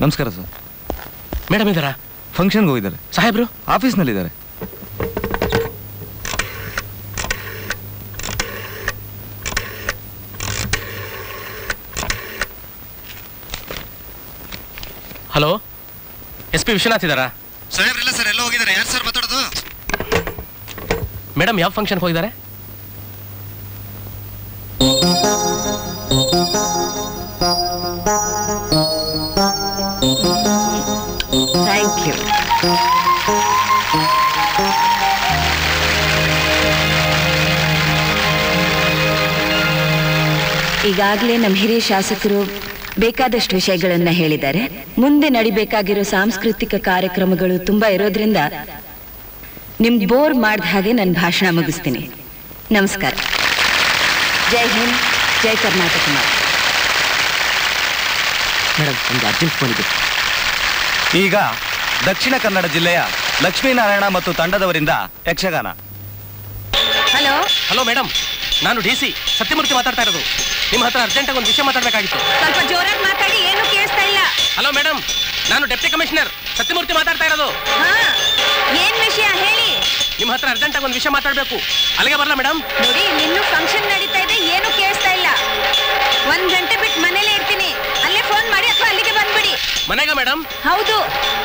ನಮಸ್ಕಾರ sir madam ಇದ್ದಾರಾ ಫಂಕ್ಷನ್ಗೆ ಹೋಗಿದ್ದಾರೆ ಸಾಹೇಬ್ರು ಆಫೀಸ್ನಲ್ಲಿದ್ದಾರೆ ಹಲೋ ಎಸ್ ಪಿ ವಿಶ್ವನಾಥ್ ಇದ್ದಾರಾ ಸಾಹೇಬ್ರಿಲ್ಲ ಸರ್ ಎಲ್ಲ ಹೋಗಿದ್ದಾರೆ ಯಾರು ಸರ್ ಮಾತಾಡೋದು ಮೇಡಮ್ ಯಾವ ಫಂಕ್ಷನ್ಗೆ ಹೋಗಿದ್ದಾರೆ ಥ್ಯಾಂಕ್ ಯು ಈಗಾಗಲೇ ನಮ್ಮ ಹಿರಿಯ ಶಾಸಕರು ಬೇಕಾದಷ್ಟು ವಿಷಯಗಳನ್ನ ಹೇಳಿದ್ದಾರೆ ಮುಂದೆ ನಡಿಬೇಕಾಗಿರೋ ಸಾಂಸ್ಕೃತಿಕ ಕಾರ್ಯಕ್ರಮಗಳು ತುಂಬಾ ಇರೋದ್ರಿಂದ ನಿಮ್ಗೆ ಬೋರ್ ಮಾಡಿದ ಹಾಗೆ ನನ್ನ ಭಾಷಣ ಮುಗಿಸ್ತೀನಿ ನಮಸ್ಕಾರ ಜೈ ಹಿಂದ್ ಜೈ ಕರ್ನಾಟಕ ಮಾತು ಮೇಡಮ್ ಒಂದು ಅರ್ಜೆಂಟ್ ಫೋನ್ ಇದೆ ಈಗ ದಕ್ಷಿಣ ಕನ್ನಡ ಜಿಲ್ಲೆಯ ಲಕ್ಷ್ಮೀನಾರಾಯಣ ಮತ್ತು ತಂಡದವರಿಂದ ಯಕ್ಷಗಾನ ಹಲೋ ಹಲೋ ಮೇಡಮ್ ನಾನು ಡಿ ಸಿ ಸತ್ಯಮೂರ್ತಿ ಮಾತಾಡ್ತಾ ಇರೋದು ನಿಮ್ಮ ಹತ್ರ ಅರ್ಜೆಂಟಾಗಿ ಒಂದು ವಿಷಯ ಮಾತಾಡಬೇಕಾಗಿತ್ತು ಸ್ವಲ್ಪ ಜೋರಾಗಿ ಮಾತಾಡಿ ಏನು ಕೇಳಿಸ್ತಾ ಇಲ್ಲ ಹಲೋ ಮೇಡಮ್ ನಾನು ಡೆಪ್ಟಿ ಕಮಿಷನರ್ ಸತ್ಯಮೂರ್ತಿ ಮಾತಾಡ್ತಾ ಇರೋದು ಹಾ ಏನ್ ವಿಷಯ ಹೇಳಿ ನಿಮ್ಮ ಹತ್ರ ಅರ್ಜೆಂಟಾಗಿ ಒಂದು ವಿಷಯ ಮಾತಾಡಬೇಕು ಅಲ್ಲಿಗೆ ಬರಲ್ಲ ಮೇಡಮ್ ನೋಡಿ ನಿನ್ನೂ ಫಂಕ್ಷನ್ ನಡೀತಾ ಇದೆ ಏನು ಕೇಳಿಸ್ತಾ ಇಲ್ಲ ಒಂದ್ ಗಂಟೆ ಬಿಟ್ಟು ಮನೇಲೇ ಇರ್ತೀನಿ ಅಲ್ಲೇ ಫೋನ್ ಮಾಡಿ ಅಥವಾ ಅಲ್ಲಿಗೆ ಬಂದ್ಬಿಡಿ ಮನೆಗ ಮೇಡಮ್ ಹೌದು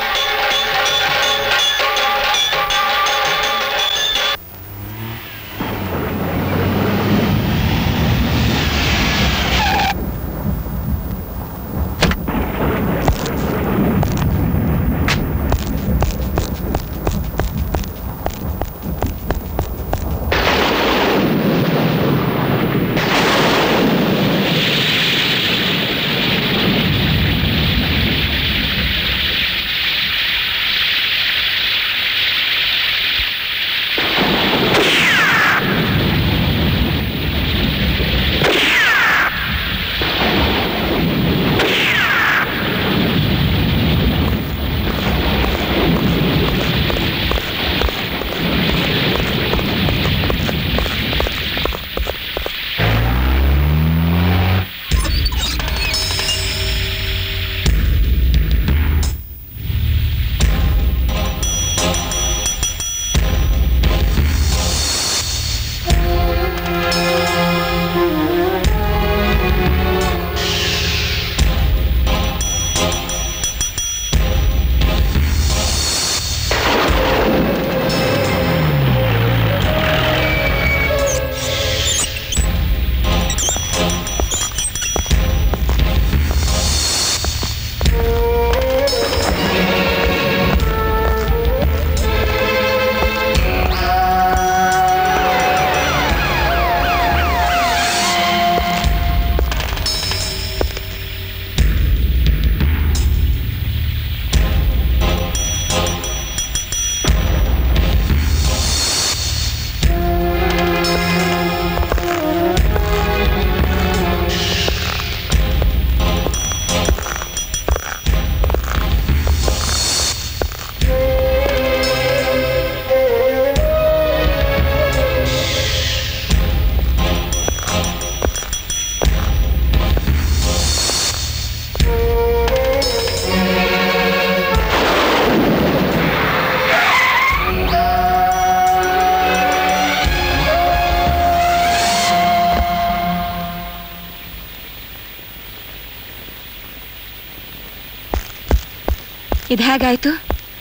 ಇದು ಹೇಗಾಯ್ತು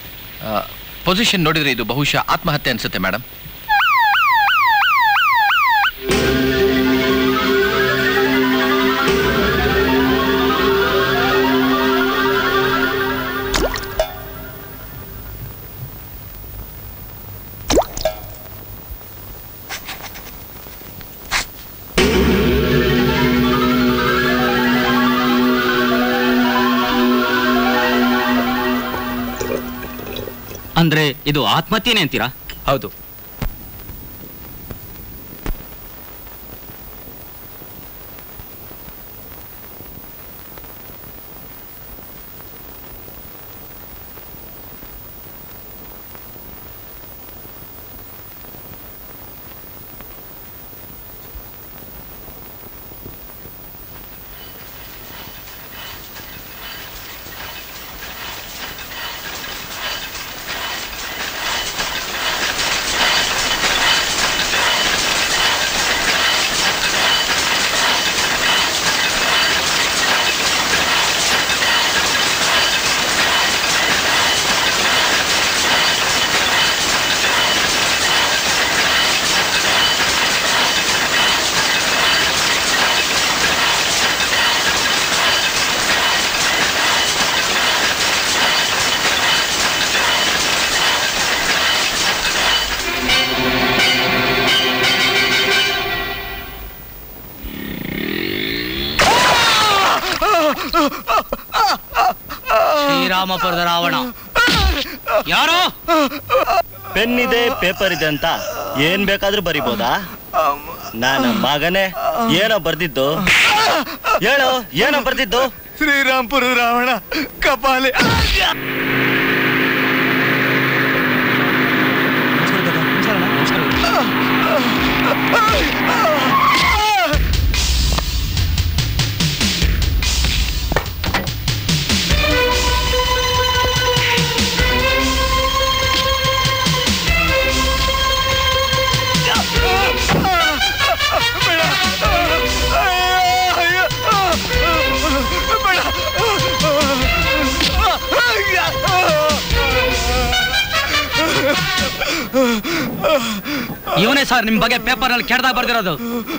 ಪೊಸಿಷನ್ ನೋಡಿದ್ರೆ ಇದು ಬಹುಶಃ ಆತ್ಮಹತ್ಯೆ ಅನ್ಸುತ್ತೆ ಮೇಡಮ್ ಅಂದ್ರೆ ಇದು ಆತ್ಮಹತ್ಯೆನೇ ಅಂತೀರಾ ಹೌದು ಶ್ರೀರಾಮಪುರದ ರಾವಣ ಯಾರು ಪೆನ್ ಇದೆ ಪೇಪರ್ ಇದೆ ಅಂತ ಏನ್ ಬೇಕಾದ್ರೂ ಬರಿಬೋದಾ ನನ್ನ ಮಗನೇ ಏನೋ ಬರ್ದಿದ್ದು ಹೇಳು ಏನೋ ಬರ್ದಿದ್ದು ಶ್ರೀರಾಮ್ಪುರ ರಾವಣ ಕಪಾಲಿ ಇವನೇ ಸರ್ ನಿಮ್ ಬಗ್ಗೆ ಪೇಪರ್ ನಲ್ಲಿ ಕೆಡ್ದಾಗ ಬರ್ದಿರೋದು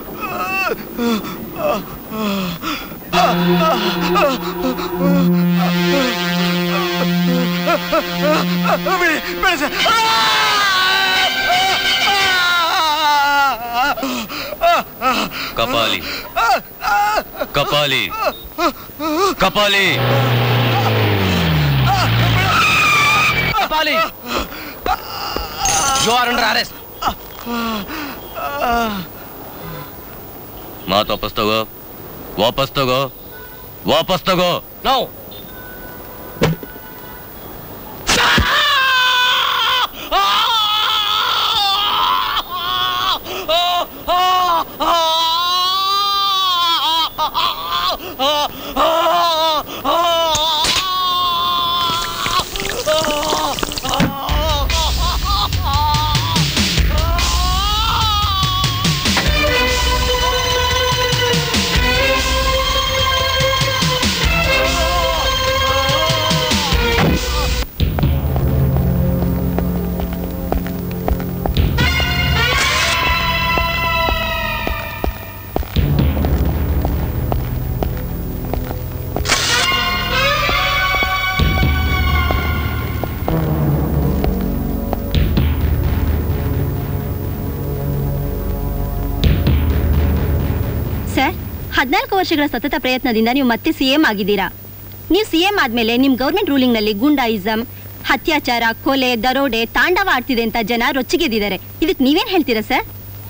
Kapali Kapali Kapali Kapali you are under arrest ಮಾತು ವಾಪಸ್ ತಗೋ ವಾಪಸ್ ತಗೋ ವಾಪಸ್ ತಗೋ ನೋ ಸರ್ ಹದಿನಾಲ್ಕು ವರ್ಷಗಳ ಸತತ ಪ್ರಯತ್ನದಿಂದ ನೀವು ಮತ್ತೆ ಸಿಎಂ ಆಗಿದ್ದೀರಾ ನೀವು ಸಿಎಂ ಆದ್ಮೇಲೆ ನಿಮ್ ಗೌರ್ಮೆಂಟ್ ರೂಲಿಂಗ್ ನಲ್ಲಿ ಗುಂಡಾಯಿಸಂ ಅತ್ಯಾಚಾರ ಕೊಲೆ ದರೋಡೆ ತಾಂಡವ ಆಡ್ತಿದೆ ಅಂತ ಜನ ರೊಚ್ಚಿಗೆದ್ದಿದ್ದಾರೆ ಇದಕ್ಕೆ ನೀವೇನ್ ಹೇಳ್ತೀರಾ ಸರ್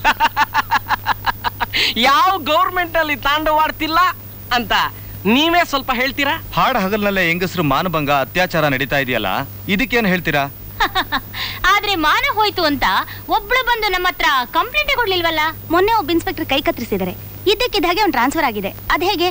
ಯಾವ ಗೌರ್ಮೆಂಟ್ ಅಲ್ಲಿ ತಾಂಡವಾಡ್ತಿಲ್ಲ ಅಂತ ನೀವೇ ಸ್ವಲ್ಪ ಹೇಳ್ತೀರಾ ಹಾಡ ಹಗಲ್ನಲ್ಲೇ ಹೆಂಗಸರು ಮಾನಭಂಗ ಅತ್ಯಾಚಾರ ನಡೀತಾ ಇದೆಯಲ್ಲ ಇದಕ್ಕೇನು ಹೇಳ್ತೀರಾ ಆದ್ರೆ ಮಾನ ಹೋಯ್ತು ಅಂತ ಒಬ್ಳು ಬಂದು ನಮ್ಮ ಹತ್ರ ಕಂಪ್ಲೇಂಟ್ ಕೊಡ್ಲಿಲ್ವಲ್ಲ ಮೊನ್ನೆ ಒಬ್ಬ ಇನ್ಸ್ಪೆಕ್ಟರ್ ಕೈ ಕತ್ತರಿಸಿದ್ದಾರೆ ಇದ್ದಕ್ಕಿದ್ದ ಹಾಗೆ ಒಂದು ಟ್ರಾನ್ಸ್ಫರ್ ಆಗಿದೆ ಅದ್ ಹೇಗೆ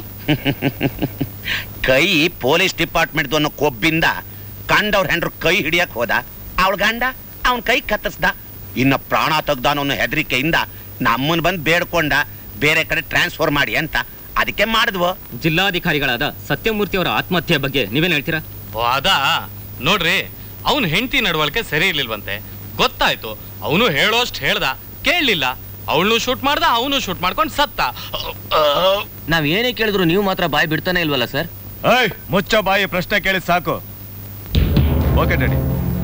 ಕೈ ಪೊಲೀಸ್ ಡಿಪಾರ್ಟ್ಮೆಂಟ್ ಅನ್ನೋ ಕೊಬ್ಬಿಂದ ಕಂಡವ್ರ ಹೆಂಡ್ರು ಕೈ ಹಿಡಿಯಕ್ ಹೋದ ಅವಳ ಗಂಡ ಅವನ್ ಕೈ ಕತ್ತರಿಸ್ದ ಇನ್ನ ಪ್ರಾಣ ತೆಗ್ದಾನೋ ಹೆದರಿಕೆಯಿಂದ ನಮ್ಮನ್ ಬಂದ್ ಬೇಡ್ಕೊಂಡ ಬೇರೆ ಕಡೆ ಟ್ರಾನ್ಸ್ಫರ್ ಮಾಡಿ ಅಂತ ಅದಕ್ಕೆ ಮಾಡಿದ್ವು ಜಿಲ್ಲಾಧಿಕಾರಿಗಳಾದ ಸತ್ಯಮೂರ್ತಿ ಅವರ ಆತ್ಮಹತ್ಯೆ ಬಗ್ಗೆ ನೀವೇನ್ ಹೇಳ್ತೀರಾ ಓ ಅದಾ ನೋಡ್ರಿ ಅವನ್ ಹೆಂಡತಿ ನಡವಳಿಕೆ ಸರಿ ಇರ್ಲಿಲ್ವಂತೆ ಗೊತ್ತಾಯ್ತು ಅವನು ಹೇಳೋಷ್ಟ್ ಹೇಳ್ದ ಕೇಳಲಿಲ್ಲ ಅವಳನ್ನು ಶೂಟ್ ಮಾಡ್ದ ಅವನು ಶೂಟ್ ಮಾಡ್ಕೊಂಡು ಸತ್ತ ನಾವ್ ಏನೇ ಕೇಳಿದ್ರು ನೀವು ಮಾತ್ರ ಬಾಯಿ ಬಿಡ್ತಾನೆ ಇಲ್ವಲ್ಲ ಸರ್ ಏಯ್ ಮುಚ್ಚ ಬಾಯಿ ಪ್ರಶ್ನೆ ಕೇಳಿ ಸಾಕು ಓಕೆ ಡ್ಯಾಡಿ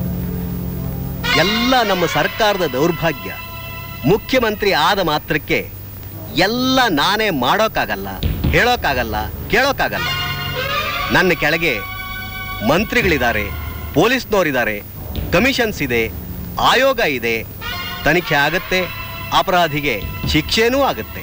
ಎಲ್ಲ ನಮ್ಮ ಸರ್ಕಾರದ ದೌರ್ಭಾಗ್ಯ ಮುಖ್ಯಮಂತ್ರಿ ಆದ ಮಾತ್ರಕ್ಕೆ ಎಲ್ಲ ನಾನೇ ಮಾಡೋಕ್ಕಾಗಲ್ಲ ಹೇಳೋಕ್ಕಾಗಲ್ಲ ಕೇಳೋಕ್ಕಾಗಲ್ಲ ನನ್ನ ಕೆಳಗೆ ಮಂತ್ರಿಗಳಿದ್ದಾರೆ ಪೊಲೀಸ್ನವರಿದ್ದಾರೆ ಕಮಿಷನ್ಸ್ ಇದೆ ಆಯೋಗ ಇದೆ ತನಿಖೆ ಆಗತ್ತೆ ಅಪರಾಧಿಗೆ ಶಿಕ್ಷೆನೂ ಆಗುತ್ತೆ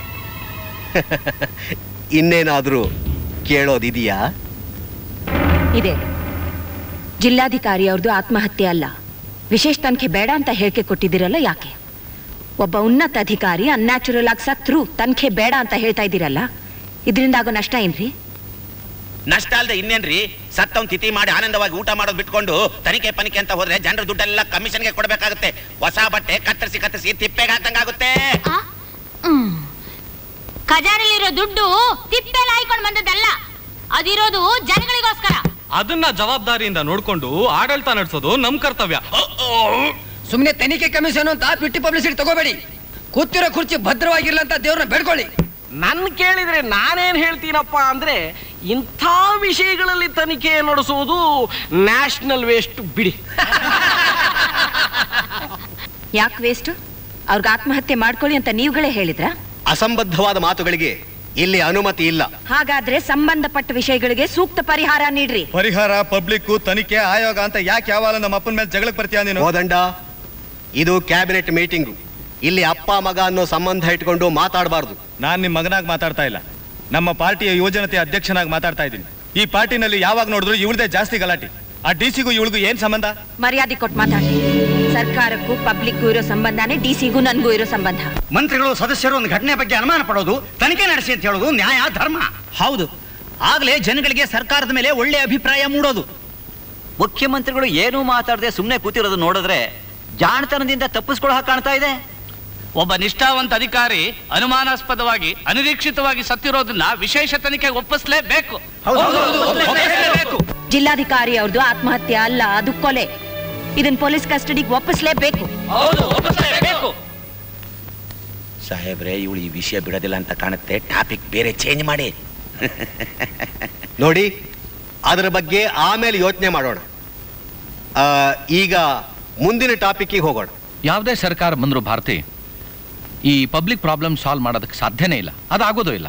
ಇನ್ನೇನಾದರೂ ಕೇಳೋದಿದೆಯಾ ಇದೆ ಜಿಲ್ಲಾಧಿಕಾರಿ ಅವ್ರದ್ದು ಆತ್ಮಹತ್ಯೆ ಅಲ್ಲ ವಿಶೇಷ ತನಿಖೆ ಬೇಡ ಅಂತ ಹೇಳಿಕೆ ಕೊಟ್ಟಿದ್ದೀರಲ್ಲ ಯಾಕೆ ಒಬ್ಬ ಉನ್ನತ ಅಧಿಕಾರಿ ಅನ್ಯಾಚುರಲ್ ಆಗಿ ಸತ್ರು ತನಿಖೆ ಬೇಡ ಅಂತ ಹೇಳ್ತಾ ಇದ್ದೀರಲ್ಲ ಇದರಿಂದ ಆಗೋ ನಷ್ಟ ಏನ್ರಿ ನಷ್ಟ ಅಲ್ದೆ ಇನ್ನೇನ್ರಿ ಸತ್ತವನ್ ತಿಥಿ ಮಾಡಿ ಆನಂದವಾಗಿ ಊಟ ಮಾಡೋದು ಬಿಟ್ಕೊಂಡು ತನಿಖೆ ಪನಿಕೆ ಅಂತ ಹೋದ್ರೆ ಜನರ ದುಡ್ಡೆಲ್ಲ ಕಮಿಷನ್ಗೆ ಕೊಡ್ಬೇಕಾಗುತ್ತೆ ಹೊಸ ಬಟ್ಟೆ ಕತ್ತರಿಸಿ ಕತ್ತರಿಸಿ ತಿಪ್ಪೆಗೆ ಹಾಕ್ದಂಗಾಗುತ್ತೆ ಖಜಾನೆಲಿರೋ ದುಡ್ಡು ತಿಪ್ಪೆಲ್ಲ ಹಾಯ್ಕೊಂಡು ಬಂದದ್ದಲ್ಲ ಅದಿರೋದು ಜನಗಳಿಗೋಸ್ಕರ ಅದನ್ನ ಜವಾಬ್ದಾರಿಯಿಂದ ನೋಡ್ಕೊಂಡು ಆಡಳಿತ ನಡೆಸೋದು ನಮ್ ಕರ್ತವ್ಯ ಸುಮ್ಮನೆ ತನಿಖೆ ಕಮಿಷನ್ ಅಂತ ಪಿಟ್ಟಿ ಪಬ್ಲಿಸಿಟಿ ತಗೋಬೇಡಿ ಕೂತಿರೋ ಕುರ್ಚಿ ಭದ್ರವಾಗಿರ್ಲ ಅಂತ ದೇವ್ರನ್ನ ಬೇಡ್ಕೊಳ್ಳಿ ನನ್ ಕೇಳಿದ್ರೆ ನಾನೇನ್ ಹೇಳ್ತೀನಪ್ಪ ಅಂದ್ರೆ ಇಂಥ ವಿಷಯಗಳಲ್ಲಿ ತನಿಖೆ ನಡೆಸುವುದು ನ್ಯಾಷನಲ್ ವೇಸ್ಟ್ ಬಿಡಿ ಯಾಕೆ ವೇಸ್ಟ್ ಅವ್ರಿಗೆ ಆತ್ಮಹತ್ಯೆ ಮಾಡ್ಕೊಳ್ಳಿ ಅಂತ ನೀವುಗಳೇ ಹೇಳಿದ್ರಾ ಅಸಂಬದ್ಧವಾದ ಮಾತುಗಳಿಗೆ ಇಲ್ಲಿ ಅನುಮತಿ ಇಲ್ಲ ಹಾಗಾದ್ರೆ ಸಂಬಂಧಪಟ್ಟ ವಿಷಯಗಳಿಗೆ ಸೂಕ್ತ ಪರಿಹಾರ ನೀಡ್ರಿ ಪರಿಹಾರ ಪಬ್ಲಿಕ್ ತನಿಖೆ ಆಯೋಗ ಅಂತ ಯಾಕೆ ಯಾವಾಗ ನಮ್ಮ ಅಪ್ಪನ ಮೇಲೆ ಜಗಳಕ್ಕೆ ಬರ್ತೀಯ ನೀನು ಹೋದಂಡ ಇದು ಕ್ಯಾಬಿನೆಟ್ ಮೀಟಿಂಗು ಇಲ್ಲಿ ಅಪ್ಪ ಮಗ ಅನ್ನೋ ಸಂಬಂಧ ಇಟ್ಕೊಂಡು ಮಾತಾಡಬಾರ್ದು ನಾನ್ ನಿಮ್ ಮಗನಾಗಿ ಮಾತಾಡ್ತಾ ಇಲ್ಲ ನಮ್ಮ ಪಾರ್ಟಿಯ ಯುವಜನತೆ ಅಧ್ಯಕ್ಷನಾಗಿ ಮಾತಾಡ್ತಾ ಇದ್ದೀನಿ ಈ ಪಾರ್ಟಿನಲ್ಲಿ ಯಾವಾಗ ನೋಡಿದ್ರು ಇವಳದೇ ಜಾಸ್ತಿ ಗಲಾಟೆ ಆ ಡಿ ಸಿಗೂ ಇವಳಿಗೂ ಏನ್ ಸಂಬಂಧ ಮರ್ಯಾದೆ ಕೊಟ್ಟು ಮಾತಾಡಿ ಸರ್ಕಾರಕ್ಕೂ ಪಬ್ಲಿಕ್ಗೂ ಇರೋ ಸಂಬಂಧನೇ ಡಿ ಸಿಗೂ ನನ್ಗೂ ಇರೋ ಸಂಬಂಧ ಮಂತ್ರಿಗಳು ಸದಸ್ಯರು ಒಂದು ಘಟನೆ ಬಗ್ಗೆ ಅನುಮಾನ ಪಡೋದು ತನಿಖೆ ನಡೆಸಿ ಅಂತ ಹೇಳೋದು ನ್ಯಾಯ ಧರ್ಮ ಹೌದು ಆಗ್ಲೇ ಜನಗಳಿಗೆ ಸರ್ಕಾರದ ಮೇಲೆ ಒಳ್ಳೆ ಅಭಿಪ್ರಾಯ ಮೂಡೋದು ಮುಖ್ಯಮಂತ್ರಿಗಳು ಏನೂ ಮಾತಾಡದೆ ಸುಮ್ಮನೆ ಕೂತಿರೋದು ನೋಡಿದ್ರೆ ಜಾಣತನದಿಂದ ತಪ್ಪಿಸ್ಕೊಳ್ಳೋ ಹಾಗೆ ಕಾಣ್ತಾ ಇದೆ ಒಬ್ಬ ನಿಷ್ಠಾವಂತ ಅಧಿಕಾರಿ ಅನುಮಾನಾಸ್ಪದವಾಗಿ ಅನಿರೀಕ್ಷಿತವಾಗಿ ಸತ್ತಿರೋದನ್ನ ವಿಶೇಷ ತನಿಖೆಗೆ ಒಪ್ಪಿಸಲೇಬೇಕು ಒಪ್ಪಿಸ್ಲೇಬೇಕು. ಜಿಲ್ಲಾಧಿಕಾರಿ ಅವ್ರದ್ದು ಆತ್ಮಹತ್ಯೆ ಅಲ್ಲ ಅದು ಕೊಲೆ ಇದನ್ ಪೊಲೀಸ್ ಕಸ್ಟಡಿಗೆ ಒಪ್ಪಿಸ್ಲೇಬೇಕು ಸಾಹೇಬ್ರೆ ಇವಳು ಈ ವಿಷಯ ಬಿಡೋದಿಲ್ಲ ಅಂತ ಕಾಣುತ್ತೆ ಟಾಪಿಕ್ ಬೇರೆ ಚೇಂಜ್ ಮಾಡಿ ನೋಡಿ ಅದರ ಬಗ್ಗೆ ಆಮೇಲೆ ಯೋಚನೆ ಮಾಡೋಣ ಆ, ಈಗ ಮುಂದಿನ ಟಾಪಿಕ್ಕಿಗೆ ಹೋಗೋಣ ಯಾವುದೇ ಸರ್ಕಾರ ಬಂದ್ರು ಭಾರತಿ ಈ ಪಬ್ಲಿಕ್ ಪ್ರಾಬ್ಲಮ್ ಸಾಲ್ವ್ ಮಾಡೋದಕ್ಕೆ ಸಾಧ್ಯನೇ ಇಲ್ಲ ಅದಾಗೋದು ಇಲ್ಲ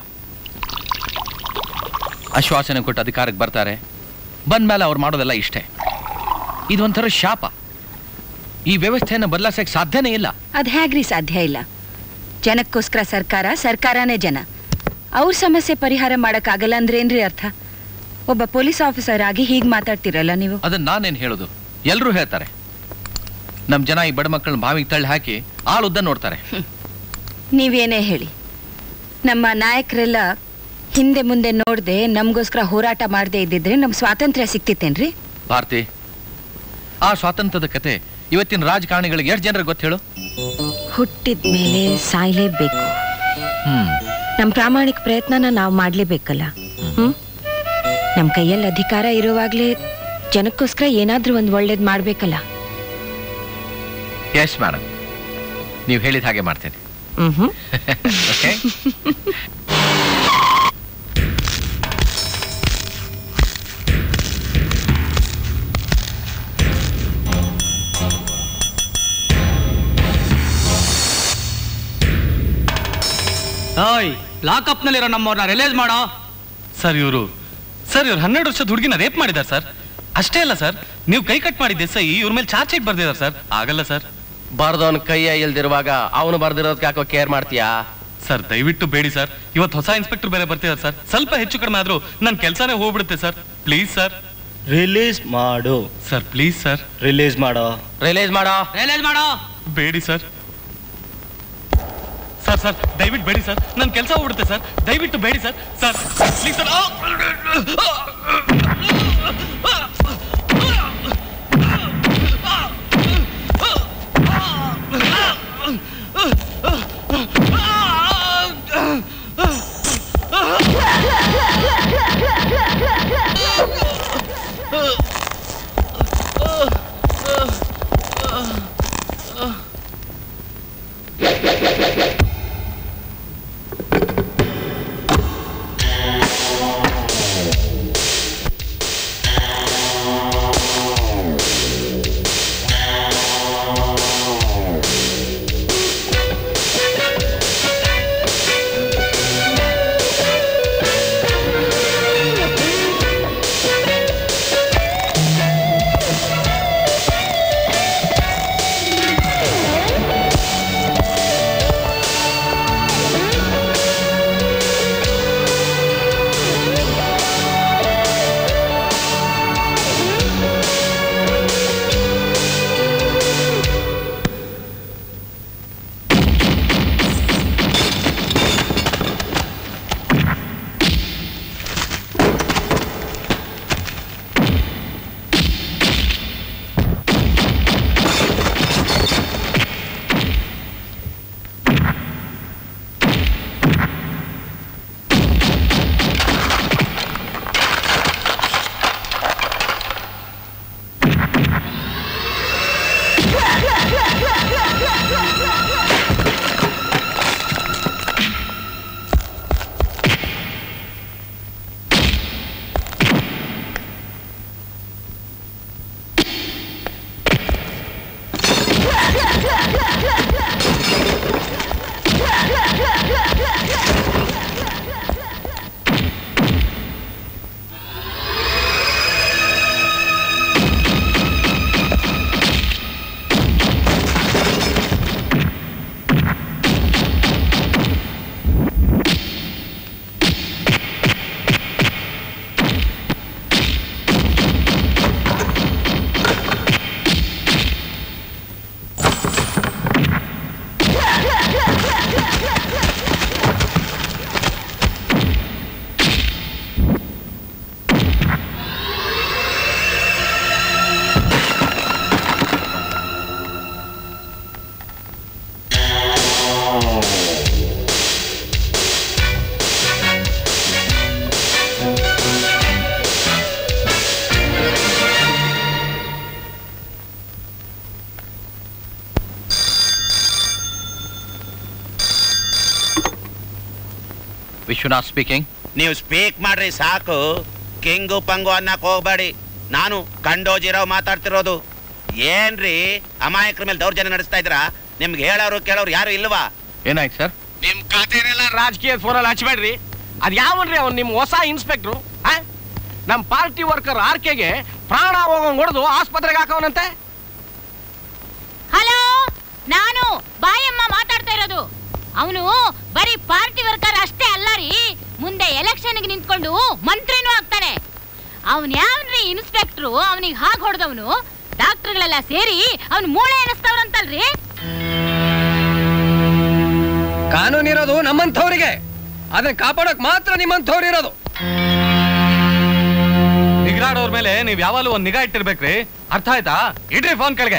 ಆಶ್ವಾಸನೆ ಕೊಟ್ಟು ಅಧಿಕಾರಕ್ಕೆ ಬರ್ತಾರೆ ಬಂದ್ಮೇಲೆ ಅವ್ರು ಮಾಡೋದೆಲ್ಲ ಇಷ್ಟೇ ಇದೊಂಥರ ಶಾಪ ಈ ವ್ಯವಸ್ಥೆಯನ್ನು ಬದಲಾಯಿಸಕ್ಕೆ ಸಾಧ್ಯನೇ ಇಲ್ಲ ಅದ್ ಹೇಗ್ರಿ ಸಾಧ್ಯ ಇಲ್ಲ ಜನಕ್ಕೋಸ್ಕರ ಸರ್ಕಾರ ಸರ್ಕಾರನೇ ಜನ ಅವ್ರ ಸಮಸ್ಯೆ ಪರಿಹಾರ ಮಾಡಕ್ಕಾಗಲ್ಲ ಅಂದ್ರೆ ಏನ್ರಿ ಅರ್ಥ ಒಬ್ಬ ಪೊಲೀಸ್ ಆಫೀಸರ್ ಆಗಿ ಹೀಗ್ ಮಾತಾಡ್ತಿರಲ್ಲ ನೀವು ಅದನ್ನ ನಾನೇನು ಹೇಳೋದು ಎಲ್ಲರೂ ಹೇಳ್ತಾರೆ ನಮ್ಮ ಜನ ಈ ಬಡ ಮಕ್ಕಳನ್ನ ಬಾವಿಗೆ ತಳ್ಳಿ ಹಾಕಿ ಆಳುದ್ದ ನೋಡ್ತಾರೆ ನೀವೇನೇ ಹೇಳಿ ನಮ್ಮ ನಾಯಕರೆಲ್ಲ ಹಿಂದೆ ಮುಂದೆ ನೋಡ್ದೆ ನಮ್ಗೋಸ್ಕರ ಹೋರಾಟ ಮಾಡದೆ ಇದ್ದಿದ್ರೆ ನಮ್ ಸ್ವಾತಂತ್ರ್ಯ ಸಿಕ್ತಿತ್ತೇನ್ರಿ ಭಾರತಿ ಆ ಸ್ವಾತಂತ್ರ್ಯದ ಕತೆ ಇವತ್ತಿನ ರಾಜಕಾರಣಿಗಳಿಗೆ ಎಷ್ಟು ಜನರಿಗೆ ಗೊತ್ತು ಹೇಳು ಹುಟ್ಟಿದ ಮೇಲೆ ಸಾಯ್ಲೇಬೇಕು ಹ್ಮ್ ನಮ್ ಪ್ರಾಮಾಣಿಕ ಪ್ರಯತ್ನನ ನಾವು ಮಾಡ್ಲೇಬೇಕಲ್ಲ ಹ್ಮ್ ನಮ್ ಕೈಯಲ್ಲಿ ಅಧಿಕಾರ ಇರುವಾಗ್ಲೇ ಜನಕ್ಕೋಸ್ಕರ ಏನಾದ್ರೂ ಒಂದ್ ಒಳ್ಳೇದ್ ಮಾಡ್ಬೇಕಲ್ಲ ಎಸ್ ಮೇಡಮ್ ನೀವು ಹೇಳಿದ ಹಾಗೆ ಮಾಡ್ತೇನೆ ಹ್ಮ್ ಓಕೆ ಓಯ್ ಲಾಕಪ್ ನಲ್ಲಿರೋ ನಮ್ಮವ್ರನ್ನ ರಿಲೀಸ್ ಮಾಡೋ ಸರ್ ಇವರು ಸರ್ ಇವ್ರು ಹನ್ನೆರಡು ವರ್ಷದ ಹುಡುಗಿನ ರೇಪ್ ಮಾಡಿದ್ದಾರೆ ಸರ್ ಅಷ್ಟೇ ಅಲ್ಲ ಸರ್ ನೀವು ಕೈ ಕಟ್ ಮಾಡಿದ್ದೆ ಸೈ ಇವ್ರ ಮೇಲೆ ಚಾರ್ಜ್ ಶೀಟ್ ಬರ್ದಿದ್ದಾರೆ ಸರ್ ಆಗಲ್ಲ ಸರ್ ಬರ್ದವನ್ ಕೈಯ ಇಲ್ದಿರುವಾಗ ಅವನು ಬರ್ದಿರೋದಕ್ಕೆ ಯಾಕೋ ಕೇರ್ ಮಾಡ್ತೀಯಾ ಸರ್ ದಯವಿಟ್ಟು ಬೇಡಿ ಸರ್ ಇವತ್ತು ಹೊಸ ಇನ್ಸ್ಪೆಕ್ಟರ್ ಬೇರೆ ಬರ್ತಿದ್ದಾರೆ ಸರ್ ಸ್ವಲ್ಪ ಹೆಚ್ಚು ಕಡಿಮೆ ಆದ್ರೂ ನನ್ನ ಕೆಲಸನೇ ಹೋಗ್ಬಿಡುತ್ತೆ ಸರ್ ಪ್ಲೀಸ್ ಸರ್ ರಿಲೀಸ್ ಮಾಡು ಸರ್ ಪ್ಲೀಸ್ ಸರ್ ರಿಲೀಸ್ ಮಾಡೋ ರಿಲೀಸ್ ಮಾಡೋ ರಿಲೀಸ್ ಮಾಡೋ ಬೇಡಿ ಸರ್ ಸರ್ ಸರ್ ದಯವಿಟ್ಟು ಬೇಡಿ ಸರ್ ನನ್ನ ಕೆಲಸ ಹೋಗ್ಬಿಡುತ್ತೆ ಸರ್ ದಯವಿಟ್ಟು ಬೇಡಿ sir sir please sir Vishwanath speaking ನೀವು ಸ್ಪೀಕ್ ಮಾಡ್ರಿ ಸಾಕು ಕಿಂಗು ಪಂಗು ಅನ್ನಕ್ ಹೋಗ್ಬೇಡಿ ನಾನು ಕಂಡೋಜಿರೋ ಮಾತಾಡ್ತಿರೋದು ಏನ್ರಿ ಅಮಾಯಕರ ಮೇಲೆ ದೌರ್ಜನ್ಯ ನಡೆಸ್ತಾ ಇದ್ರ ನಿಮ್ಗೆ ಹೇಳೋರು ಕೇಳೋರು ಯಾರು ಇಲ್ವಾ ಏನಾಯ್ತು ಸರ್ ನಿಮ್ ಖಾತೆನೆಲ್ಲ ರಾಜಕೀಯ ಫೋನಲ್ಲಿ ಹಚ್ಬೇಡ್ರಿ ಅದ್ ಯಾವನ್ರಿ ಅವ್ನು ನಿಮ್ ಹೊಸ ಇನ್ಸ್ಪೆಕ್ಟ್ರು ನಮ್ ಪಾರ್ಟಿ ವರ್ಕರ್ ಆರ್ ಕೆಗೆ ಪ್ರಾಣ ಹೋಗೋಂಗ್ ಹೊಡೆದು ಆಸ್ಪತ್ರೆಗೆ ಹಾಕವನಂತೆ ಹಲೋ ನಾನು ಬಾಯಮ್ಮ ಮಾತಾಡ್ತಾ ಇರೋದು ಅವನು ಬರೀ ಪಾರ್ಟಿ ವರ್ಕರ್ ಅಷ್ಟೇ ಅಲ್ಲ ರೀ ಮುಂದೆ ಎಲೆಕ್ಷನ್ಗೆ ನಿಂತ್ಕೊಂಡು ಮಂತ್ರಿನೂ ಆಗ್ತಾನೆ ಅವನ್ ಯಾವನ್ರಿ ಇನ್ಸ್ಪೆಕ್ಟ್ರು ಅವನಿಗೆ ಹಾಗೆ ಹೊಡೆದವನು ಡಾಕ್ಟರ್ಗಳೆಲ್ಲ ಸೇರಿ ಅವನ್ ಮೂಳೆ ಎನಿಸ್ತವ್ರಂತಲ್ರಿ ಕಾನೂನು ಇರೋದು ನಮ್ಮಂಥವ್ರಿಗೆ ಅದನ್ನ ಕಾಪಾಡಕ್ ಮಾತ್ರ ನಿಮ್ಮಂಥವ್ರು ಇರೋದು ನಿಗ್ರಾಡೋರ್ ಮೇಲೆ ನೀವ್ ಯಾವಾಗಲೂ ಒಂದ್ ನಿಗಾ ಇಟ್ಟಿರ್ಬೇಕ್ರಿ ಅರ್ಥ ಆಯ್ತಾ ಇಡ್ರಿ ಫೋನ್ ಕೆಳಗೆ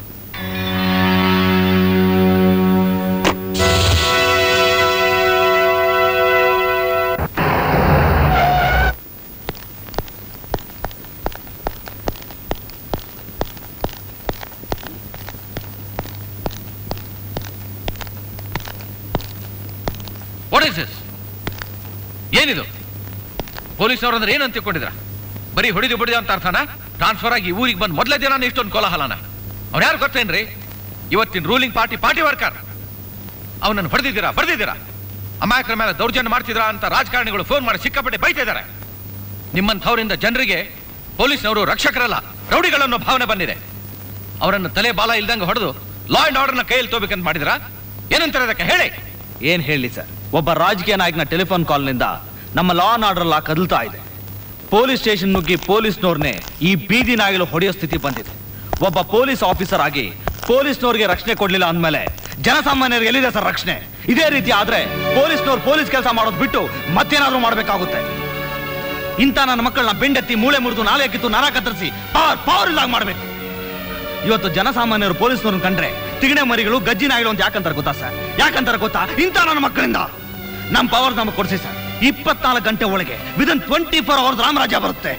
ವಾಟ್ ಇಸ್ ದಿಸ್ ಏನಿದು ಪೊಲೀಸ್ನವ್ರು ಅಂದ್ರೆ ಏನು ಅಂತ ತಿಳ್ಕೊಂಡಿದ್ರ ಬರೀ ಹೊಡಿದು ಬಿಡಿದ ಅಂತ ಅರ್ಥನ ಟ್ರಾನ್ಸ್ಫರ್ ಆಗಿ ಊರಿಗೆ ಬಂದು ಮೊದಲೇ ದಿನ ಇಷ್ಟೊಂದು ಕೋಲಾಹಲನ ಅವ್ರು ಯಾರು ಗೊತ್ತೇನ್ರಿ ಇವತ್ತಿನ ರೂಲಿಂಗ್ ಪಾರ್ಟಿ ಪಾರ್ಟಿ ವರ್ಕರ್ ಅವನನ್ನು ಹೊಡೆದಿದ್ದೀರಾ ಬರೆದಿದ್ದೀರಾ ಅಮಾಯಕರ ಮೇಲೆ ದೌರ್ಜನ್ಯ ಮಾಡ್ತಿದ್ರಾ ಅಂತ ರಾಜಕಾರಣಿಗಳು ಫೋನ್ ಮಾಡಿ ಸಿಕ್ಕಾಪಟ್ಟೆ ಬೈತಿದ್ದಾರೆ ನಿಮ್ಮಂಥವರಿಂದ ಜನರಿಗೆ ಪೊಲೀಸ್ನವರು ರಕ್ಷಕರಲ್ಲ ರೌಡಿಗಳನ್ನೋ ಭಾವನೆ ಬಂದಿದೆ ಅವರನ್ನು ತಲೆ ಬಾಲ ಇಲ್ದಂಗೆ ಹೊಡೆದು ಲಾ ಅಂಡ್ ಆರ್ಡರ್ನ ಕೈಯಲ್ಲಿ ತೋಬೇಕಂತ ಮಾಡಿದ್ರಾ ಏನಂತಾರೆ ಅದಕ್ಕೆ ಹೇಳಿ ಏನ್ ಹೇಳಿ ಸರ್ ಒಬ್ಬ ರಾಜಕೀಯ ನಾಯಕನ ಟೆಲಿಫೋನ್ ಕಾಲ್ನಿಂದ ನಮ್ಮ ಲಾ ಅಂಡ್ ಆರ್ಡರ್ ಲಾ ಕದಲ್ತಾ ಇದೆ ಪೊಲೀಸ್ ಸ್ಟೇಷನ್ ನುಗ್ಗಿ ಪೊಲೀಸ್ನವ್ರನ್ನೇ ಈ ಬೀದಿ ನಾಯಿಗಳು ಹೊಡೆಯೋ ಸ್ಥಿತಿ ಬಂದಿದೆ ಒಬ್ಬ ಪೊಲೀಸ್ ಆಫೀಸರ್ ಆಗಿ ಪೊಲೀಸ್ನವ್ರಿಗೆ ರಕ್ಷಣೆ ಕೊಡ್ಲಿಲ್ಲ ಅಂದ್ಮೇಲೆ ಜನಸಾಮಾನ್ಯರಿಗೆ ಎಲ್ಲಿದೆ ಸರ್ ರಕ್ಷಣೆ ಇದೇ ರೀತಿ ಆದ್ರೆ ಪೊಲೀಸ್ನವ್ರು ಪೊಲೀಸ್ ಕೆಲಸ ಮಾಡೋದು ಬಿಟ್ಟು ಮತ್ತೇನಾದ್ರೂ ಮಾಡ್ಬೇಕಾಗುತ್ತೆ ಇಂಥ ನನ್ನ ಮಕ್ಕಳನ್ನ ಬೆಂಡೆತ್ತಿ ಮೂಳೆ ಮುರಿದು ನಾಲೆ ಕಿತ್ತು ನರ ಕತ್ತರಿಸಿ ಪವರ್ ಪವರ್ ಇಲ್ದಾಗ ಮಾಡ್ಬೇಕು ಇವತ್ತು ಜನಸಾಮಾನ್ಯರು ಪೊಲೀಸ್ನವ್ರನ್ನ ಕಂಡ್ರೆ ತಿಗಣೆ ಮರಿಗಳು ಗಜ್ಜಿ ನಾಯಿಗಳು ಅಂತ ಯಾಕಂತಾರೆ ಗೊತ್ತಾ ಸರ್ ಯಾಕಂತಾರೆ ಗೊತ್ತಾ ಇಂಥ ನನ್ನ ಮಕ್ಕಳಿಂದ ನಮ್ಮ ಪವರ್ ನಮಗೆ ಕೊಡಿಸಿ ಸರ್ ಇಪ್ಪತ್ನಾಲ್ಕು ಗಂಟೆ ಒಳಗೆ ವಿದಿನ್ ಟ್ವೆಂಟಿ ಫೋರ್ ಅವರ್ಸ್ ರಾಮರಾಜ್ಯ ಬರುತ್ತೆ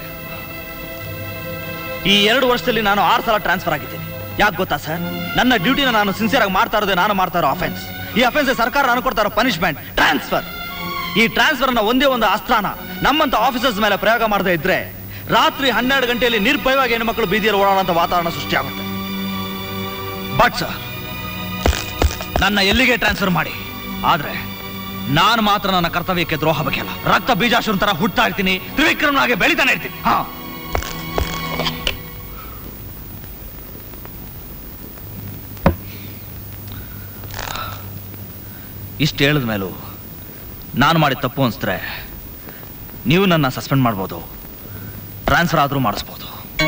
ಈ ಎರಡು ವರ್ಷದಲ್ಲಿ ನಾನು ಆರು ಸಲ ಟ್ರಾನ್ಸ್ಫರ್ ಆಗಿದ್ದೀನಿ ಯಾಕೆ ಗೊತ್ತಾ ಸರ್ ನನ್ನ ಡ್ಯೂಟಿನ ನಾನು ಸಿನ್ಸಿಯರ್ ಆಗಿ ಮಾಡ್ತಾ ಇರೋದೇ ನಾನು ಮಾಡ್ತಾ ಇರೋ ಅಫೆನ್ಸ್ ಈ ಅಫೆನ್ಸ್ ಸರ್ಕಾರ ನಾನು ಕೊಡ್ತಾ ಇರೋ ಪನಿಷ್ಮೆಂಟ್ ಟ್ರಾನ್ಸ್ಫರ್ ಈ ಟ್ರಾನ್ಸ್ಫರ್ನ ಒಂದೇ ಒಂದು ಅಸ್ತ್ರಾನ ನಮ್ಮಂತ ಆಫೀಸರ್ಸ್ ಮೇಲೆ ಪ್ರಯೋಗ ಮಾಡದೇ ಇದ್ರೆ ರಾತ್ರಿ ಹನ್ನೆರಡು ಗಂಟೆಯಲ್ಲಿ ನಿರ್ಭಯವಾಗಿ ಹೆಣ್ಣುಮಕ್ಕಳು ಬೀದಿಯಲ್ಲಿ ಓಡಾಡುವಂತ ವಾತಾವರಣ ಸೃಷ್ಟಿಯಾಗುತ್ತೆ ಬಟ್ ಸರ್ ನನ್ನ ಎಲ್ಲಿಗೆ ಟ್ರಾನ್ಸ್ಫರ್ ಮಾಡಿ ಆದ್ರೆ ನಾನು ಮಾತ್ರ ನನ್ನ ಕರ್ತವ್ಯಕ್ಕೆ ದ್ರೋಹ ಬಗೆಯಲ್ಲ ರಕ್ತ ಬೀಜಾಶುರ ತರ ಹುಟ್ತಾ ಇರ್ತೀನಿ ತ್ರಿವಿಕ್ರಮನಾಗೆ ಬೆಳಿತಾನೆ ಇರ್ತೀನಿ ಹಾ ಇಷ್ಟು ಹೇಳಿದ ಮೇಲೂ ನಾನು ಮಾಡಿದ ತಪ್ಪು ಅನ್ಸಿದ್ರೆ ನೀವು ನನ್ನ ಸಸ್ಪೆಂಡ್ ಮಾಡ್ಬೋದು ಟ್ರಾನ್ಸ್ಫರ್ ಆದರೂ ಮಾಡಿಸ್ಬೋದು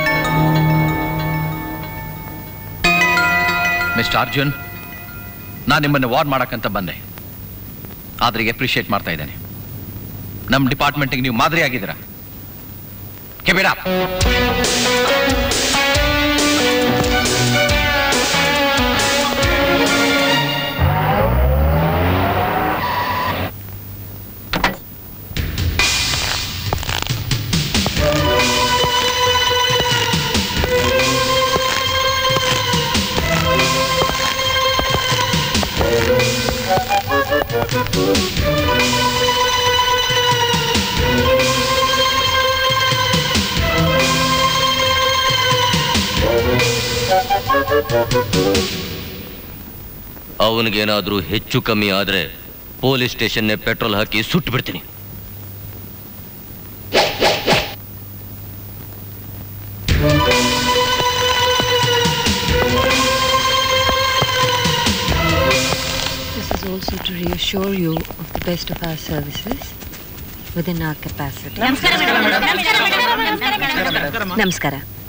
ಮಿಸ್ಟರ್ ಅರ್ಜುನ್ ನಾನು ನಿಮ್ಮನ್ನು ವಾರ್ನ್ ಮಾಡಕ್ಕಂತ ಬಂದೆ ಆದ್ರೆ ಅಪ್ರಿಷಿಯೇಟ್ ಮಾಡ್ತಾ ಇದ್ದೇನೆ ನಮ್ಮ ಡಿಪಾರ್ಟ್ಮೆಂಟ್ಗೆ ನೀವು ಮಾದರಿ ಆಗಿದ್ದೀರಾ ಕೆಬೇಡ ಅವನಿಗೇನಾದ್ರೂ ಹೆಚ್ಚು ಕಮ್ಮಿ ಆದ್ರೆ ಪೊಲೀಸ್ ಸ್ಟೇಷನ್ನೇ ಪೆಟ್ರೋಲ್ ಹಾಕಿ ಸುಟ್ಟು ಬಿಡ್ತೀನಿ This is also to reassure you of the best of our services within our capacity. ನಮಸ್ಕಾರ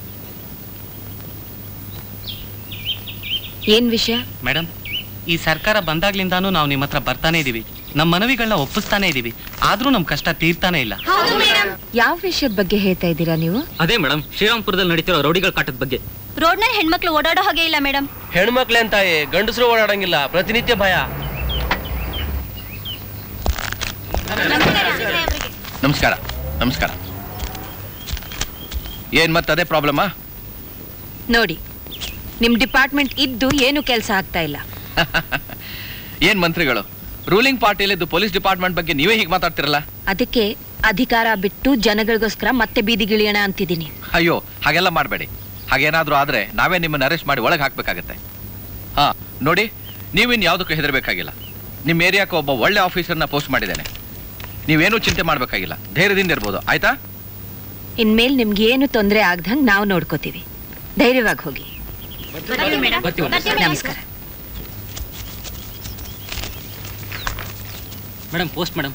ಏನ್ ವಿಷಯ ಮೇಡಮ್ ಈ ಸರ್ಕಾರ ಬಂದಾಗ್ಲಿಂದಾನು ನಾವು ನಿಮ್ಮ ಹತ್ರ ಬರ್ತಾನೆ ಇದೀವಿ ನಮ್ಮ ಮನವಿಗಳನ್ನ ಒಪ್ಪಿಸ್ತಾನೆ ಇದೀವಿ ಆದ್ರೂ ನಮ್ ಕಷ್ಟ ತೀರ್ತಾನೆ ಇಲ್ಲ ಯಾವ ವಿಷಯದ ಬಗ್ಗೆ ಹೇಳ್ತಾ ಇದ್ದೀರಾ ನೀವು ಅದೇ ಮೇಡಮ್ ಶ್ರೀರಾಮ್ಪುರದಲ್ಲಿ ನಡೀತಿರೋ ರೌಡಿಗಳ ಕಾಟದ ಬಗ್ಗೆ ರೋಡ್ನಲ್ಲಿ ಹೆಣ್ಮಕ್ಳು ಓಡಾಡೋ ಹಾಗೆ ಇಲ್ಲ ಮೇಡಮ್ ಹೆಣ್ಮಕ್ಳೇನ್ ತಾಯಿ ಗಂಡಸರು ಓಡಾಡಂಗಿಲ್ಲ ಪ್ರತಿನಿತ್ಯ ಭಯ ನಮಸ್ಕಾರ ನಮಸ್ಕಾರ ಏನ್ ಮತ್ತೆ ಅದೇ ಪ್ರಾಬ್ಲಮಾ ನೋಡಿ ನಿಮ್ ಡಿಪಾರ್ಟ್ಮೆಂಟ್ ಇದ್ದು ಏನು ಕೆಲಸ ಆಗ್ತಾ ಇಲ್ಲ ಏನ್ ಮಂತ್ರಿಗಳು ರೂಲಿಂಗ್ ಪಾರ್ಟಿಯಲ್ಲಿದ್ದು ಪೊಲೀಸ್ ಡಿಪಾರ್ಟ್ಮೆಂಟ್ ಬಗ್ಗೆ ನೀವೇ ಹೀಗೆ ಮಾತಾಡ್ತಿರಲ್ಲ ಅದಕ್ಕೆ ಅಧಿಕಾರ ಬಿಟ್ಟು ಜನಗಳಿಗೋಸ್ಕರ ಮತ್ತೆ ಬೀದಿಗಿಳಿಯೋಣ ಅಂತಿದ್ದೀನಿ ಅಯ್ಯೋ ಹಾಗೆಲ್ಲ ಮಾಡಬೇಡಿ ಹಾಗೇನಾದ್ರೂ ಆದ್ರೆ ನಾವೇ ನಿಮ್ಮನ್ನ ಅರೆಸ್ಟ್ ಮಾಡಿ ಒಳಗೆ ಹಾಕ್ಬೇಕಾಗತ್ತೆ ಹಾ ನೋಡಿ ನೀವಿನ್ ಯಾವುದಕ್ಕೂ ಹೆದರ್ಬೇಕಾಗಿಲ್ಲ ನಿಮ್ಮ ಏರಿಯಾಕ್ಕೆ ಒಬ್ಬ ಒಳ್ಳೆ ಆಫೀಸರ್ನ ಪೋಸ್ಟ್ ಮಾಡಿದ್ದೇನೆ ನೀವೇನೂ ಚಿಂತೆ ಮಾಡ್ಬೇಕಾಗಿಲ್ಲ ಧೈರ್ಯದಿಂದ ಇರ್ಬೋದು ಆಯ್ತಾ ಇನ್ಮೇಲೆ ನಿಮ್ಗೆ ಏನು ತೊಂದರೆ ಆಗ್ದಂಗ್ ನಾವು ನೋಡ್ಕೋತೀವಿ ಧೈರ್ಯವಾಗಿ ಹೋಗಿ ನಮಸ್ಕಾರ ಮೇಡಮ್ ಪೋಸ್ಟ್ ಮೇಡಮ್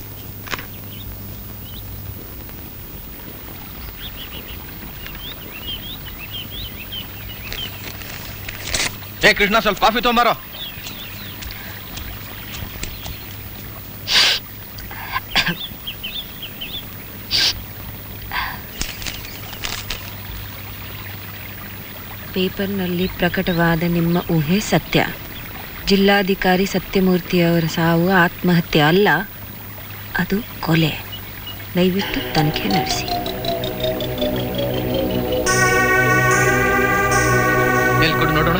ಏ ಕೃಷ್ಣ ಸ್ವಲ್ಪ ಕಾಫಿ ತೊಗೊಂಬಾರೋ ಪೇಪರ್ನಲ್ಲಿ ಪ್ರಕಟವಾದ ನಿಮ್ಮ ಊಹೆ ಸತ್ಯ ಜಿಲ್ಲಾಧಿಕಾರಿ ಸತ್ಯಮೂರ್ತಿಯವರ ಸಾವು ಆತ್ಮಹತ್ಯೆ ಅಲ್ಲ ಅದು ಕೊಲೆ ದಯವಿಟ್ಟು ತನಿಖೆ ನಡೆಸಿ ಎಲ್ಲಿ ಕೊಡು ನೋಡೋಣ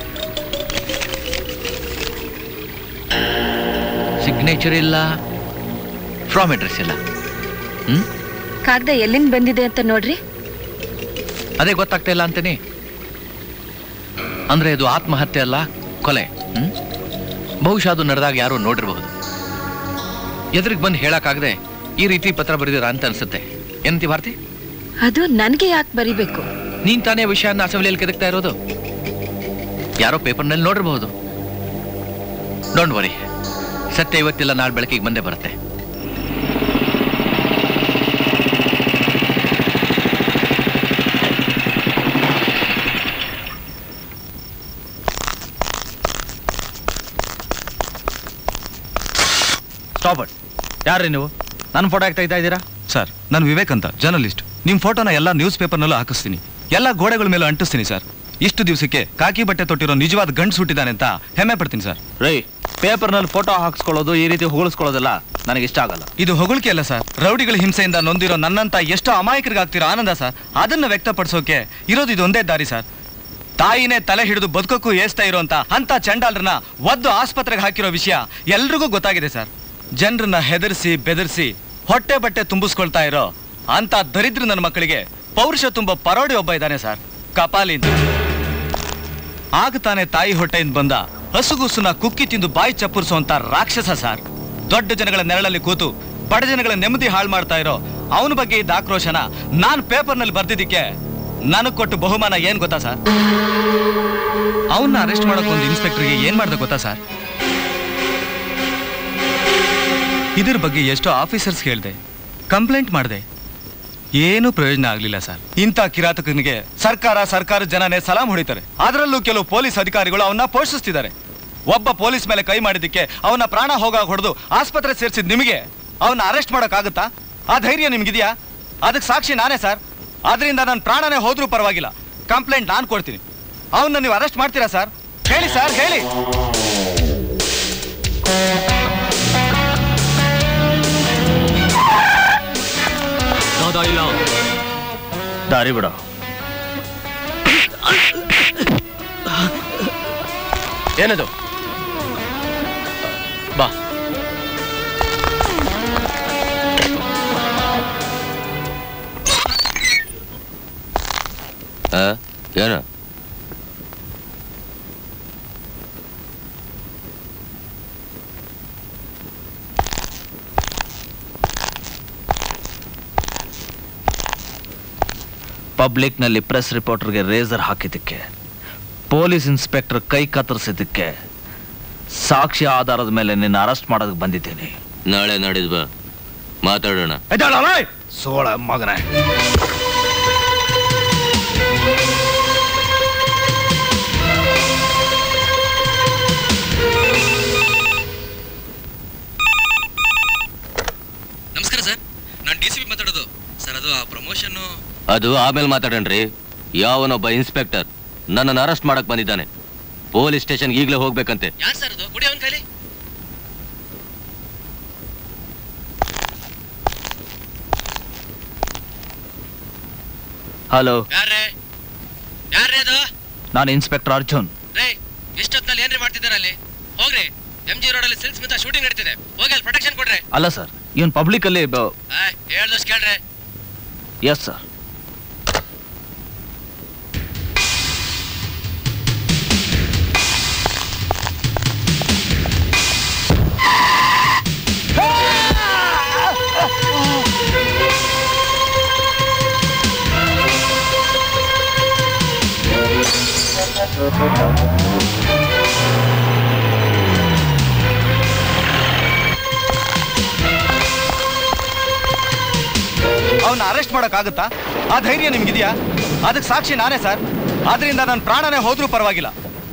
ಸಿಗ್ನೇಚರ್ ಇಲ್ಲ ಫ್ರಾಮ್ ಅಡ್ರೆಸ್ ಇಲ್ಲ ಹ್ಮ್ ಕಾಗದ ಎಲ್ಲಿಂದ ಬಂದಿದೆ ಅಂತ ನೋಡ್ರಿ ಅದೇ ಗೊತ್ತಾಗ್ತಾ ಇಲ್ಲ ಅಂತೀನಿ ಅಂದ್ರೆ ಇದು ಆತ್ಮಹತ್ಯೆ ಅಲ್ಲ ಕೊಲೆ ಹ್ಮ್ ಬಹುಶಃ ಅದು ನಡೆದಾಗ ಯಾರು ನೋಡಿರಬಹುದು ಎದುರಿಗೆ ಬಂದು ಹೇಳಕ್ಕಾಗದೆ ಈ ರೀತಿ ಪತ್ರ ಬರೆದಿರ ಅಂತ ಅನ್ಸುತ್ತೆ ಏನಂತಿ ಭಾರತಿ ಅದು ನನಗೆ ಯಾಕೆ ಬರಿಬೇಕು ನೀನ್ ತಾನೇ ವಿಷಯನ ಅಸೆಂಬ್ಲಿಯಲ್ಲಿ ಕೆದಕ್ತಾ ಇರೋದು ಯಾರೋ ಪೇಪರ್ನಲ್ಲಿ ನೋಡಿರಬಹುದು ಡೋಂಟ್ ವರಿ ಸತ್ಯ ಇವತ್ತಿಲ್ಲ ನಾಳೆ ಬೆಳಕಿಗೆ ಬಂದೇ ಬರುತ್ತೆ ಸ್ಟಾಪ್ ಇಟ್ ಯಾರ್ರಿ ನೀವು ನನ್ನ ಫೋಟೋ ಹಾಕ್ತಾ ಇದ್ದ ಇದ್ದೀರಾ ಸರ್ ನಾನು ವಿವೇಕ್ ಅಂತ ಜರ್ನಲಿಸ್ಟ್ ನಿಮ್ಮ ಫೋಟೋನ ಎಲ್ಲ ನ್ಯೂಸ್ ಪೇಪರ್ನಲ್ಲೂ ಹಾಕಿಸ್ತೀನಿ ಎಲ್ಲ ಗೋಡೆಗಳ ಮೇಲೂ ಅಂಟಿಸ್ತೀನಿ ಸರ್ ಇಷ್ಟು ದಿವಸಕ್ಕೆ ಕಾಕಿ ಬಟ್ಟೆ ತೊಟ್ಟಿರೋ ನಿಜವಾದ ಗಂಡು ಹುಟ್ಟಿದ್ದಾನೆ ಅಂತ ಹೆಮ್ಮೆ ಪಡ್ತೀನಿ ಸರ್ ರೈ ಪೇಪರ್ನಲ್ಲಿ ಫೋಟೋ ಹಾಕ್ಸ್ಕೊಳ್ಳೋದು ಈ ರೀತಿ ಹೊಗಳಿಸ್ಕೊಳ್ಳೋದೆಲ್ಲ ನನಗೆ ಇಷ್ಟ ಆಗಲ್ಲ ಇದು ಹೊಗಳಿಕೆ ಅಲ್ಲ ಸರ್ ರೌಡಿಗಳ ಹಿಂಸೆಯಿಂದ ನೊಂದಿರೋ ನನ್ನಂತ ಎಷ್ಟೋ ಅಮಾಯಕರಿಗಾಗ್ತಿರೋ ಆನಂದ ಸರ್ ಅದನ್ನ ವ್ಯಕ್ತಪಡಿಸೋಕೆ ಇರೋದು ಇದೊಂದೇ ದಾರಿ ಸರ್ ತಾಯಿನೇ ತಲೆ ಹಿಡಿದು ಬದುಕೋಕ್ಕೂ ಏಸ್ತಾ ಇರೋಂತ ಅಂತ ಚಂಡಾಲರನ್ನ ಒದ್ದು ಆಸ್ಪತ್ರೆಗೆ ಹಾಕಿರೋ ವಿಷಯ ಎಲ್ರಿಗೂ ಗೊತ್ತಾಗಿದೆ ಸರ್ ಜನರನ್ನ ಹೆದರ್ಸಿ ಬೆದರ್ಸಿ ಹೊಟ್ಟೆ ಬಟ್ಟೆ ತುಂಬಿಸ್ಕೊಳ್ತಾ ಇರೋ ಅಂತ ದರಿದ್ರ ನನ್ನ ಮಕ್ಕಳಿಗೆ ಪೌರುಷ ತುಂಬ ಪರೋಡಿ ಒಬ್ಬ ಇದ್ದಾನೆ ಸರ್ ಕಪಾಲಿ ಅಂತ ಆಗ ತಾನೇ ತಾಯಿ ಹೊಟ್ಟೆಯಿಂದ ಬಂದ ಹಸುಗುಸುನ ಕುಕ್ಕಿ ತಿಂದು ಬಾಯಿ ಚಪ್ಪರಿಸುವಂತ ರಾಕ್ಷಸ ಸರ್ ದೊಡ್ಡ ಜನಗಳ ನೆರಳಲ್ಲಿ ಕೂತು ಬಡ ಜನಗಳ ನೆಮ್ಮದಿ ಹಾಳು ಮಾಡ್ತಾ ಇರೋ ಅವನ ಬಗ್ಗೆ ಇದ್ದ ಆಕ್ರೋಶನ ನಾನು ಪೇಪರ್ನಲ್ಲಿ ಬರ್ದಿದ್ದಕ್ಕೆ ನನಗ್ ಕೊಟ್ಟು ಬಹುಮಾನ ಏನ್ ಗೊತ್ತಾ ಸರ್ ಅವನ್ನ ಅರೆಸ್ಟ್ ಮಾಡೋಕೆ ಒಂದು ಇನ್ಸ್ಪೆಕ್ಟರ್ಗೆ ಏನ್ ಮಾಡ್ದೆ ಗೊತ್ತಾ ಸರ್ ಇದ್ರ ಬಗ್ಗೆ ಎಷ್ಟೋ ಆಫೀಸರ್ಸ್ ಹೇಳ್ದೆ ಕಂಪ್ಲೇಂಟ್ ಮಾಡಿದೆ ಏನೂ ಪ್ರಯೋಜನ ಆಗ್ಲಿಲ್ಲ ಸರ್ ಇಂಥ ಕಿರಾತಕನಿಗೆ ಸರ್ಕಾರ ಸರ್ಕಾರ ಜನನೇ ಸಲಾಂ ಹೊಡಿತಾರೆ ಅದರಲ್ಲೂ ಕೆಲವು ಪೊಲೀಸ್ ಅಧಿಕಾರಿಗಳು ಅವನ್ನ ಪೋಷಿಸ್ತಿದ್ದಾರೆ ಒಬ್ಬ ಪೊಲೀಸ್ ಮೇಲೆ ಕೈ ಮಾಡಿದ್ದಕ್ಕೆ ಅವನ ಪ್ರಾಣ ಹೋಗಾಗ ಹೊಡೆದು ಆಸ್ಪತ್ರೆ ಸೇರಿಸಿದ ನಿಮಗೆ ಅವನ್ನ ಅರೆಸ್ಟ್ ಮಾಡೋಕ್ಕಾಗುತ್ತಾ ಆ ಧೈರ್ಯ ನಿಮ್ಗಿದೆಯಾ ಅದಕ್ಕೆ ಸಾಕ್ಷಿ ನಾನೇ ಸರ್ ಆದ್ರಿಂದ ನನ್ನ ಪ್ರಾಣನೇ ಹೋದ್ರೂ ಪರವಾಗಿಲ್ಲ ಕಂಪ್ಲೇಂಟ್ ನಾನು ಕೊಡ್ತೀನಿ ಅವನ್ನ ನೀವು ಅರೆಸ್ಟ್ ಮಾಡ್ತೀರಾ ಸರ್ ಹೇಳಿ ಸರ್ ಹೇಳಿ ದಾರಿ ಬಿಡು ಏನದು ಬಾ ಆ? ಏನು ಪಬ್ಲಿಕ್ನಲ್ಲಿ ಪ್ರೆಸ್ ರಿಪೋರ್ಟರ್ಗೆ ರೇಸರ್ ಹಾಕಿದ್ದಕ್ಕೆ ಪೊಲೀಸ್ ಇನ್ಸ್ಪೆಕ್ಟರ್ ಕೈ ಕತ್ತರಿಸಿದ್ದಕ್ಕೆ ಸಾಕ್ಷಿ ಆಧಾರದ ಮೇಲೆ ನಿನ್ನ ಅರೆಸ್ಟ್ ಮಾಡೋದಕ್ಕೆ ಬಂದಿದ್ದೀನಿ ನಾಳೆ ನಾಡಿದ್ ಬಾ ಮಾತಾಡೋಣ ಸೋಳ ಮಗನೇ ನಮಸ್ಕಾರ ಸರ್ ನಾನು ಡಿ ಸಿ ಪಿ ಮಾತಾಡೋದು ಸರ್ ಅದು ಆ ಪ್ರಮೋಷನ್ ಅದು ಆಮೇಲೆ ಮಾತಾಡಣ್ರಿ ಯಾವನೊಬ್ಬ ಇನ್ಸ್ಪೆಕ್ಟರ್ ನನ್ನನ್ನು ಅರೆಸ್ಟ್ ಮಾಡಕ್ ಬಂದಿದ್ದಾನೆ ಪೊಲೀಸ್ ಸ್ಟೇಷನ್ಗೆ ಈಗಲೇ ಹೋಗ್ಬೇಕಂತೆ ಯಾರು ಸರ್ ಅದು ಕುಡಿ ಅವನ ಕೈಲಿ ಹಲೋ ಯಾರೇ ಯಾರೇ ಅದು ನಾನು ಇನ್ಸ್ಪೆಕ್ಟರ್ ಅರ್ಜುನ್ ರೇ ಇಷ್ಟೊತ್ತಿನಲ್ಲಿ ಏನ್ರಿ ಮಾಡ್ತಿದ್ದಾರೆ ಅಲ್ಲಿ ಹೋಗ್ರಿ ಎಂ ಜಿ ರೋಡಲ್ಲಿ ಸಿಲ್ಕ್ ಸ್ಮಿತಾ ಶೂಟಿಂಗ್ ನಡೀತಿದೆ ಹೋಗಿ ಅಲ್ಲಿ ಪ್ರೊಟೆಕ್ಷನ್ ಕೊಡ್ರಿ ಅಲ್ಲ ಸರ್ ಇವನ್ ಪಬ್ಲಿಕ್ ಅಲ್ಲಿ ಆ, ಹೇಳ್ದಷ್ಟು ಕೇಳ್ರಿ ಎಸ್ ಸರ್ ಅವನ್ನ ಅರೆಸ್ಟ್ ಮಾಡೋಕ್ಕಾಗುತ್ತಾ ಆ ಧೈರ್ಯ ನಿಮ್ಗಿದೆಯಾ ಅದಕ್ಕೆ ಸಾಕ್ಷಿ ನಾನೇ ಸರ್ ಆದ್ರಿಂದ ನನ್ನ ಪ್ರಾಣನೇ ಹೋದ್ರೂ ಪರವಾಗಿಲ್ಲ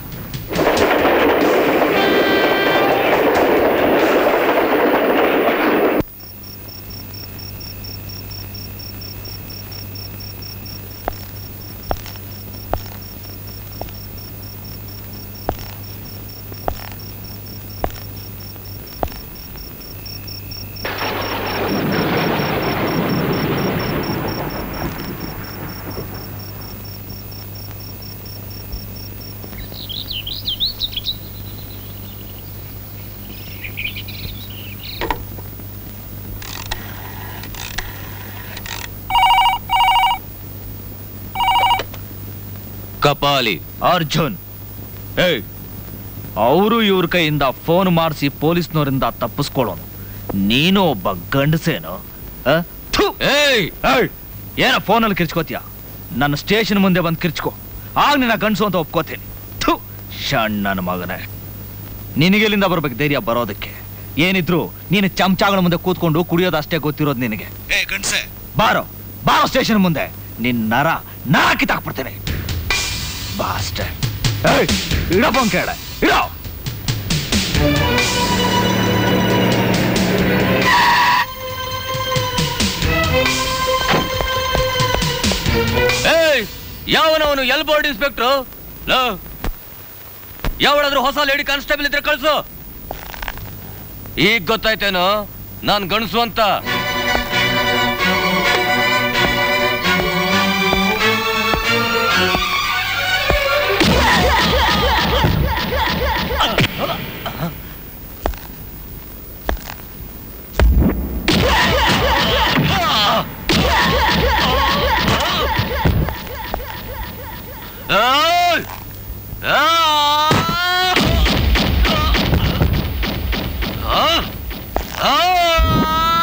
ಕಪಾಲಿ ಅರ್ಜುನ್ ಏಯ್ ಅವರು ಇವ್ರ ಕೈಯಿಂದ ಫೋನ್ ಮಾಡಿಸಿ ಪೊಲೀಸ್ನವರಿಂದ ತಪ್ಪಿಸ್ಕೊಳ್ಳೋನು ನೀನು ಒಬ್ಬ ಗಂಡಸೇನು ಆ? ಥು! ಏಯ್ ಏಯ್! ಏನೋ ಫೋನಲ್ಲಿ ಕಿರ್ಚ್ಕೋತೀಯ ನನ್ನ ಸ್ಟೇಷನ್ ಮುಂದೆ ಬಂದು ಕಿರ್ಚ್ಕೋ ಆಗ ನಿನ್ನ ಗಂಡಸು ಅಂತ ಒಪ್ಕೋತೀನಿ ಥು ಶಣ್ಣನ ಮಗನೇ ನಿನಗೆಲ್ಲಿಂದ ಬರ್ಬೇಕು ಧೈರ್ಯ ಬರೋದಕ್ಕೆ ಏನಿದ್ರು ನೀನು ಚಮಚಾಗಳ ಮುಂದೆ ಕೂತ್ಕೊಂಡು ಕುಡಿಯೋದು ಅಷ್ಟೇ ಗೊತ್ತಿರೋದು ನಿನಗೆ ಏ ಗಂಡ್ಸೆ ಬಾರೋ ಬಾರೋ ಸ್ಟೇಷನ್ ಮುಂದೆ ನಿನ್ ನರ ನರ ಕಿತ್ತಾಕ್ಬಿಡ್ತೇನೆ ಬಾ ಅಷ್ಟೇ ಏಯ್ ಇಡಪ್ಪ ಅಂತ ಕೇಳ ಇಡೋ ಏಯ್ ಯಾವನವನು ಎಲ್ ಬೋರ್ಡ್ ಇನ್ಸ್ಪೆಕ್ಟ್ರು ಯಾವಳಾದ್ರೂ ಹೊಸ ಲೇಡಿ ಕಾನ್ಸ್ಟೇಬಲ್ ಇದ್ರೆ ಕಳ್ಸು ಈಗ ಗೊತ್ತಾಯ್ತೇನೋ ನಾನ್ ಗಂಡಸು ಅಂತ ಏಯ್! ಆ! ಆ!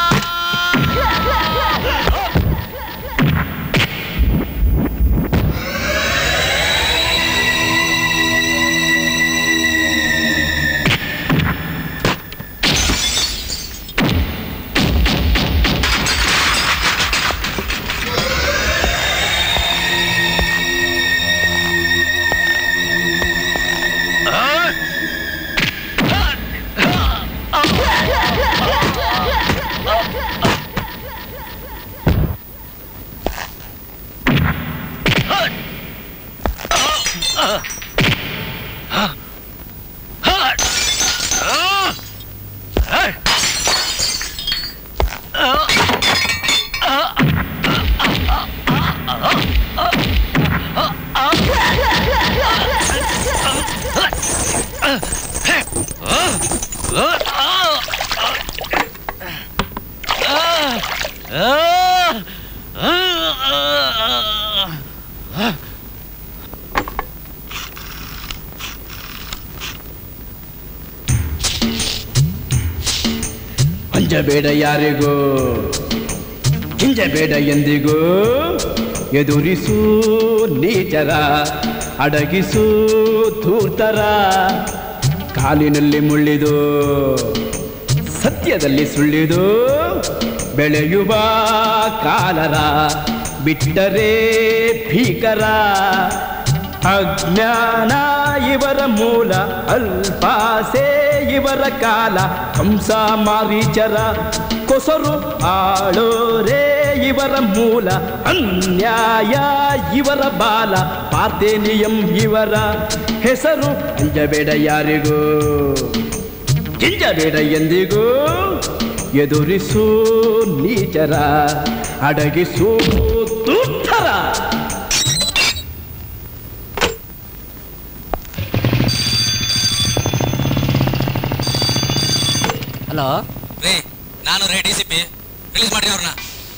ಅಂಜಬೇಡ ಯಾರಿಗೂ ಕಿಂಜಬೇಡ ಎಂದಿಗೂ ಎದುರಿಸು ನೀಚರ ಅಡಗಿಸು ಧೂರ್ತರ ಕಾಲಿನಲ್ಲಿ ಮುಳ್ಳಿದು ಸತ್ಯದಲ್ಲಿ ಸುಳ್ಳಿದು ಬೆಳೆಯುವ ಕಾಲರ ಬಿಟ್ಟರೆ ಭೀಕರ ಅಜ್ಞಾನ ಇವರ ಮೂಲ ಅಲ್ಪಾಸೆ ಇವರ ಕಾಲ ಕಂಸ ಮಾರೀಚರ ಕೊಸರು ಆಳೋರೇ ಇವರ ಮೂಲ ಅನ್ಯಾಯ ಇವರ ಬಾಲ ಪಾರ್ಥೇನಿಯಂ ಇವರ ಹೆಸರು ಅಂಜಬೇಡ ಯಾರಿಗೂ ಗಿಂಜಬೇಡ ಎಂದಿಗೂ ಎದುರಿಸು ನೀಚರ ಅಡಗಿಸು ದುರ್ಧರ ಹಲೋ ರೀ ನಾನು ರೇ ಡಿ ಸಿ ಪಿ ರಿಲೀಸ್ ಮಾಡ್ರಿ ಅವ್ರನ್ನ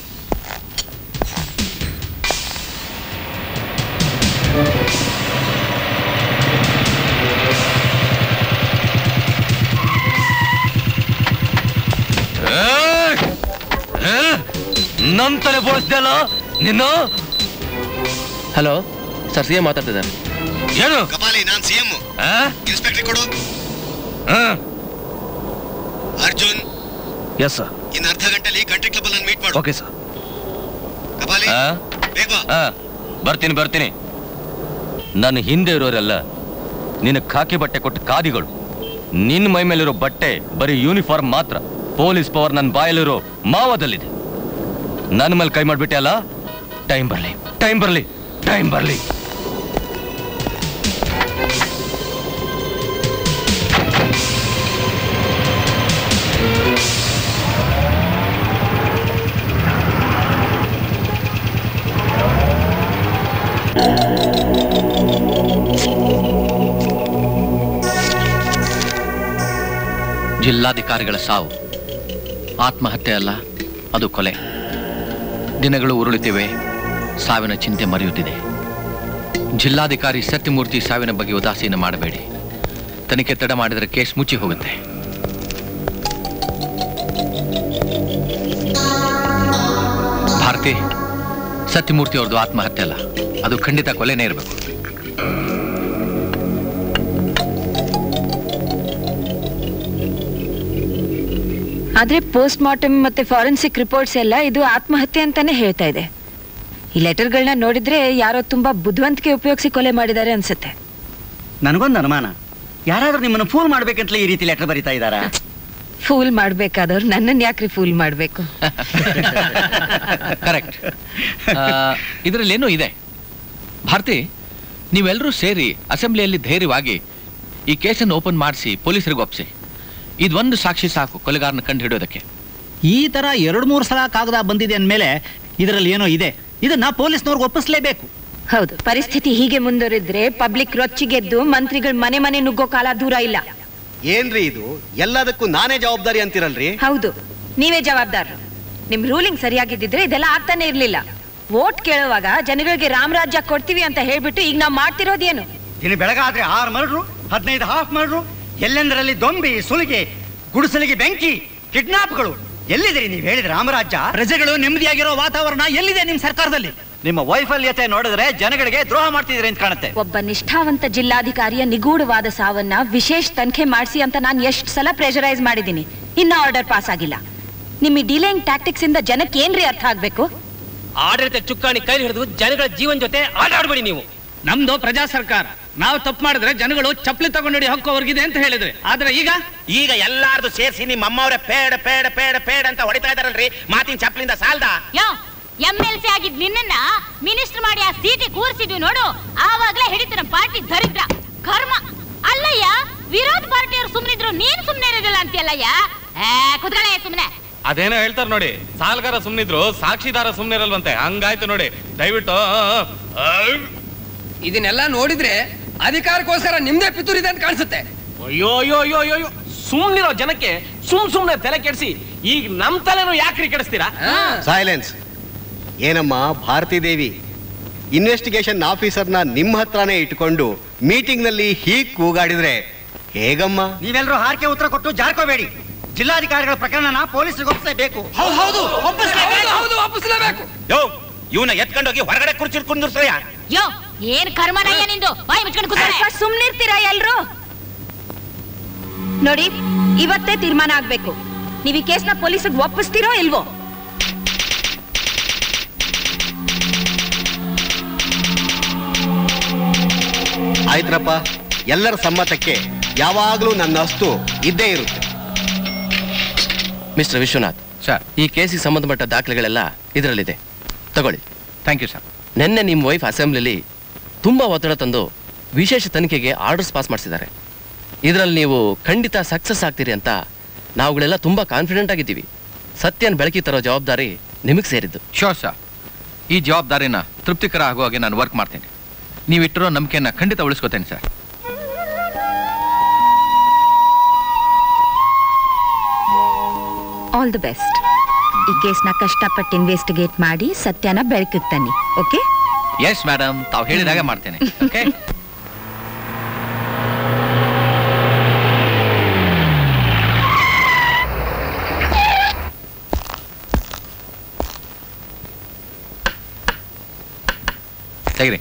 ನಮ್ ತಲೆ ಬೋಳಿಸ್ದಲ್ಲ ನಿನ್ನ ಹಲೋ ಸರ್ ಸಿ ಎಂ ಮಾತಾಡ್ತಿದ್ದಾರೆ ಏನು ಕಪಾಲಿ ನಾನ್ ಸಿಎಂ ಇನ್ಸ್ಪೆಕ್ಟರ್ ಕೊಡು ಅರ್ಜುನ್ ಎಸ್ ಸರ್ ಇನ್ನು ಅರ್ಧ ಗಂಟೆಲಿ ಕಂಟ್ರಿ ಕ್ಲಬ್ ಅಲ್ಲಿ ಮೀಟ್ ಮಾಡು ಓಕೆ ಸರ್ ಕಪಾಲಿ ಆ? ಬೇಗ ಬಾ. ಆ, ಬರ್ತೀನಿ ಬರ್ತೀನಿ ನನ್ನ ಹಿಂದೆ ಇರೋರೆಲ್ಲ ನಿನ್ನ ಖಾಕಿ ಬಟ್ಟೆ ಕೊಟ್ಟ ಕಾದಿಗಳು ನಿನ್ನ ಮೈ ಮೇಲಿರೋ ಬಟ್ಟೆ ಬರೀ ಯೂನಿಫಾರ್ಮ್ ಮಾತ್ರ ಪೊಲೀಸ್ ಪವರ್ ನನ್ನ ಬಾಯಲ್ಲಿರೋ ಮಾವದಲ್ಲಿದೆ ನನ್ನ ಮೇಲೆ ಕೈ ಮಾಡ್ಬಿಟ್ಟೆ ಅಲ್ಲ ಟೈಮ್ ಬರ್ಲಿ ಟೈಮ್ ಬರ್ಲಿ ಟೈಮ್ ಬರ್ಲಿ ಜಿಲ್ಲಾಧಿಕಾರಿಗಳ ಸಾವು ಆತ್ಮಹತ್ಯೆ ಅಲ್ಲ ಅದು ಕೊಲೆ ದಿನಗಳು ಉರುಳುತ್ತಿವೆ ಸಾವಿನ ಚಿಂತೆ ಮರೆಯುತ್ತಿದೆ ಜಿಲ್ಲಾಧಿಕಾರಿ ಸತ್ಯಮೂರ್ತಿ ಸಾವಿನ ಬಗ್ಗೆ ಉದಾಸೀನ ಮಾಡಬೇಡಿ ತನಿಖೆ ತಡ ಮಾಡಿದರೆ ಕೇಸ್ ಮುಚ್ಚಿ ಹೋಗುತ್ತೆ ಭಾರತಿ ಸತ್ಯಮೂರ್ತಿ ಅವ್ರದ್ದು ಆತ್ಮಹತ್ಯೆ ಅಲ್ಲ ಅದು ಖಂಡಿತ ಕೊಲೆನೇ ಇರಬೇಕು ಆದ್ರೆ ಪೋಸ್ಟ್ ಮಾರ್ಟಮ್ ಮತ್ತೆ ಫಾರೆನ್ಸಿಕ್ ರಿಪೋರ್ಟ್ಸ್ ಎಲ್ಲ ಇದು ಆತ್ಮಹತ್ಯೆ ಅಂತಾನೆ ಹೇಳ್ತಾ ಇದೆ ಈ ಲೆಟರ್ಗಳನ್ನ ನೋಡಿದ್ರೆ ಯಾರೋ ತುಂಬಾ ಬುದ್ಧಿವಂತಿಕೆ ಉಪಯೋಗಿಸಿ ಕೊಲೆ ಮಾಡಿದ್ದಾರೆ ಅನ್ಸುತ್ತೆ ನನಗೊಂದು ಅನುಮಾನ ಯಾರಾದ್ರೂ ನಿಮ್ಮನ್ನು ಫೂಲ್ ಮಾಡ್ಬೇಕಂತಲೇ ಈ ರೀತಿ ಲೆಟರ್ ಬರೀತಾ ಇದ್ದಾರಾ ಫೂಲ್ ಮಾಡ್ಬೇಕಾದವ್ರು ನನ್ನನ್ನು ಯಾಕ್ರಿ ಫೂಲ್ ಮಾಡ್ಬೇಕು ಕರೆಕ್ಟ್ ಇದರಲ್ಲೇನೋ ಇದೆ ಭಾರತಿ ನೀವೆಲ್ಲರೂ ಸೇರಿ ಅಸೆಂಬ್ಲಿಯಲ್ಲಿ ಧೈರ್ಯವಾಗಿ ಈ ಕೇಸನ್ನು ಓಪನ್ ಮಾಡಿಸಿ ಪೊಲೀಸರಿಗೆ ಒಪ್ಪಿಸಿ ಇದೊಂದು ಸಾಕ್ಷಿ ಸಾಕು ಕೊಲೆಗಾರನ ಕಂಡು ಹಿಡಿಯೋದಕ್ಕೆ ಈ ತರ ಎರಡು ಮೂರು ಸಲ ಕಾಗದ ಬಂದಿದೆ ಅಂದಮೇಲೆ ಇದರಲ್ಲಿ ಏನೋ ಇದೆ ಇದನ್ನ ಪೊಲೀಸ್ನವ್ರಿಗೆ ಒಪ್ಪಿಸ್ಲೇಬೇಕು ಹೌದು ಪರಿಸ್ಥಿತಿ ಹೀಗೆ ಮುಂದುವರಿದ್ರೆ ಪಬ್ಲಿಕ್ ರೊಚ್ಚಿಗೆದ್ದು ಮಂತ್ರಿಗಳ ಮನೆ ಮನೆ ನುಗ್ಗೋ ಕಾಲ ದೂರ ಇಲ್ಲ ಏನ್ರಿ ಇದು ಎಲ್ಲದಕ್ಕೂ ನಾನೇ ಜವಾಬ್ದಾರಿ ಅಂತಿರಲ್ರಿ ಹೌದು ನೀವೇ ಜವಾಬ್ದಾರರು ನಿಮ್ ರೂಲಿಂಗ್ ಸರಿಯಾಗಿದ್ದಿದ್ರೆ ಇದೆಲ್ಲ ಆಗ್ತಾನೆ ಇರ್ಲಿಲ್ಲ ವೋಟ್ ಕೇಳುವಾಗ ಜನಗಳಿಗೆ ರಾಮರಾಜ್ಯ ಕೊಡ್ತೀವಿ ಅಂತ ಹೇಳ್ಬಿಟ್ಟು ಈಗ ನಾವ್ ಮಾಡ್ತಿರೋದೇನು ದಿನ ಬೆಳಗಾದ್ರೆ ಆರು ಮರಡ್ರು ಹದಿನೈದು ಹಾಫ್ ಮರಡ್ರು ಎಲ್ಲೆಂದರಲ್ಲಿ ದೊಂಬಿ ಸುಲಿಗೆ ಗುಡಿಸಲಿಗೆ ಬೆಂಕಿ ಕಿಡ್ನಾಪ್ಗಳು ಎಲ್ಲಿದ್ದೀರಿ ನೀವು ಹೇಳಿದ್ರೆ ರಾಮರಾಜ್ಯ ಪ್ರಜೆಗಳು ನೆಮ್ಮದಿಯಾಗಿರೋ ವಾತಾವರಣ ಎಲ್ಲಿದೆ ನಿಮ್ ಸರ್ಕಾರದಲ್ಲಿ ನಿಮ್ಮ ವೈಫಲ್ಯತೆ ನೋಡಿದ್ರೆ ಜನಗಳಿಗೆ ದ್ರೋಹ ಮಾಡ್ತಿದ್ರಿ ಅಂತ ಕಾಣುತ್ತೆ ಒಬ್ಬ ನಿಷ್ಠಾವಂತ ಜಿಲ್ಲಾಧಿಕಾರಿಯ ನಿಗೂಢವಾದ ಸಾವನ್ನ ವಿಶೇಷ ತನಿಖೆ ಮಾಡಿಸಿ ಅಂತ ನಾನು ಎಷ್ಟು ಸಲ ಪ್ರೆಷರೈಸ್ ಮಾಡಿದ್ದೀನಿ ಇನ್ನ ಆರ್ಡರ್ ಪಾಸ್ ಆಗಿಲ್ಲ ನಿಮ್ಮ ಡಿಲೇಯಿಂಗ್ ಟ್ಯಾಕ್ಟಿಕ್ಸ್ ಇಂದ ಜನಕ್ಕೆ ಏನ್ರಿ ಅರ್ಥ ಆಗ್ಬೇಕು ಆಡಳಿತ ಚುಕ್ಕಾಣಿ ಕೈ ಹಿಡಿದು ಜನಗಳ ಜೀವನ ಜೊತೆ ಆಟ ಆಡ್ಬೇಡಿ ನೀವು ನಮ್ದು ಪ್ರಜಾ ಸರ್ಕಾರ ನಾವು ತಪ್ಪು ಮಾಡಿದ್ರೆ ಜನಗಳು ಚಪ್ಪಲಿ ತಗೊಂಡು ಹಕ್ಕು ಅವ್ರಿಗಿದೆ ಅಂತ ಹೇಳಿದ್ರೆ ಆದ್ರೆ ಈಗ ಈಗ ಎಲ್ಲಾರ್ದು ಸೇರಿಸಿ ನಿಮ್ಮ ಅಮ್ಮವ್ರೆ ಪೇಡ ಪೇಡ ಪೇಡ ಪೇಡ ಅಂತ ಹೊಡಿತಾ ಇದಾರಲ್ರಿ ಮಾತಿನ ಚಪ್ಪಲಿಂದ ಸಾಲ್ದ ಯೋ ಎಂ ಎಲ್ ಸಿ ಆಗಿದ್ ನಿನ್ನನ್ನ ಮಿನಿಸ್ಟರ್ ಮಾಡಿ ಆ ಸೀಟಿ ಕೂರಿಸಿದ್ವಿ ನೋಡು ಆವಾಗ್ಲೇ ಹಿಡಿತು ನಮ್ಮ ಪಾರ್ಟಿ ದರಿದ್ರ ಕರ್ಮ ಅಲ್ಲಯ್ಯ ವಿರೋಧ ಪಾರ್ಟಿಯವ್ರು ಸುಮ್ನಿದ್ರು ನೀನ್ ಸುಮ್ನೆ ಇರೋದಿಲ್ಲ ಅಂತೀಯಲ್ಲಯ್ಯ ಏ ಕುತ್ಕೊಳ್ಳೆ ಸುಮ್ನೆ ಅದೇನೋ ಹೇಳ್ತಾರೆ ನೋಡಿ ಸಾಲ್ಗಾರ ಸುಮ್ನಿದ್ರು ಸಾಕ್ಷಿದಾರ ಸುಮ್ನಿರಲ್ವಂತೆ ಹಂಗಾಯ್ತು ನೋಡಿ ದಯವಿಟ್ಟು ಆ, ಇದನ್ನೆಲ್ಲ ನೋಡಿದ್ರೆ ಅಧಿಕಾರಕ್ಕೋಸ್ಕರ ನಿಮ್ದೇ ಪಿತೂರಿದೆ ಅಂತ ಕಾಣಿಸುತ್ತೆ ಅಯ್ಯೋ ಅಯ್ಯೋ ಅಯ್ಯೋ ಅಯ್ಯೋ ಅಯ್ಯೋ ಸುಮ್ನಿರೋ ಜನಕ್ಕೆ ಸುಮ್ ಸುಮ್ನೆ ತಲೆ ಕೆಡಿಸಿ ಈಗ ನಮ್ ತಲೆನೂ ಯಾಕ್ರಿ ಕೆಡಿಸ್ತೀರಾ ಸೈಲೆನ್ಸ್ ಏನಮ್ಮ ಭಾರತಿ ದೇವಿ ಇನ್ವೆಸ್ಟಿಗೇಷನ್ ಆಫೀಸರ್ನ ನಿಮ್ಮ ಹತ್ರನೇ ಇಟ್ಕೊಂಡು ಮೀಟಿಂಗ್ನಲ್ಲಿ ಹೀಗ್ ಕೂಗಾಡಿದ್ರೆ ಹೇಗಮ್ಮ ನೀವೆಲ್ಲರೂ ಹಾರಿಕೆ ಉತ್ತರ ಕೊಟ್ಟು ಜಾರ್ಕೋಬೇಡಿ ಜಿಲ್ಲಾಧಿಕಾರಿಗಳ ಪ್ರಕರಣನ ಪೊಲೀಸರಿಗೆ ಒಪ್ಪಿಸಲೇಬೇಕು ಹೌದು ಹೌದು ವಾಪಸ್ಲೇಬೇಕು ಯೋ ಇವನ್ನ ಎತ್ಕೊಂಡೋಗಿ ಹೊರಗಡೆ ಕುರ್ಚಿ ಕುಂದಿರ್ಸಯ್ಯ ಯೋ ಏನ್ ಕರ್ಮನಯ್ಯ ನಿಂದು ಬಾಯಿ ಮುಚ್ಕೊಂಡು ಕೂತ್ಕೊಳ್ಳೆ ಸ್ವಲ್ಪ ಸುಮ್ನಿರ್ತೀರಾ ಎಲ್ರು ನೋಡಿ ಇವತ್ತೇ ತೀರ್ಮಾನ ಆಗ್ಬೇಕು ನೀವು ಈ ಕೇಸ್ನ ಪೊಲೀಸಿಗೆ ಒಪ್ಪಿಸ್ತೀರೋ ಇಲ್ವೋ ಆಯ್ತ್ರಪ್ಪ ಎಲ್ಲರ ಸಮ್ಮತಕ್ಕೆ ಯಾವಾಗಲೂ ನನ್ನ ಅಸ್ತು ಇದ್ದೇ ಇರುತ್ತೆ ಮಿಸ್ಟರ್ ವಿಶ್ವನಾಥ್ ಸರ್ ಈ ಕೇಸಿಗೆ ಸಂಬಂಧಪಟ್ಟ ದಾಖಲೆಗಳೆಲ್ಲ ಇದರಲ್ಲಿದೆ ತಗೊಳ್ಳಿ ಥ್ಯಾಂಕ್ ಯು ಸರ್ ನಿನ್ನೆ ನಿಮ್ಮ ವೈಫ್ ಅಸೆಂಬ್ಲಿಲಿ ತುಂಬಾ ಒತ್ತಡ ತಂದು ವಿಶೇಷ ತನಿಖೆಗೆ ಆರ್ಡರ್ಸ್ ಪಾಸ್ ಮಾಡಿಸಿದ್ದಾರೆ ಇದರಲ್ಲಿ ನೀವು ಖಂಡಿತ ಸಕ್ಸಸ್ ಆಗ್ತೀರಿ ಅಂತ ನಾವುಗಳೆಲ್ಲ ತುಂಬಾ ಕಾನ್ಫಿಡೆಂಟ್ ಆಗಿದ್ದೀವಿ ಸತ್ಯನ ಬೆಳಕಿ ತರೋ ಜವಾಬ್ದಾರಿ ನಿಮಗೆ ಸೇರಿದ್ದು ಶೋರ್ ಸರ್ ಈ ಜವಾಬ್ದಾರಿನ ತೃಪ್ತಿಕರ ಆಗೋ ಹಾಗೆ ನಾನು ವರ್ಕ್ ಮಾಡ್ತೇನೆ ನೀವಿಟ್ಟಿರೋ ನಂಬಿಕೆಯನ್ನ ಖಂಡಿತ ಉಳಿಸ್ಕೋತೇನೆ ಸರ್ ಆಲ್ ದಿ ಬೆಸ್ಟ್ ಈ ಕೇಸ್ನ ಕಷ್ಟಪಟ್ಟು ಇನ್ವೆಸ್ಟಿಗೇಟ್ ಮಾಡಿ ಸತ್ಯನ ಬೆಳಕಿಗೆ ತನ್ನಿ ಓಕೆ ಎಸ್ ಮೇಡಮ್ ತಾವು ಹೇಳಿದಾಗ ಮಾಡ್ತೇನೆ ಓಕೆ ತೆಗಿರಿ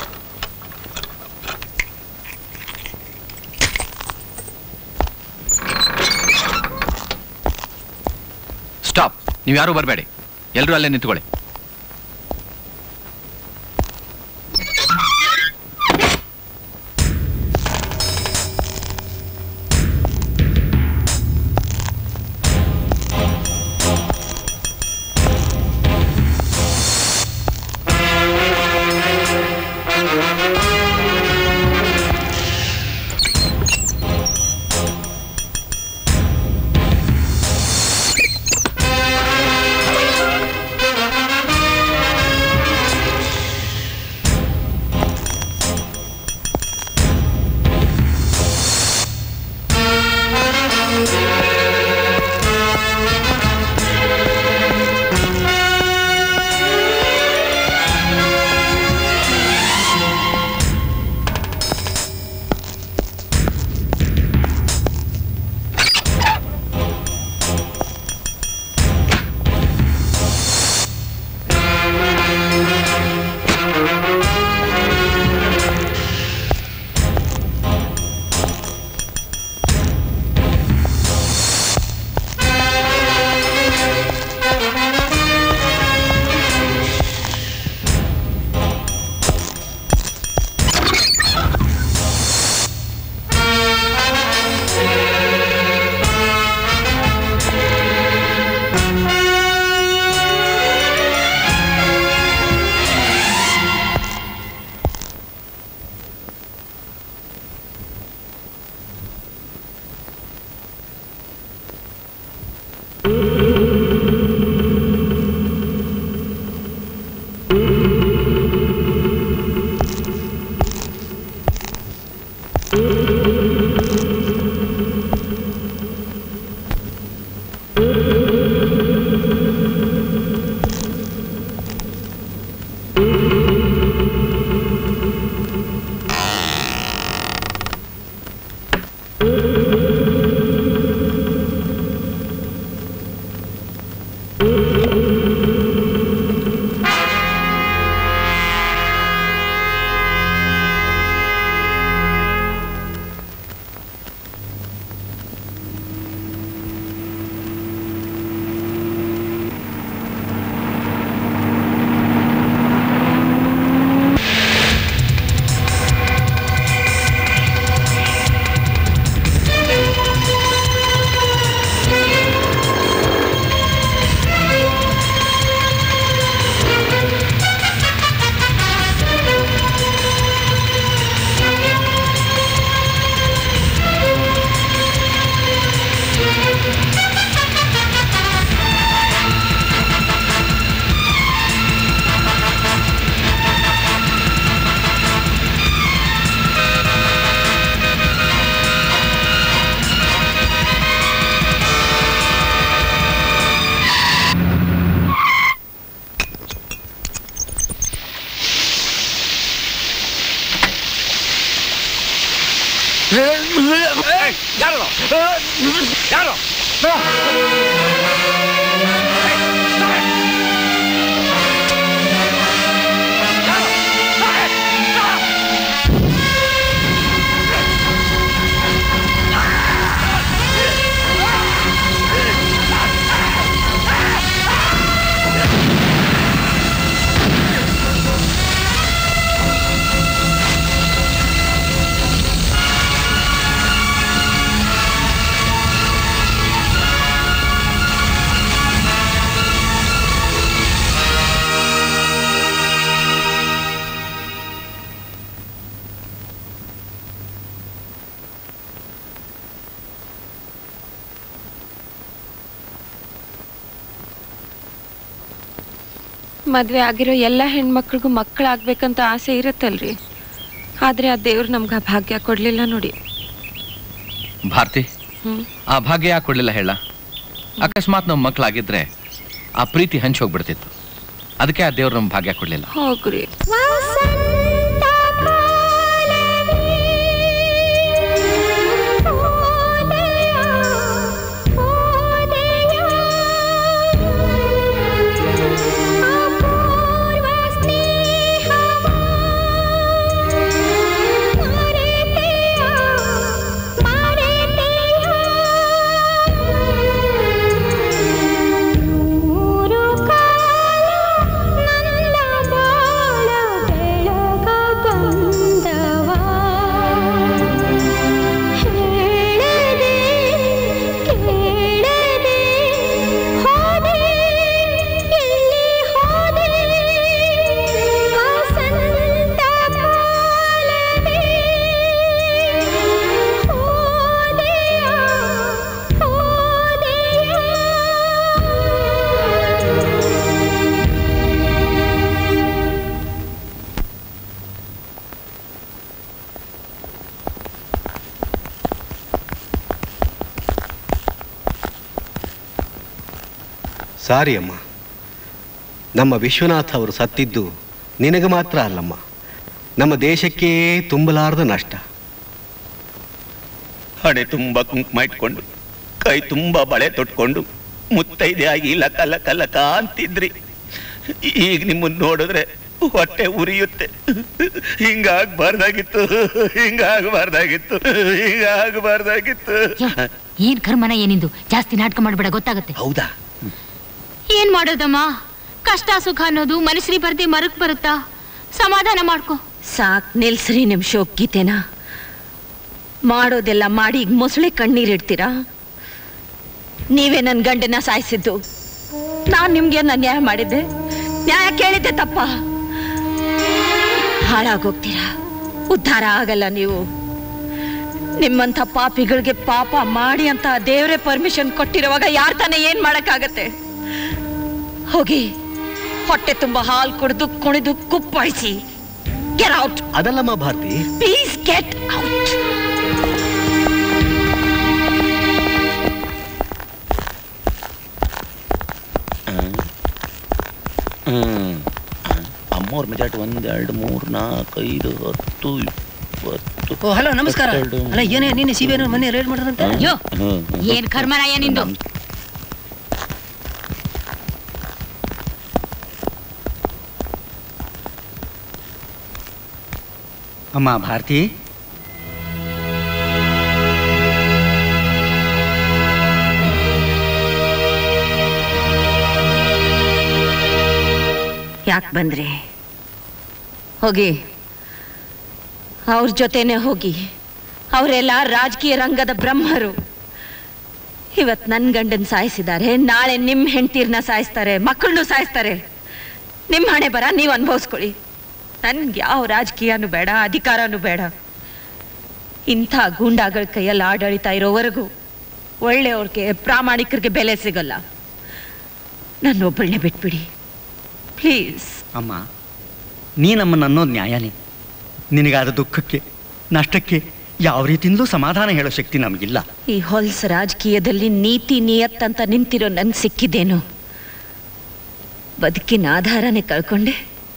ಸ್ಟಾಪ್ ನೀವು ಯಾರು ಬರಬೇಡಿ ಎಲ್ಲರೂ ಅಲ್ಲೇ ನಿಂತ್ಕೊಳ್ಳಿ ಯಾರು ಯಾರು ಮದ್ವೆ ಆಗಿರೋ ಎಲ್ಲ ಹೆಣ್ಮಕ್ಳಿಗೂ ಮಕ್ಕಳಾಗ್ಬೇಕಂತ ಆಸೆ ಇರುತ್ತಲ್ರಿ ಆದ್ರೆ ಆ ದೇವ್ರು ನಮ್ಗೆ ಆ ಭಾಗ್ಯ ಕೊಡ್ಲಿಲ್ಲ ನೋಡಿ ಭಾರತಿ ಹ್ಮ್ ಆ ಭಾಗ್ಯ ಯಾಕೆ ಕೊಡ್ಲಿಲ್ಲ ಹೇಳ ಅಕಸ್ಮಾತ್ ನಮ್ಮ ಮಕ್ಕಳಾಗಿದ್ರೆ ಆ ಪ್ರೀತಿ ಹಂಚೋಗ್ಬಿಡ್ತಿತ್ತು ಅದಕ್ಕೆ ಆ ದೇವ್ರು ನಮ್ಮ ಭಾಗ್ಯ ಕೊಡ್ಲಿಲ್ಲ ಹೋಗ್ರಿ ಸಾರಿ ಅಮ್ಮ ನಮ್ಮ ವಿಶ್ವನಾಥ್ ಅವರು ಸತ್ತಿದ್ದು ನಿನಗೆ ಮಾತ್ರ ಅಲ್ಲಮ್ಮ ನಮ್ಮ ದೇಶಕ್ಕೆ ತುಂಬಲಾರದ ನಷ್ಟ ಹಣೆ ತುಂಬ ಕುಂಕುಮ ಇಟ್ಕೊಂಡು ಕೈ ತುಂಬ ಬಳೆ ತೊಟ್ಕೊಂಡು ಮುತ್ತೈದೆ ಆಗಿ ಲಕ ಲಕ ಲಕ ಅಂತಿದ್ರಿ ಈಗ ನಿಮ್ಮನ್ನ ನೋಡಿದ್ರೆ ಹೊಟ್ಟೆ ಉರಿಯುತ್ತೆ ಹಿಂಗಾಗ್ಬಾರ್ದಾಗಿತ್ತು ಹಿಂಗಾಗ್ಬಾರ್ದಾಗಿತ್ತು ಹಿಂಗಾಗ್ಬಾರ್ದಾಗಿತ್ತು ಏನ್ ಕರ್ಮನ ಏನಿಂದು ಜಾಸ್ತಿ ನಾಟಕ ಮಾಡ್ಬೇಡ ಗೊತ್ತಾಗತ್ತೆ ಹೌದಾ ಏನ್ ಮಾಡೋದಮ್ಮ ಕಷ್ಟ ಸುಖ ಅನ್ನೋದು ಮನುಷ್ಯರಿ ಬರ್ದೆ ಮರಕ್ ಬರುತ್ತಾ ಸಮಾಧಾನ ಮಾಡ್ಕೊ ಸಾಕ್ ನಿಲ್ಸ್ರಿ ನಿಮ್ ಶೋಕ್ಗೀತೆನ ಮಾಡೋದೆಲ್ಲ ಮಾಡಿ ಈಗ ಮೊಸಳೆ ಕಣ್ಣೀರಿಡ್ತೀರಾ ನೀವೇ ನನ್ನ ಗಂಡನ ಸಾಯಿಸಿದ್ದು ನಾನ್ ನಿಮ್ಗೆ ಏನ್ ಅನ್ಯಾಯ ಮಾಡಿದ್ದೆ ನ್ಯಾಯ ಕೇಳಿದ್ದೆ ತಪ್ಪ ಹಾಳಾಗೋಗ್ತೀರಾ ಉದ್ಧಾರ ಆಗಲ್ಲ ನೀವು ನಿಮ್ಮಂಥ ಪಾಪಿಗಳಿಗೆ ಪಾಪ ಮಾಡಿ ಅಂತ ದೇವರೇ ಪರ್ಮಿಷನ್ ಕೊಟ್ಟಿರುವಾಗ ಯಾರ್ ತಾನೇ ಏನ್ ಮಾಡಕ್ಕಾಗತ್ತೆ ಹೋಗಿ ಹೊಟ್ಟೆ ತುಂಬ ಹಾಲು ಕುಡಿದು ಕುಣಿದು ಕುಪ್ಪಳಿಸಿ ಗೆಟ್ ಔಟ್ ಅದಲ್ಲಮ್ಮ Bharati please get out hmm ಅಮ್ಮವ್ರ ಮೆಜಾಟ್ ಒಂದ್ ಎರಡು ಮೂರ್ ನಾಲ್ಕು ಐದು ಹತ್ತು ಇಪ್ಪತ್ತು ಓ ಹಲೋ ನಮಸ್ಕಾರ ಇಪ್ಪತ್ತೆರಡು. ಅಲ್ಲ ಏನೇ ನೀನು ಸಿಬಿಐನ ಮೊನ್ನೆ ರೇಡ್ ಮಾಡಿದ್ರಂತೆ ಅಯ್ಯೋ ಹ್ಮ್, ಹ್ಮ್. ಏನ್ ಕರ್ಮನ ಏನಿಂದು ಅಮ್ಮ ಭಾರತಿ ಯಾಕೆ ಬಂದ್ರಿ ಹೋಗಿ ಅವ್ರ ಜೊತೆನೆ ಹೋಗಿ ಅವರೆಲ್ಲ ರಾಜಕೀಯ ರಂಗದ ಬ್ರಹ್ಮರು ಇವತ್ ನನ್ನ ಗಂಡನ್ ಸಾಯಿಸಿದ್ದಾರೆ ನಾಳೆ ನಿಮ್ಮ ಹೆಂಡ್ತೀರ್ನ ಸಾಯಿಸ್ತಾರೆ ಮಕ್ಕಳನ್ನು ಸಾಯಿಸ್ತಾರೆ ನಿಮ್ಮ ಹಣೆ ಬರ ನೀವು ಅನುಭವಿಸ್ಕೊಳ್ಳಿ ನನ್ಗೆ ಯಾವ ರಾಜಕೀಯನೂ ಬೇಡ ಅಧಿಕಾರನೂ ಬೇಡ ಇಂಥ ಗೂಂಡಾಗಳ ಕೈಯಲ್ಲಿ ಆಡಳಿತ ಇರೋವರೆಗೂ ಒಳ್ಳೆಯವ್ರಿಗೆ ಪ್ರಾಮಾಣಿಕರಿಗೆ ಬೆಲೆ ಸಿಗಲ್ಲ ನನ್ನೊಬ್ಬಳನ್ನೇ ಬಿಟ್ಬಿಡಿ ಪ್ಲೀಸ್ ಅಮ್ಮ ನೀ ನಮ್ಮನ್ನು ಅನ್ನೋದು ನ್ಯಾಯನೇ ನಿನಗಾದ ದುಃಖಕ್ಕೆ ನಷ್ಟಕ್ಕೆ ಯಾವ ರೀತಿಯಿಂದಲೂ ಸಮಾಧಾನ ಹೇಳೋ ಶಕ್ತಿ ನಮಗಿಲ್ಲ ಈ ಹೊಲ್ಸ್ ರಾಜಕೀಯದಲ್ಲಿ ನೀತಿ ನಿಯತ್ ಅಂತ ನಿಂತಿರೋ ನನ್ಗೆ ಸಿಕ್ಕಿದ್ದೇನು ಬದುಕಿನ ಆಧಾರನೇ ಕಳ್ಕೊಂಡೆ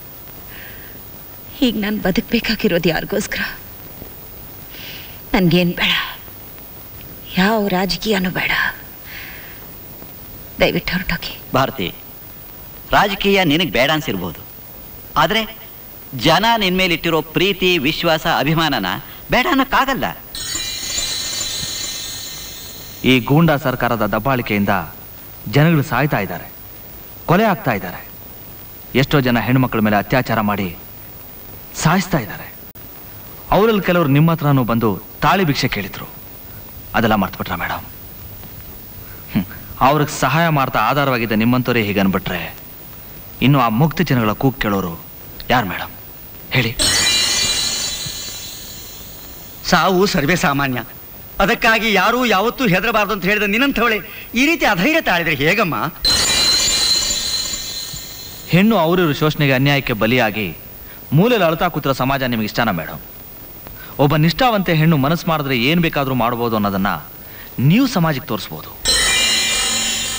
ಈಗ ನಾನು ಬದುಕಬೇಕಾಗಿರೋದು ಯಾರಿಗೋಸ್ಕರ ನನ್ಗೇನು ಬೇಡ ಯಾವ ರಾಜಕೀಯನೂ ಬೇಡ ದಯವಿಟ್ಟು ಹೊರಟೋಗಿ ಭಾರತಿ ರಾಜಕೀಯ ನಿನಗೆ ಬೇಡ ಅನ್ಸಿರ್ಬೋದು ಆದರೆ ಜನ ನಿನ್ ಮೇಲೆ ಇಟ್ಟಿರೋ ಪ್ರೀತಿ ವಿಶ್ವಾಸ ಅಭಿಮಾನನ ಬೇಡ ಅನ್ನೋಕ್ಕಾಗಲ್ಲ ಈ ಗೂಂಡಾ ಸರ್ಕಾರದ ದಬ್ಬಾಳಿಕೆಯಿಂದ ಜನಗಳು ಸಾಯ್ತಾ ಇದ್ದಾರೆ ಕೊಲೆ ಆಗ್ತಾ ಇದ್ದಾರೆ ಎಷ್ಟೋ ಜನ ಹೆಣ್ಮಕ್ಳ ಮೇಲೆ ಅತ್ಯಾಚಾರ ಮಾಡಿ ಸಾಯಿಸ್ತಾ ಇದ್ದಾರೆ ಅವರಲ್ಲಿ ಕೆಲವರು ನಿಮ್ಮ ಹತ್ರನೂ ಬಂದು ತಾಳಿ ಭಿಕ್ಷೆ ಕೇಳಿದ್ರು ಅದೆಲ್ಲ ಮರ್ತ್ಬಿಟ್ರ ಮೇಡಮ್ ಅವ್ರಿಗೆ ಸಹಾಯ ಮಾಡ್ತಾ ಆಧಾರವಾಗಿದ್ದ ನಿಮ್ಮಂತವರೇ ಹೀಗೆ ಅನ್ಬಿಟ್ರೆ ಇನ್ನು ಆ ಮುಕ್ತ ಜನಗಳ ಕೂಗ್ ಕೇಳೋರು ಯಾರು ಮೇಡಮ್ ಹೇಳಿ ಸಾವು ಸರ್ವೇ ಸಾಮಾನ್ಯ ಅದಕ್ಕಾಗಿ ಯಾರೂ ಯಾವತ್ತೂ ಹೆದರಬಾರ್ದು ಅಂತ ಹೇಳಿದ ನಿನ್ನಂಥವಳೆ ಈ ರೀತಿ ಅಧೈರ್ಯ ತಾಳಿದ್ರೆ ಹೇಗಮ್ಮ ಹೆಣ್ಣು ಅವರಿವ್ರ ಶೋಷಣೆಗೆ ಅನ್ಯಾಯಕ್ಕೆ ಬಲಿಯಾಗಿ ಮೂಲೆಯಲ್ಲಿ ಅಳ್ತಾ ಕೂತಿರೋ ಸಮಾಜ ನಿಮಗೆ ಇಷ್ಟನಾ ಮೇಡಮ್ ಒಬ್ಬ ನಿಷ್ಠಾವಂತೆ ಹೆಣ್ಣು ಮನಸ್ಸು ಮಾಡಿದ್ರೆ ಏನು ಬೇಕಾದರೂ ಮಾಡ್ಬೋದು ಅನ್ನೋದನ್ನ ನೀವು ಸಮಾಜಕ್ಕೆ ತೋರಿಸ್ಬೋದು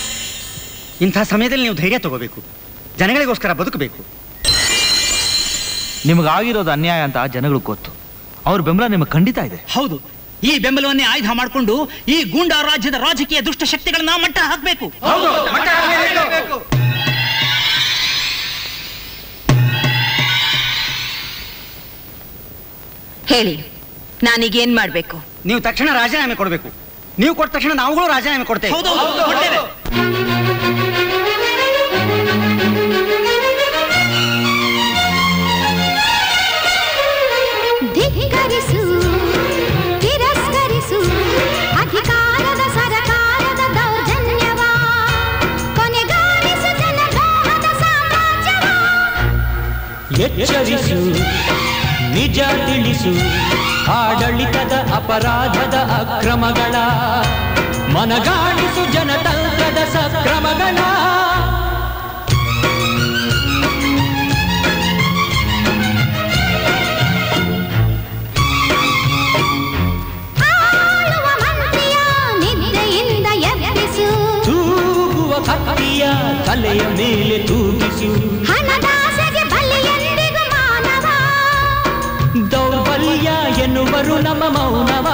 ಇಂಥ ಸಮಯದಲ್ಲಿ ನೀವು ಧೈರ್ಯ ತಗೋಬೇಕು ಜನಗಳಿಗೋಸ್ಕರ ಬದುಕಬೇಕು ನಿಮಗಾಗಿರೋದು ಅನ್ಯಾಯ ಅಂತ ಜನಗಳಿಗೆ ಗೊತ್ತು ಅವ್ರ ಬೆಂಬಲ ನಿಮಗೆ ಖಂಡಿತ ಇದೆ ಹೌದು ಈ ಬೆಂಬಲವನ್ನೇ ಆಯುಧ ಮಾಡಿಕೊಂಡು ಈ ಗೂಂಡಾ ರಾಜ್ಯದ ರಾಜಕೀಯ ದುಷ್ಟ ಶಕ್ತಿಗಳನ್ನ ಮಟ್ಟ ಹಾಕಬೇಕು ಹೇಳಿ ನಾನೀಗೇನ್ ಮಾಡ್ಬೇಕು ನೀವು ತಕ್ಷಣ ರಾಜೀನಾಮೆ ಕೊಡಬೇಕು ನೀವು ಕೊಟ್ಟ ತಕ್ಷಣ ನಾವುಗಳು ರಾಜೀನಾಮೆ ಕೊಡ್ತೇವೆ ಹೌದು, ಹೌದು, ಕೊಡ್ತೇವೆ. ಧಿಕ್ಕರಿಸು ತಿರಸ್ಕರಿಸು ಅಧಿಕಾರದ ಸರಕಾರದ ದೌರ್ಜನ್ಯವ ಕೊನೆಗಾಣಿಸು ಜನದ್ರೋಹದ ಸಾಮ್ರಾಜ್ಯವ ಎಚ್ಚರಿಸು ನಿಜ ತಿಳಿಸು ಆಡಳಿತದ ಅಪರಾಧದ ಅಕ್ರಮಗಳ ಮನಗಾಣಿಸು ಜನತಂತ್ರದ ಸಕ್ರಮಗಳ ಆಳುವ ಮಂತ್ರಿಯ ನಿದ್ದೆಯಿಂದ ಎಬ್ಬಿಸು ತೂಗುವ ಕತ್ತಿಯ ತಲೆಯ ಮೇಲೆ ತೂಗಿಸು ಹಣದಾಸೆಗೆ ಬಲಿ ಎಂದಿಗೂ ಮಾನವ ದೌರ್ಬಲ್ಯ ಎನ್ನುವರು ನಮ್ಮ ಮೌನವ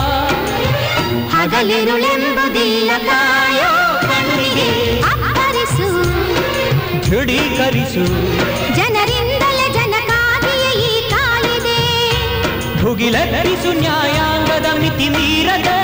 ಹಗಲಿರುಳೆಂಬುದಿಲ್ಲ ಕಾಯೋ ಕಣ್ಣಿಗೆ ಅಪ್ಪರಿಸು ದೃಢೀಕರಿಸು ಜನರಿಂದಲೇ ಜನಕ್ಕಾಗಿಯೇ ಈ ಕಾಲಿದೆ ಭುಗಿಲೆರಿಸು ನ್ಯಾಯಾಂಗದ ಮಿತಿ ಮೀರದೆ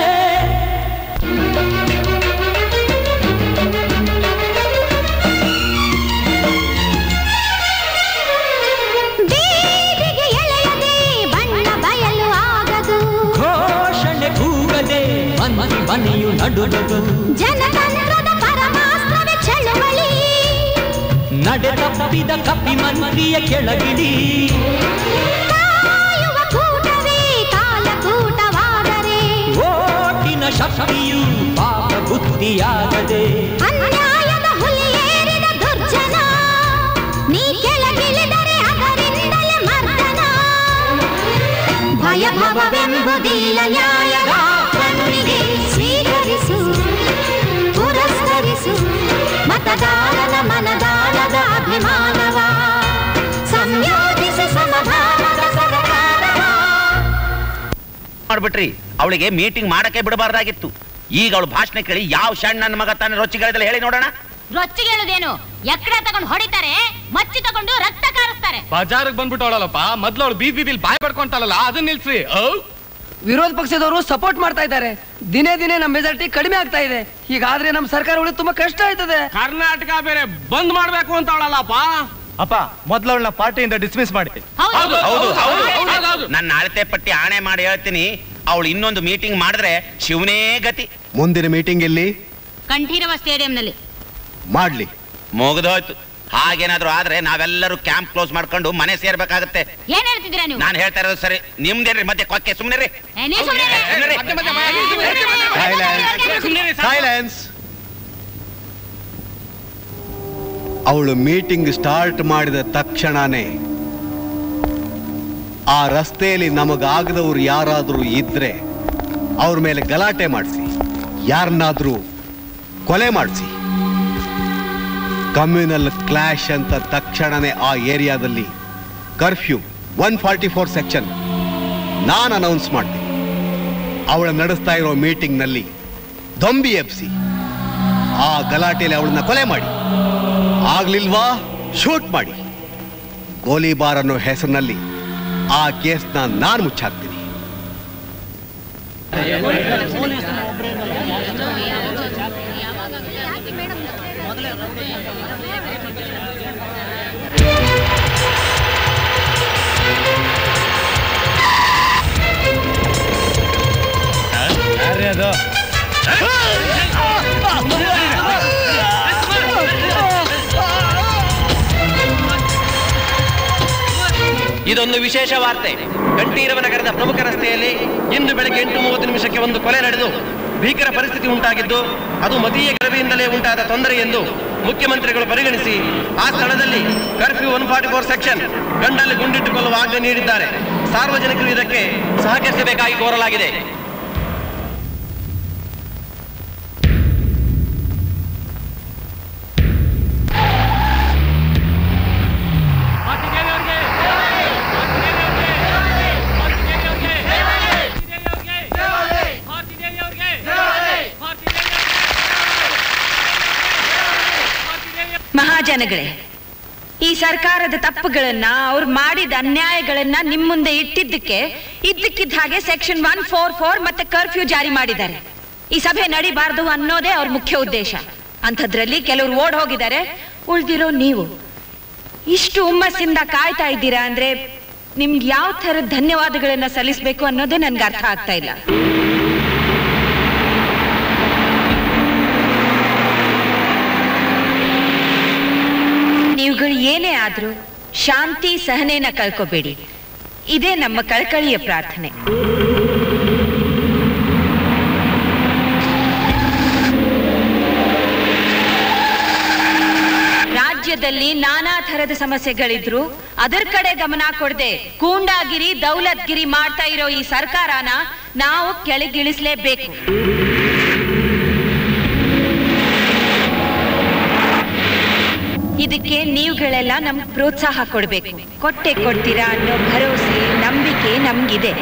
ಬೀದಿಗೆ ಎಳೆಯದೆ ಬಣ್ಣ ಬಯಲು ಆಗದು ಘೋಷಣೆ ಕೂಗದೆ ಮನೆ ಮನೆಯು ನಡುಗದು ಜನತಂತ್ರದ ಪರಮಾಸ್ತ್ರವೇ ಚಳುವಳಿ ನಡೆ ತಪ್ಪಿದ ಕಪಿ ಮಂತ್ರಿಯ ಕೆಳಗಿಡಿ ಕಾಯುವ ಕೂಟವೇ ಕಾಲಕೂಟವಾದರೆ ಓಟಿನ ಶಕ್ತಿಯು ಪಾಪ ಬುದ್ಧಿಯಾಗದೆ ಅನ್ಯಾಯದ ಹುಲಿಯೇರಿದ ದುರ್ಜನ ನೀ ಕೆಳಗಿಳಿದರೆ ಅದರಿಂದಲೇ ಮರ್ದನ ಭಯ ಭವವೆಂಬುದಿಲ್ಲ ನ್ಯಾಯದ ಕಣ್ಣಿಗೆ ಸ್ವೀಕರಿಸು ಪುರಸ್ಕರಿಸು ಮತದಾರನ ಮನದಾಳದ ಅಭಿಮಾನವ ಸಂಯೋಜಿಸಿ ಸಮಭಾವದ ಸರಕಾರವ ಮಾಡ್ಬಿಟ್ರಿ ಅವಳಿಗೆ ಮೀಟಿಂಗ್ ಮಾಡಕ್ಕೆ ಬಿಡಬಾರ್ದಾಗಿತ್ತು ಈಗ ಅವಳು ಭಾಷಣ ಕೇಳಿ ಯಾವ ಸಣ್ಣ ನನ್ನ ಮಗ ತಾನೇ ರೊಚ್ಚಿಗಳಿದ್ರೆ ಹೇಳಿ ನೋಡೋಣ ರೊಚ್ಚಿಗೇಳುದೇನು ಎಕ್ಕಡ ತಗೊಂಡು ಹೊಡಿತಾರೆ ಮಚ್ಚಿ ತಗೊಂಡು ರಕ್ತ ಕಾರಿಸ್ತಾರೆ ಬಜಾರ್ಗ್ ಬಂದ್ಬಿಟ್ಟವಳಲ್ಲಪ್ಪ ಮೊದ್ಲು ಅವಳು ಬೀದಿ ಬೀದಿಲ್ ಬಾಯ್ ಪಡ್ಕೊಂತಾಳಲ್ಲ ಅದನ್ನ ನಿಲ್ಸಿ ಔ. ವಿರೋಧ ಪಕ್ಷದವರು ಸಪೋರ್ಟ್ ಮಾಡ್ತಾ ಇದ್ದಾರೆ ದಿನೇ ದಿನೇ ನಮ್ಮ ಮೆಜಾರಿಟಿ ಕಡಿಮೆ ಆಗ್ತಾ ಇದೆ ಹೀಗಾದ್ರೆ ನಮ್ಮ ಸರ್ಕಾರ ಉಳಿದು ತುಂಬಾ ಕಷ್ಟ ಆಯ್ತದೆ ಕರ್ನಾಟಕ ಬೇರೆ ಬಂದ್ ಮಾಡ್ಬೇಕು ಅಂತ ಅವಳಲ್ಲಪ್ಪ ಅಪ್ಪ ಮೊದಲವಳನ್ನ ಪಾರ್ಟಿಯಿಂದ ಡಿಸ್ಮಿಸ್ ಮಾಡಿ ಹೌದು ಹೌದು ನನ್ನ ಅಳತೆ ಪಟ್ಟಿ ಆಣೆ ಮಾಡಿ ಹೇಳ್ತೀನಿ ಅವಳು ಇನ್ನೊಂದು ಮೀಟಿಂಗ್ ಮಾಡಿದ್ರೆ ಶಿವನೇ ಗತಿ ಮುಂದಿನ ಮೀಟಿಂಗ್ ಎಲ್ಲಿ ಕಂಠೀರವ ಸ್ಟೇಡಿಯಂನಲ್ಲಿ ಮಾಡ್ಲಿ ಮುಗಿದೋಯ್ತು ಹಾಗೇನಾದ್ರೂ ಆದ್ರೆ ನಾವೆಲ್ಲರೂ ಕ್ಯಾಂಪ್ ಕ್ಲೋಸ್ ಮಾಡ್ಕೊಂಡು ಮನೆ ಸೇರ್ಬೇಕಾಗತ್ತೆ ಏನ್ ಹೇಳ್ತಿದ್ದೀರಾ ನೀವು ನಾನು ಹೇಳ್ತಾ ಇರೋದು ಸರಿ ನಿಮ್ದೇನ್ರಿ ಮತ್ತೆ ಕೊಕ್ಕೆ ಸುಮ್ನೆ ರೀ ಏ, ನೀವ್ ಸುಮ್ನೆ ಇರಿ. ಸೈಲೆನ್ಸ್ ಅವಳು ಮೀಟಿಂಗ್ ಸ್ಟಾರ್ಟ್ ಮಾಡಿದ ತಕ್ಷಣನೇ ಆ ರಸ್ತೆಯಲ್ಲಿ ನಮಗಾಗದವ್ರು ಯಾರಾದರೂ ಇದ್ರೆ ಅವ್ರ ಮೇಲೆ ಗಲಾಟೆ ಮಾಡಿಸಿ ಯಾರನ್ನಾದ್ರೂ ಕೊಲೆ ಮಾಡಿಸಿ ಕಮ್ಯುನಲ್ ಕ್ಲಾಶ್ ಅಂತ ತಕ್ಷಣನೇ ಆ ಏರಿಯಾದಲ್ಲಿ curfew one forty four section ನಾನು ಅನೌನ್ಸ್ ಮಾಡಿದೆ ಅವಳ ನಡೆಸ್ತಾ ಇರೋ ಮೀಟಿಂಗ್ನಲ್ಲಿ ದೊಂಬಿ ಎಬ್ಸಿ ಆ ಗಲಾಟೆಯಲ್ಲಿ ಅವಳನ್ನ ಕೊಲೆ ಮಾಡಿ ಆಗ್ಲಿಲ್ವಾ ಶೂಟ್ ಮಾಡಿ ಗೋಲಿಬಾರ್ ಅನ್ನೋ ಹೆಸರಿನಲ್ಲಿ ಆ ಕೇಸ್ನ ನಾನು ಮುಚ್ಚಾಕ್ತೀನಿ ಅದು ಇದೊಂದು ವಿಶೇಷ ವಾರ್ತೆ ಕಂಠೀರವ ನಗರದ ಪ್ರಮುಖ ರಸ್ತೆಯಲ್ಲಿ ಇಂದು ಬೆಳಗ್ಗೆ ಎಂಟು ಮೂವತ್ತು ನಿಮಿಷಕ್ಕೆ ಒಂದು ಕೊಲೆ ನಡೆದು ಭೀಕರ ಪರಿಸ್ಥಿತಿ ಉಂಟಾಗಿದ್ದು ಅದು ಮತೀಯ ಗಲಭೆಯಿಂದಲೇ ಉಂಟಾದ ತೊಂದರೆ ಎಂದು ಮುಖ್ಯಮಂತ್ರಿಗಳು ಪರಿಗಣಿಸಿ ಆ ಸ್ಥಳದಲ್ಲಿ curfew one forty four section ಗಂಡಲ್ಲಿ ಗುಂಡಿಟ್ಟುಕೊಳ್ಳುವ ಆಜ್ಞೆ ನೀಡಿದ್ದಾರೆ ಸಾರ್ವಜನಿಕರು ಇದಕ್ಕೆ ಸಹಕರಿಸಬೇಕಾಗಿ ಕೋರಲಾಗಿದೆ ಜನಗಳೇ ಈ ಸರ್ಕಾರದ ತಪ್ಪುಗಳನ್ನ ಅವ್ರು ಮಾಡಿದ ಅನ್ಯಾಯಗಳನ್ನ ನಿಮ್ ಮುಂದೆ ಇಟ್ಟಿದ್ದಕ್ಕೆ ಇದ್ದಕ್ಕಿದ್ದ ಹಾಗೆ ಸೆಕ್ಷನ್ ಒನ್ ಫೋರ್ ಫೋರ್ ಮತ್ತೆ ಕರ್ಫ್ಯೂ ಜಾರಿ ಮಾಡಿದ್ದಾರೆ ಈ ಸಭೆ ನಡಿಬಾರ್ದು ಅನ್ನೋದೇ ಅವ್ರ ಮುಖ್ಯ ಉದ್ದೇಶ ಅಂಥದ್ರಲ್ಲಿ ಕೆಲವ್ರು ಓಡ್ ಹೋಗಿದ್ದಾರೆ ಉಳ್ದಿರೋ ನೀವು ಇಷ್ಟು ಹುಮ್ಮಸ್ಸಿಂದ ಕಾಯ್ತಾ ಇದ್ದೀರಾ ಅಂದ್ರೆ ನಿಮ್ಗೆ ಯಾವ ಥರದ ಧನ್ಯವಾದಗಳನ್ನ ಸಲ್ಲಿಸ್ಬೇಕು ಅನ್ನೋದೇ ನನ್ಗೆ ಅರ್ಥ ಆಗ್ತಾ ಇಲ್ಲ ನೀವುಗಳು ಏನೇ ಆದ್ರೂ ಶಾಂತಿ ಸಹನೆನ ಕಳ್ಕೋಬೇಡಿ ಇದೇ ನಮ್ಮ ಕಳಕಳಿಯ ಪ್ರಾರ್ಥನೆ ರಾಜ್ಯದಲ್ಲಿ ನಾನಾ ತರದ ಸಮಸ್ಯೆಗಳಿದ್ರು ಅದರ ಕಡೆ ಗಮನ ಕೊಡದೆ ಗೂಂಡಾಗಿರಿ ದೌಲತ್ಗಿರಿ ಮಾಡ್ತಾ ಇರೋ ಈ ಸರ್ಕಾರನ ನಾವು ಕೆಳಗಿಳಿಸ್ಲೇಬೇಕು ಇದಕ್ಕೆ ನೀವುಗಳೆಲ್ಲ ನಮ್ಗೆ ಪ್ರೋತ್ಸಾಹ ಕೊಡ್ಬೇಕು ಕೊಟ್ಟೆ ಕೊಡ್ತೀರಾ ಅನ್ನೋ ಭರವಸೆ ನಂಬಿಕೆ ನಮ್ಗಿದೆ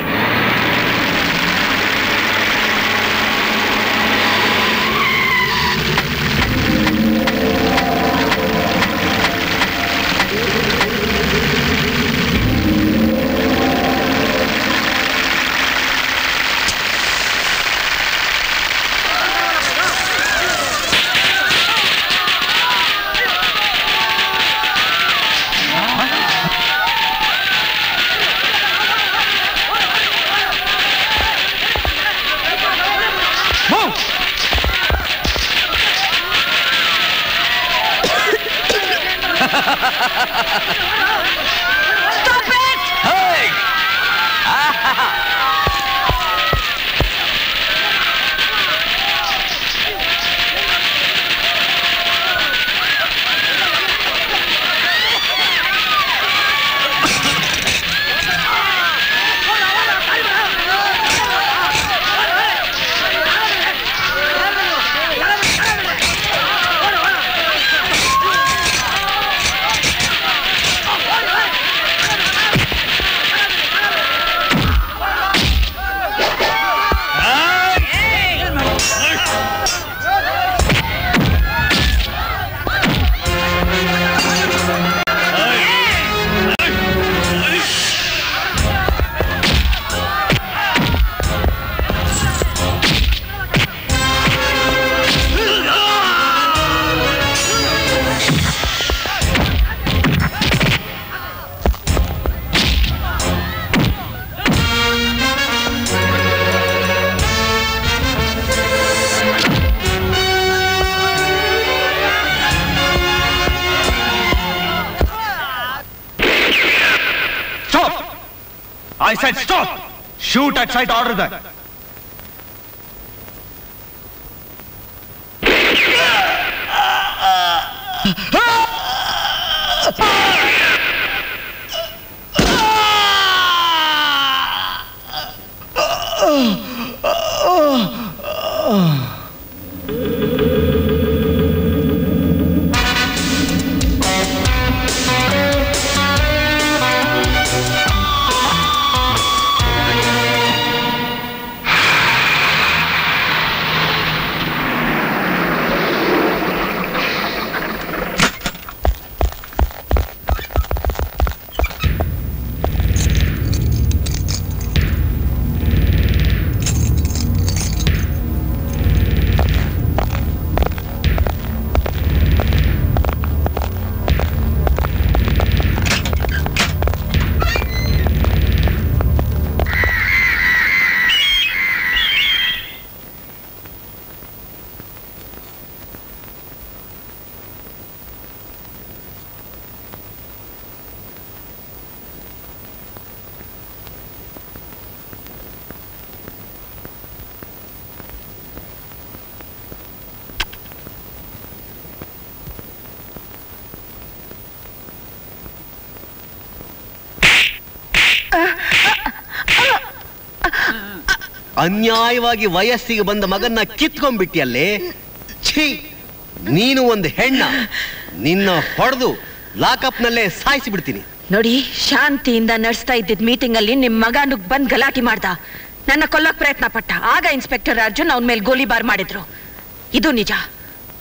Stop! I said stop! Shoot at sight order that. ಅನ್ಯಾಯವಾಗಿ ವಯಸ್ಸಿಗೆ ಬಂದ ಮಗನ್ನ ಕಿತ್ಕೊಂಡ್ಬಿಟ್ಟಿಯಲ್ಲೇ ಛೀ ನೀನು ಒಂದು ಹೆಣ್ಣ ನಿನ್ನ ಹೊಡೆದು ಲಾಕಪ್ನಲ್ಲೇ ಸಾಯಿಸಿ ಬಿಡ್ತೀನಿ ನೋಡಿ ಶಾಂತಿಯಿಂದ ನಡೆಸ್ತಾ ಇದ್ದಿದ್ ಮೀಟಿಂಗ್ ಅಲ್ಲಿ ನಿಮ್ ಮಗ ನುಗ್ ಬಂದ್ ಗಲಾಟೆ ಮಾಡ್ದ ನನ್ನ ಕೊಲ್ಲಕ್ ಪ್ರಯತ್ನ ಪಟ್ಟ ಆಗ ಇನ್ಸ್ಪೆಕ್ಟರ್ ಅರ್ಜುನ್ ಅವನ ಮೇಲೆ ಗೋಲಿಬಾರ್ ಮಾಡಿದ್ರು ಇದು ನಿಜ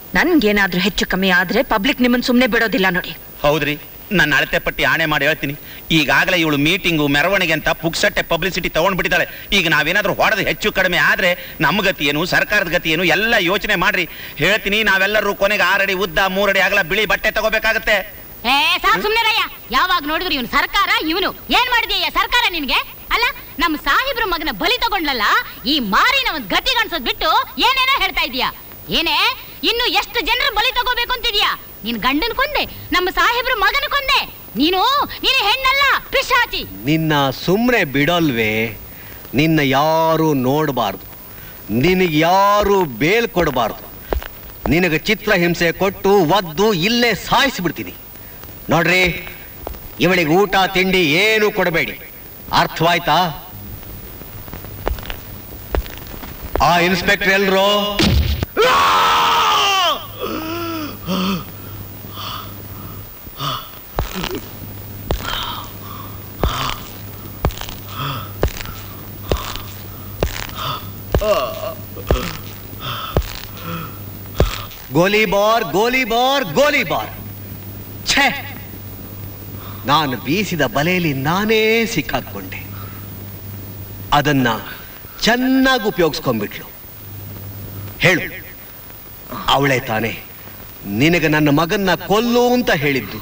ನನ್ಗೇನಾದ್ರೂ ಹೆಚ್ಚು ಕಮ್ಮಿ ಆದ್ರೆ ಪಬ್ಲಿಕ್ ನಿಮ್ಮನ್ ಸುಮ್ನೆ ಬಿಡೋದಿಲ್ಲ ನೋಡಿ ಹೌದ್ರಿ ನನ್ನ ಅಳತೆ ಪಟ್ಟಿ ಆಣೆ ಮಾಡಿ ಹೇಳ್ತೀನಿ ಈಗಾಗಲೇ ಇವಳು ಮೀಟಿಂಗು ಮೆರವಣಿಗೆ ಅಂತ ಪುಕ್ಸಟ್ಟೆ ಪಬ್ಲಿಸಿಟಿ ತಗೊಂಡ್ಬಿಟ್ಟಿದ್ದಾಳೆ ಈಗ ನಾವೇನಾದ್ರೂ ಹೊಡೆದು ಹೆಚ್ಚು ಕಡಿಮೆ ಆದ್ರೆ ನಮ್ಮ ಗತಿ ಏನು ಸರ್ಕಾರದ ಗತಿ ಏನು ಎಲ್ಲ ಯೋಚನೆ ಮಾಡ್ರಿ ಹೇಳ್ತೀನಿ ನಾವೆಲ್ಲರೂ ಕೊನೆಗೆ ಆರಡಿ ಉದ್ದ ಮೂರಡಿ ಆಗಲ ಬಿಳಿ ಬಟ್ಟೆ ತಗೋಬೇಕಾಗತ್ತೆ ಏ ಸಾಕ್ ಸುಮ್ನೆ ರಯ್ಯ ಯಾವಾಗ ನೋಡಿದ್ರು ಇವನು ಸರ್ಕಾರ ಇವನು ಏನ್ ಮಾಡಿದೀಯ ಸರ್ಕಾರ ನಿನ್ಗೆ ಅಲ್ಲ ನಮ್ಮ ಸಾಹಿಬ್ರ ಮಗನ ಬಲಿ ತಗೊಂಡ್ಲಲ್ಲ ಈ ಮಾರಿನ ಒಂದ್ ಗತಿ ಕಾಣಿಸೋದ್ ಬಿಟ್ಟು ಏನೇನೋ ಹೇಳ್ತಾ ಇದೀಯ ಏನೇ ಇನ್ನು ಎಷ್ಟು ಜನರ ಬಲಿ ತಗೋಬೇಕು ಅಂತಿದ್ಯಾ ನಿನ್ ಗಂಡನ್ ಕೊಂದೆ ನಮ್ಮ ಸಾಹೇಬ್ರ ಮಗನ ಕೊಂದೆ ನೀನು ನೀನು ಹೆಣ್ಣಲ್ಲ ಪಿಶಾಚಿ ನಿನ್ನ ಸುಮ್ಮನೆ ಬಿಡೋಲ್ವೇ ನಿನ್ನ ಯಾರು ನೋಡಬಾರ್ದು ನಿನಗೆ ಯಾರು ಬೇಲ್ ಕೊಡಬಾರ್ದು ನಿನಗೆ ಚಿತ್ರಹಿಂಸೆ ಕೊಟ್ಟು ಒದ್ದು ಇಲ್ಲೇ ಸಾಯಿಸಿಬಿಡ್ತೀನಿ ನೋಡ್ರಿ ಇವಳಿಗೆ ಊಟ ತಿಂಡಿ ಏನು ಕೊಡಬೇಡಿ ಅರ್ಥವಾಯ್ತಾ ಆ ಇನ್ಸ್ಪೆಕ್ಟರ್ ಎಲ್ರು ಗೋಲಿಬಾರ್ ಗೋಲಿಬಾರ್ ಗೋಲಿಬಾರ್ ಛೇ ನಾನು ಬೀಸಿದ ಬಲೆಯಲ್ಲಿ ನಾನೇ ಸಿಕ್ಕಾಕೊಂಡೆ ಅದನ್ನ ಚೆನ್ನಾಗಿ ಉಪಯೋಗಿಸ್ಕೊಂಡ್ಬಿಟ್ಲು ಹೇಳು ಅವಳೇ ತಾನೇ ನಿನಗೆ ನನ್ನ ಮಗನ್ನ ಕೊಲ್ಲು ಅಂತ ಹೇಳಿದ್ದು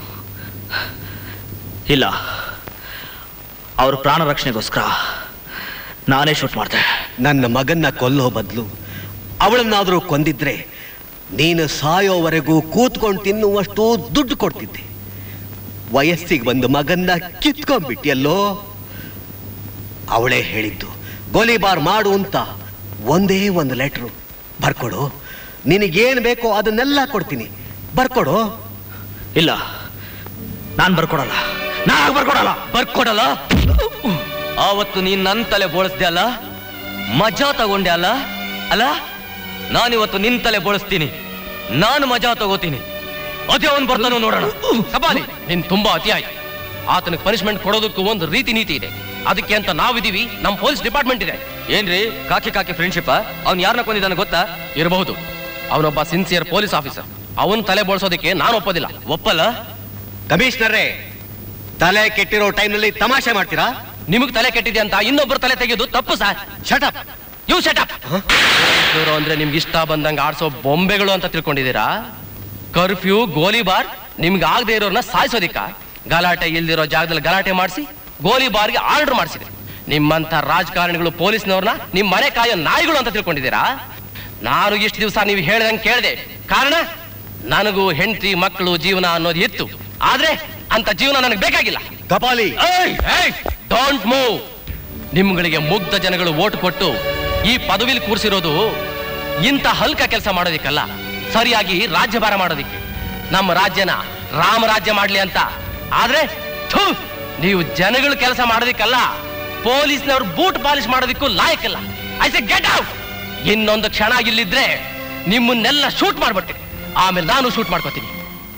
ಇಲ್ಲ ಅವ್ರ ಪ್ರಾಣ ರಕ್ಷಣೆಗೋಸ್ಕರ ನಾನೇ ಶೂಟ್ ಮಾಡಿದೆ ನನ್ನ ಮಗನ್ನ ಕೊಲ್ಲೋ ಬದಲು ಅವಳನ್ನಾದರೂ ಕೊಂದಿದ್ರೆ ನೀನು ಸಾಯೋವರೆಗೂ ಕೂತ್ಕೊಂಡು ತಿನ್ನುವಷ್ಟು ದುಡ್ಡು ಕೊಡ್ತಿದ್ದೆ ವಯಸ್ಸಿಗೆ ಬಂದು ಮಗನ್ನ ಕಿತ್ಕೊಂಡ್ಬಿಟ್ಟಿಯಲ್ಲೋ ಅವಳೇ ಹೇಳಿದ್ದು ಗೋಲಿಬಾರ್ ಮಾಡು ಅಂತ ಒಂದೇ ಒಂದು ಲೆಟ್ರು ಬರ್ಕೊಡು ನಿನಗೇನು ಬೇಕೋ ಅದನ್ನೆಲ್ಲ ಕೊಡ್ತೀನಿ ಬರ್ಕೊಡು ಇಲ್ಲ ನಾನ್ ಬರ್ಕೊಡಲ್ಲ ನಾನ್ ಬರ್ಕೊಡಲ್ಲ ಬರ್ಕೊಡಲ್ಲ ಆವತ್ತು ನೀನ್ ನನ್ ತಲೆ ಬೋಳಿಸ್ದೆ ಅಲ್ಲ ಮಜಾ ತಗೊಂಡೆ ಅಲ್ಲ ಅಲ್ಲ ನಾನಿವತ್ತು ನಿನ್ ತಲೆ ಬೋಳಿಸ್ತೀನಿ ನಾನು ಮಜಾ ತಗೋತೀನಿ ಅದೇ ಅವನ್ ಬರ್ತಾನೋ ನೋಡೋಣ ಕಪಾಲಿ ನಿನ್ ತುಂಬಾ ಅತಿ ಆಯ್ತು ಆತನಿಗೆ ಪನಿಷ್ಮೆಂಟ್ ಕೊಡೋದಕ್ಕೂ ಒಂದು ರೀತಿ ನೀತಿ ಇದೆ ಅದಕ್ಕೆ ಅಂತ ನಾವಿದೀವಿ ನಮ್ಮ ಪೊಲೀಸ್ ಡಿಪಾರ್ಟ್ಮೆಂಟ್ ಇದೆ ಏನ್ರಿ ಕಾಕಿ ಕಾಕಿ ಫ್ರೆಂಡ್ಶಿಪ್ ಅವ್ನ್ ಯಾರನ್ನ ಕೊಂದಿದ್ದಾನೆ ಗೊತ್ತಾ ಇರಬಹುದು ಅವನೊಬ್ಬ ಸಿನ್ಸಿಯರ್ ಪೊಲೀಸ್ ಆಫೀಸರ್ ಅವನ್ ತಲೆ ಬೋಳ್ಸೋದಕ್ಕೆ ನಾನು ಒಪ್ಪೋದಿಲ್ಲ ಒಪ್ಪಲ್ಲ ಕಮಿಷನರೇ ತಲೆ ಕೆಟ್ಟಿರೋ ಟೈಮ್ನಲ್ಲಿ ತಮಾಷೆ ಮಾಡ್ತೀರಾ ನಿಮಗ್ ತಲೆ ಕೆಟ್ಟಿದೆ ಅಂತ ಇನ್ನೊಬ್ಬರು ತಲೆ ತೆಗೆಯೋದು ತಪ್ಪು ಸರ್ ಶಟಪ್ ಯು ಶಟಪ್ ಇವ್ರು ಅಂದ್ರೆ ನಿಮ್ಗೆ ಇಷ್ಟ ಬಂದಂಗ ಆಡ್ಸೋ ಬೊಂಬೆಗಳು ಅಂತ ತಿಳ್ಕೊಂಡಿದ್ದೀರಾ ಕರ್ಫ್ಯೂ ಗೋಲಿಬಾರ್ ನಿಮ್ಗೆ ಆಗದೆ ಇರೋರ್ನ ಸಾಯಿಸೋದಿಕ್ಕ ಗಲಾಟೆ ಇಲ್ದಿರೋ ಜಾಗದಲ್ಲಿ ಗಲಾಟೆ ಮಾಡಿಸಿ ಗೋಲಿಬಾರ್ಗೆ ಆರ್ಡರ್ ಮಾಡಿಸಿದ್ರಿ ನಿಮ್ಮಂತ ರಾಜಕಾರಣಿಗಳು ಪೊಲೀಸ್ನವ್ರನ್ನ ನಿಮ್ ಮನೆ ಕಾಯೋ ನಾಯಿಗಳು ಅಂತ ತಿಳ್ಕೊಂಡಿದ್ದೀರಾ ನಾನು ಇಷ್ಟು ದಿವಸ ನೀವು ಹೇಳ್ದಂಗೆ ಕೇಳಿದೆ ಕಾರಣ ನನಗೂ ಹೆಂಡತಿ ಮಕ್ಕಳು ಜೀವನ ಅನ್ನೋದು ಇತ್ತು ಆದ್ರೆ ಅಂತ ಜೀವನ ನನಗೆ ಬೇಕಾಗಿಲ್ಲ ಕಪಾಲಿ ಡೋಂಟ್ ಮೂವ್ ನಿಮ್ಗಳಿಗೆ ಮುಗ್ಧ ಜನಗಳು ಓಟ್ ಕೊಟ್ಟು ಈ ಪದವಿಲಿ ಕೂರಿಸಿರೋದು ಇಂಥ ಹಲ್ಕ ಕೆಲಸ ಮಾಡೋದಿಕ್ಕಲ್ಲ ಸರಿಯಾಗಿ ರಾಜ್ಯಭಾರ ಮಾಡೋದಿಕ್ಕೆ ನಮ್ಮ ರಾಜ್ಯನ ರಾಮರಾಜ್ಯ ಮಾಡ್ಲಿ ಅಂತ ಆದ್ರೆ ಥು, ನೀವು ಜನಗಳು ಕೆಲಸ ಮಾಡೋದಿಕ್ಕಲ್ಲ ಪೊಲೀಸ್ನವ್ರು ಬೂಟ್ ಪಾಲಿಶ್ ಮಾಡೋದಿಕ್ಕೂ ಲಾಯಕ್ಕಿಲ್ಲ ಐ ಸೆ ಗೆಟ್ ಔಟ್ ಇನ್ನೊಂದು ಕ್ಷಣ ಇಲ್ಲಿದ್ರೆ ನಿಮ್ಮನ್ನೆಲ್ಲ ಶೂಟ್ ಮಾಡ್ಬಿಡ್ತೀನಿ ಆಮೇಲೆ ನಾನು ಶೂಟ್ ಮಾಡ್ಕೋತೀನಿ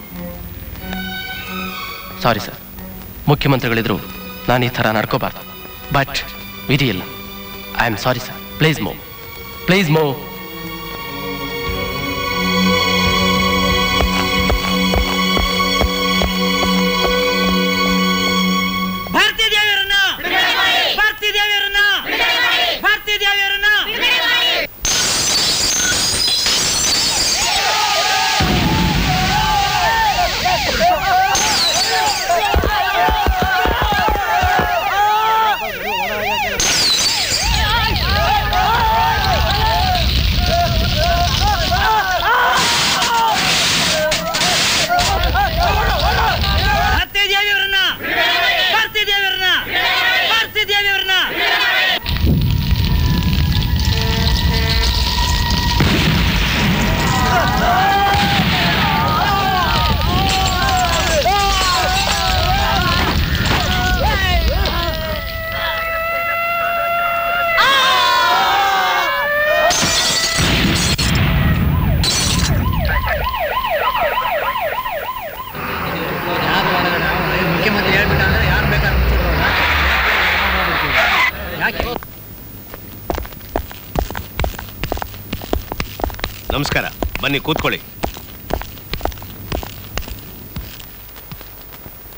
ಸಾರಿ ಸರ್ ಮುಖ್ಯಮಂತ್ರಿಗಳಿದ್ರು ನಾನು ಈ ಥರ ನಡ್ಕೋಬಾರ್ದು ಬಟ್ ವಿಧಿ ಇಲ್ಲ I am sorry sir please ಮೋ ಪ್ಲೀಸ್ ಮೋ ಭಾರತೀಯ ದೇವಿಯರನ್ನ ಭಾರತೀಯ ದೇವಿಯರನ್ನ ಭಾರತೀಯ ದೇವಿಯರನ್ನ ಭಾರತೀಯ ದೇವಿಯರನ್ನ ಭಾರತೀಯ ದೇವಿಯರನ್ನ ಭಾರತೀಯ ದೇವಿಯರನ್ನ ಮುಖ್ಯಮಂತ್ರಿ ಹೇಳ್ಬಿಟ್ಟ ಅಂದ್ರೆ ಯಾರು ಬೇಕಾದ್ರೆ ಯಾಕೆ ನಮಸ್ಕಾರ ಬನ್ನಿ ಕೂತ್ಕೊಳ್ಳಿ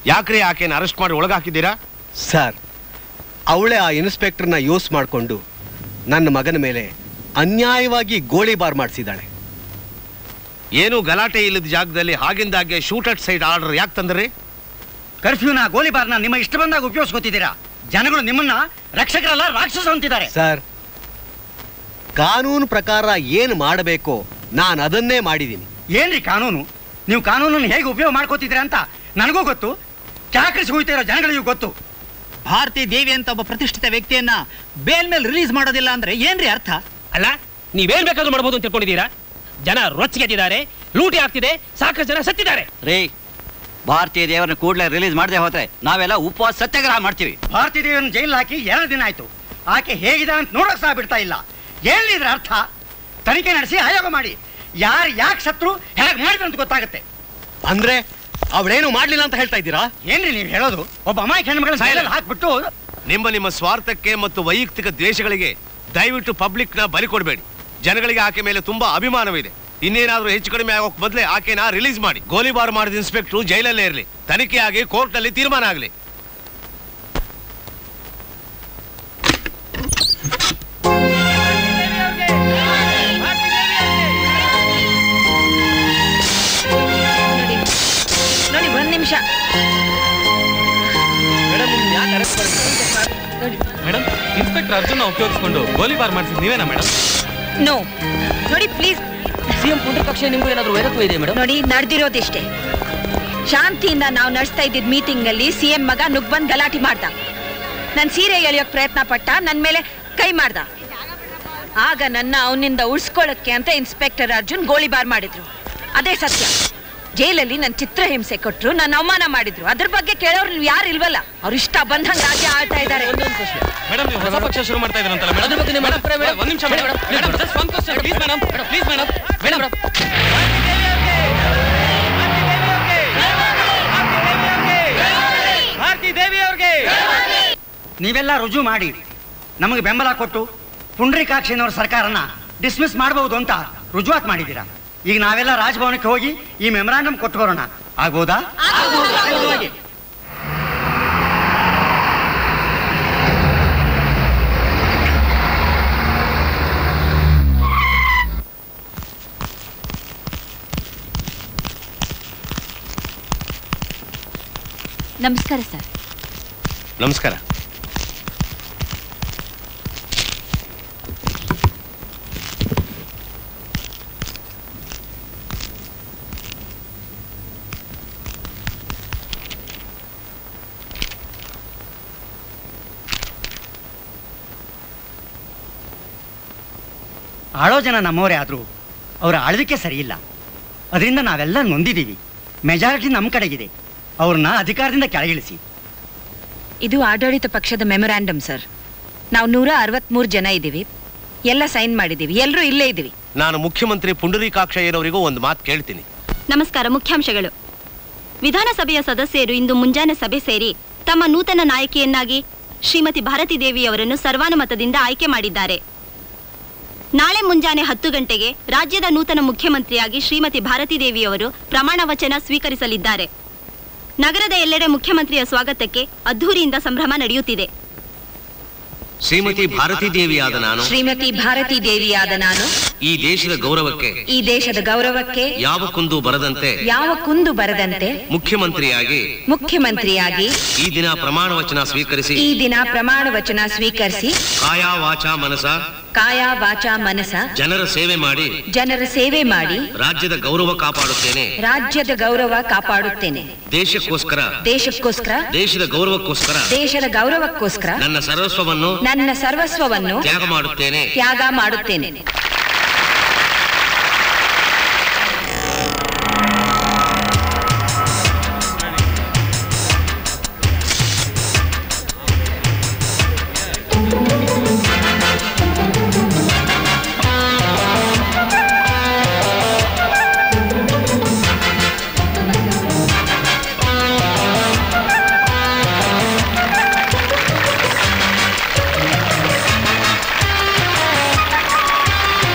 ಯಾಕ್ರಿ ಆಕೆನ ಅರೆಸ್ಟ್ ಮಾಡಿ ಒಳಗಾಕಿದ್ದೀರಾ ಸರ್ ಅವಳೇ ಆ ಇನ್ಸ್ಪೆಕ್ಟರ್ನ ಯೂಸ್ ಮಾಡಿಕೊಂಡು ನನ್ನ ಮಗನ ಮೇಲೆ ಅನ್ಯಾಯವಾಗಿ ಗೋಳಿಬಾರ್ ಮಾಡಿಸಿದ್ದಾಳೆ ಏನು ಗಲಾಟೆ ಇಲ್ಲದ ಜಾಗದಲ್ಲಿ ಆಗಿಂದಾಗೆ ಶೂಟ್ ಅಟ್ ಸೈಡ್ ಆರ್ಡರ್ ಯಾಕೆ ತಂದ್ರಿ ಕರ್ಫ್ಯೂನ ಗೋಲಿಬಾರ್ನ ನಿಮ್ಮ ಇಷ್ಟ ಬಂದಾಗ ಉಪಯೋಗಿಸ್ಕೊತಿದ್ದೀರಾ ಜನಗಳು ನಿಮ್ಮನ್ನ ರಕ್ಷಕರಲ್ಲ ರಾಕ್ಷಸ ಅಂತಿದ್ದಾರೆ ಸರ್ ಕಾನೂನು ಪ್ರಕಾರ ಏನು ಮಾಡಬೇಕೋ ನಾನು ಅದನ್ನೇ ಮಾಡಿದ್ದೀನಿ ಏನ್ರಿ ಕಾನೂನು ನೀವು ಕಾನೂನನ್ನು ಹೇಗೆ ಉಪಯೋಗ ಮಾಡ್ಕೋತಿದ್ದೀರಾ ಅಂತ ನನಗೂ ಗೊತ್ತು ಚಾಕರಿಸಿ ಹೋಗ್ತಿರೋ ಜನಗಳಿಗೂ ಗೊತ್ತು ಭಾರತಿ ದೇವಿ ಅಂತ ಒಬ್ಬ ಪ್ರತಿಷ್ಠಿತ ವ್ಯಕ್ತಿಯನ್ನ ಬೇಲ್ ಮೇಲೆ ರಿಲೀಸ್ ಮಾಡೋದಿಲ್ಲ ಅಂದ್ರೆ ಏನ್ರಿ ಅರ್ಥ ಅಲ್ಲ ನೀವೇನ್ ಬೇಕಾದ್ರೂ ಮಾಡ್ಬೋದು ಅಂತ ತಿಳ್ಕೊಂಡಿದ್ದೀರಾ ಜನ ರೊಚ್ಚಿಗೆದ್ದಿದ್ದಾರೆ ಲೂಟಿ ಆಗ್ತಿದೆ ಸಾಕಷ್ಟು ಜನ ಸತ್ತಿದ್ದಾರೆ ರೀ ಭಾರತೀಯ ದೇವರನ್ನ ಕೂಡಲೇ ರಿಲೀಸ್ ಮಾಡದೆ ಹೋದ್ರೆ ನಾವೆಲ್ಲ ಉಪವಾಸ ಸತ್ಯಾಗ್ರಹ ಮಾಡ್ತೀವಿ ಭಾರತೀ ದೇವಿಯನ್ನು ಜೈಲ್ ಹಾಕಿ ಎರಡು ದಿನ ಆಯ್ತು ಆಕೆ ಹೇಗಿದೆ ಅಂತ ನೋಡಕ್ ಸಹ ಬಿಡ್ತಾ ಇಲ್ಲ ಏನಿದ್ರ ಅರ್ಥ ತನಿಖೆ ನಡೆಸಿ ಆಯೋಗ ಮಾಡಿ ಯಾರು ಯಾಕೆ ಸತ್ರು ಹೇಗೆ ಮಾಡಿದ್ರು ಅಂತ ಗೊತ್ತಾಗುತ್ತೆ ಅಂದ್ರೆ ಅವಳೇನು ಮಾಡ್ಲಿಲ್ಲ ಅಂತ ಹೇಳ್ತಾ ಇದ್ದೀರಾ ಏನ್ರಿ ನೀವು ಹೇಳೋದು ಒಬ್ಬ ಅಮಾಯಕ ಹೆಣ್ಮಗಳನ್ನ ಜೈಲಲ್ಲಿ ಹಾಕ್ಬಿಟ್ಟು ನಿಮ್ಮ ನಿಮ್ಮ ಸ್ವಾರ್ಥಕ್ಕೆ ಮತ್ತು ವೈಯಕ್ತಿಕ ದ್ವೇಷಗಳಿಗೆ ದಯವಿಟ್ಟು ಪಬ್ಲಿಕ್ ನ ಬಲಿ ಕೊಡಬೇಡಿ ಜನಗಳಿಗೆ ಆಕೆ ಮೇಲೆ ತುಂಬಾ ಅಭಿಮಾನವಿದೆ ಇನ್ನೇನಾದ್ರೂ ಹೆಚ್ಚು ಕಡಿಮೆ ಆಗೋಕ್ ಬದಲೇ ಆಕೆನ ರಿಲೀಸ್ ಮಾಡಿ ಗೋಲಿಬಾರ್ ಮಾಡಿದ ಇನ್ಸ್ಪೆಕ್ಟರ್ ಜೈಲಲ್ಲೇ ಇರಲಿ ತನಿಖೆ ಆಗಿ ಕೋರ್ಟ್ ನಲ್ಲಿ ತೀರ್ಮಾನ ಆಗಲಿ ನೋಡಿ ಒಂದ್ ನಿಮಿಷ ಮೇಡಮ್ ಇನ್ಸ್ಪೆಕ್ಟರ್ ಅರ್ಜುನ ಉಪಯೋಗಿಸ್ಕೊಂಡು ಗೋಲಿಬಾರ್ ಮಾಡಿಸಿದ್ ನೀವೇನಾ ಮೇಡಮ್ ನೋ ನೋಡಿ ಪ್ಲೀಸ್ ಸಿಎಂ ಪುಂಡ್ರ ಪಕ್ಷ ನಿಮಗೂ ಏನಾದ್ರು ವೈರತ್ವ ಇದೆ ಮೇಡಮ್ ನೋಡಿ ನಡೆದಿರೋದಿಷ್ಟೇ ಶಾಂತಿಯಿಂದ ನಾವು ನಡೆಸ್ತಾ ಇದ್ದಿದ್ ಮೀಟಿಂಗ್ ನಲ್ಲಿ ಸಿಎಂ ಮಗ ನುಗ್ಬಂದ್ ಗಲಾಟೆ ಮಾಡ್ದ ನನ್ ಸೀರೆ ಎಳೆಯೋಕ್ ಪ್ರಯತ್ನ ಪಟ್ಟ ನನ್ ಮೇಲೆ ಕೈ ಮಾಡ್ದ ಆಗ ನನ್ನ ಅವನಿಂದ ಉಳ್ಸ್ಕೊಳಕ್ಕೆ ಅಂತ ಇನ್ಸ್ಪೆಕ್ಟರ್ ಅರ್ಜುನ್ ಗೋಲಿಬಾರ್ ಮಾಡಿದ್ರು ಅದೇ ಸತ್ಯ ಜೈಲಲ್ಲಿ ನನ್ ಚಿತ್ರಹಿಂಸೆ ಕೊಟ್ರು ನನ್ನ ಅವಮಾನ ಮಾಡಿದ್ರು ಅದ್ರ ಬಗ್ಗೆ ಕೇಳೋರು ನೀವು ಯಾರು ಇಲ್ವಲ್ಲ ಅವ್ರು ಇಷ್ಟ ಬಂದಂಗ್ ರಾಜ್ಯ ಆಳ್ತಾ ಇದ್ದಾರೆ ಮೇಡಮ್ ನೀವು ಹೊಸ ಪಕ್ಷ ಶುರು ಮಾಡ್ತಾ ಇದ್ರಂತಲ್ಲ ಮೇಡಮ್ ಅದ್ರ ಬಗ್ಗೆ ನಿಮ್ಮ ಅಭಿಪ್ರಾಯ ಬೇಡ? ಒಂದ್ ನಿಮಿಷ madam madam just one question please madam please madam madam Bharati Devi ಅವ್ರಿಗೆ ನೀವೆಲ್ಲ ರುಜು ಮಾಡಿ ನಮಗೆ ಬೆಂಬಲ ಕೊಟ್ಟು ಪುಂಡ್ರಿಕಾಕ್ಷಿನವ್ರ ಸರ್ಕಾರನ ಡಿಸ್ಮಿಸ್ ಮಾಡಬಹುದು ಅಂತ ರುಜುವಾತ್ ಮಾಡಿದ್ದೀರಾ ಈಗ ನಾವೆಲ್ಲ ರಾಜಭವನಕ್ಕೆ ಹೋಗಿ ಈ ಮೆಮೊರಾಂಡಮ್ ಕೊಟ್ಟು ಬರೋಣ ಆಗ್ಬೋದಾ ಹೋಗಿ. ನಮಸ್ಕಾರ ಸರ್ ನಮಸ್ಕಾರ ಆಳೋ ಜನ ನಮ್ಮವರೇ ಆದರೂ ಅವರ ಆಳ್ವಿಕೆ ಸರಿಯಿಲ್ಲ ಅದರಿಂದ ನಾವೆಲ್ಲ ನೊಂದಿದ್ದೀವಿ ಮೆಜಾರಿಟಿ ನಮ್ಮ ಕಡೆಗಿದೆ ಅವ್ರನ್ನ ಅಧಿಕಾರದಿಂದ ಕೆಳಗಿಳಿಸಿ ಇದು ಆಡಳಿತ ಪಕ್ಷದ ಮೆಮೊರಾಂಡಮ್ ಸರ್ ನಾವು ನೂರ ಅರವತ್ಮೂರು ಜನ ಇದ್ದೀವಿ ಎಲ್ಲ ಸೈನ್ ಮಾಡಿದ್ದೀವಿ ಎಲ್ಲರೂ ಇಲ್ಲೇ ಇದ್ದೀವಿ ನಾನು ಮುಖ್ಯಮಂತ್ರಿ ಪುಂಡರೀಕಾಕ್ಷಯ್ಯನವರಿಗೂ ಒಂದು ಮಾತು ಕೇಳ್ತೀನಿ ನಮಸ್ಕಾರ ಮುಖ್ಯಾಂಶಗಳು ವಿಧಾನಸಭೆಯ ಸದಸ್ಯರು ಇಂದು ಮುಂಜಾನೆ ಸಭೆ ಸೇರಿ ತಮ್ಮ ನೂತನ ನಾಯಕಿಯನ್ನಾಗಿ ಶ್ರೀಮತಿ ಭಾರತಿ ದೇವಿ ಅವರನ್ನು ಸರ್ವಾನುಮತದಿಂದ ಆಯ್ಕೆ ಮಾಡಿದ್ದಾರೆ ನಾಳೆ ಮುಂಜಾನೆ ಹತ್ತು ಗಂಟೆಗೆ ರಾಜ್ಯದ ನೂತನ ಮುಖ್ಯಮಂತ್ರಿಯಾಗಿ ಶ್ರೀಮತಿ ಭಾರತಿ ದೇವಿ ಅವರು ಪ್ರಮಾಣ ವಚನ ಸ್ವೀಕರಿಸಲಿದ್ದಾರೆ ನಗರದ ಎಲ್ಲೆಡೆ ಮುಖ್ಯಮಂತ್ರಿಯ ಸ್ವಾಗತಕ್ಕೆ ಅದ್ಧೂರಿಯಿಂದ ಸಂಭ್ರಮ ನಡೆಯುತ್ತಿದೆ ಶ್ರೀಮತಿ ಭಾರತೀ ದೇವಿಯಾದ ನಾನು ಶ್ರೀಮತಿ ಭಾರತಿ ದೇವಿಯಾದ ನಾನು ಈ ದೇಶದ ಗೌರವಕ್ಕೆ ಈ ದೇಶದ ಗೌರವಕ್ಕೆ ಯಾವ ಕುಂದು ಬರದಂತೆ ಯಾವ ಕುಂದು ಬರದಂತೆ ಮುಖ್ಯಮಂತ್ರಿಯಾಗಿ ಮುಖ್ಯಮಂತ್ರಿಯಾಗಿ ಈ ದಿನ ಪ್ರಮಾಣ ವಚನ ಸ್ವೀಕರಿಸಿ ಈ ದಿನ ಪ್ರಮಾಣ ವಚನ ಸ್ವೀಕರಿಸಿ ಕಾಯ ವಾಚ ಮನಸ ಕಾಯ ವಾಚ ಮನಸ ಜನರ ಸೇವೆ ಮಾಡಿ ಜನರ ಸೇವೆ ಮಾಡಿ ರಾಜ್ಯದ ಗೌರವ ಕಾಪಾಡುತ್ತೇನೆ ರಾಜ್ಯದ ಗೌರವ ಕಾಪಾಡುತ್ತೇನೆ ದೇಶಕ್ಕೋಸ್ಕರ ದೇಶಕ್ಕೋಸ್ಕರ ದೇಶದ ಗೌರವಕ್ಕೋಸ್ಕರ ದೇಶದ ಗೌರವಕ್ಕೋಸ್ಕರ ನನ್ನ ಸರ್ವಸ್ವವನ್ನು ನನ್ನ ಸರ್ವಸ್ವವನ್ನು ತ್ಯಾಗ ಮಾಡುತ್ತೇನೆ ತ್ಯಾಗ ಮಾಡುತ್ತೇನೆ Thank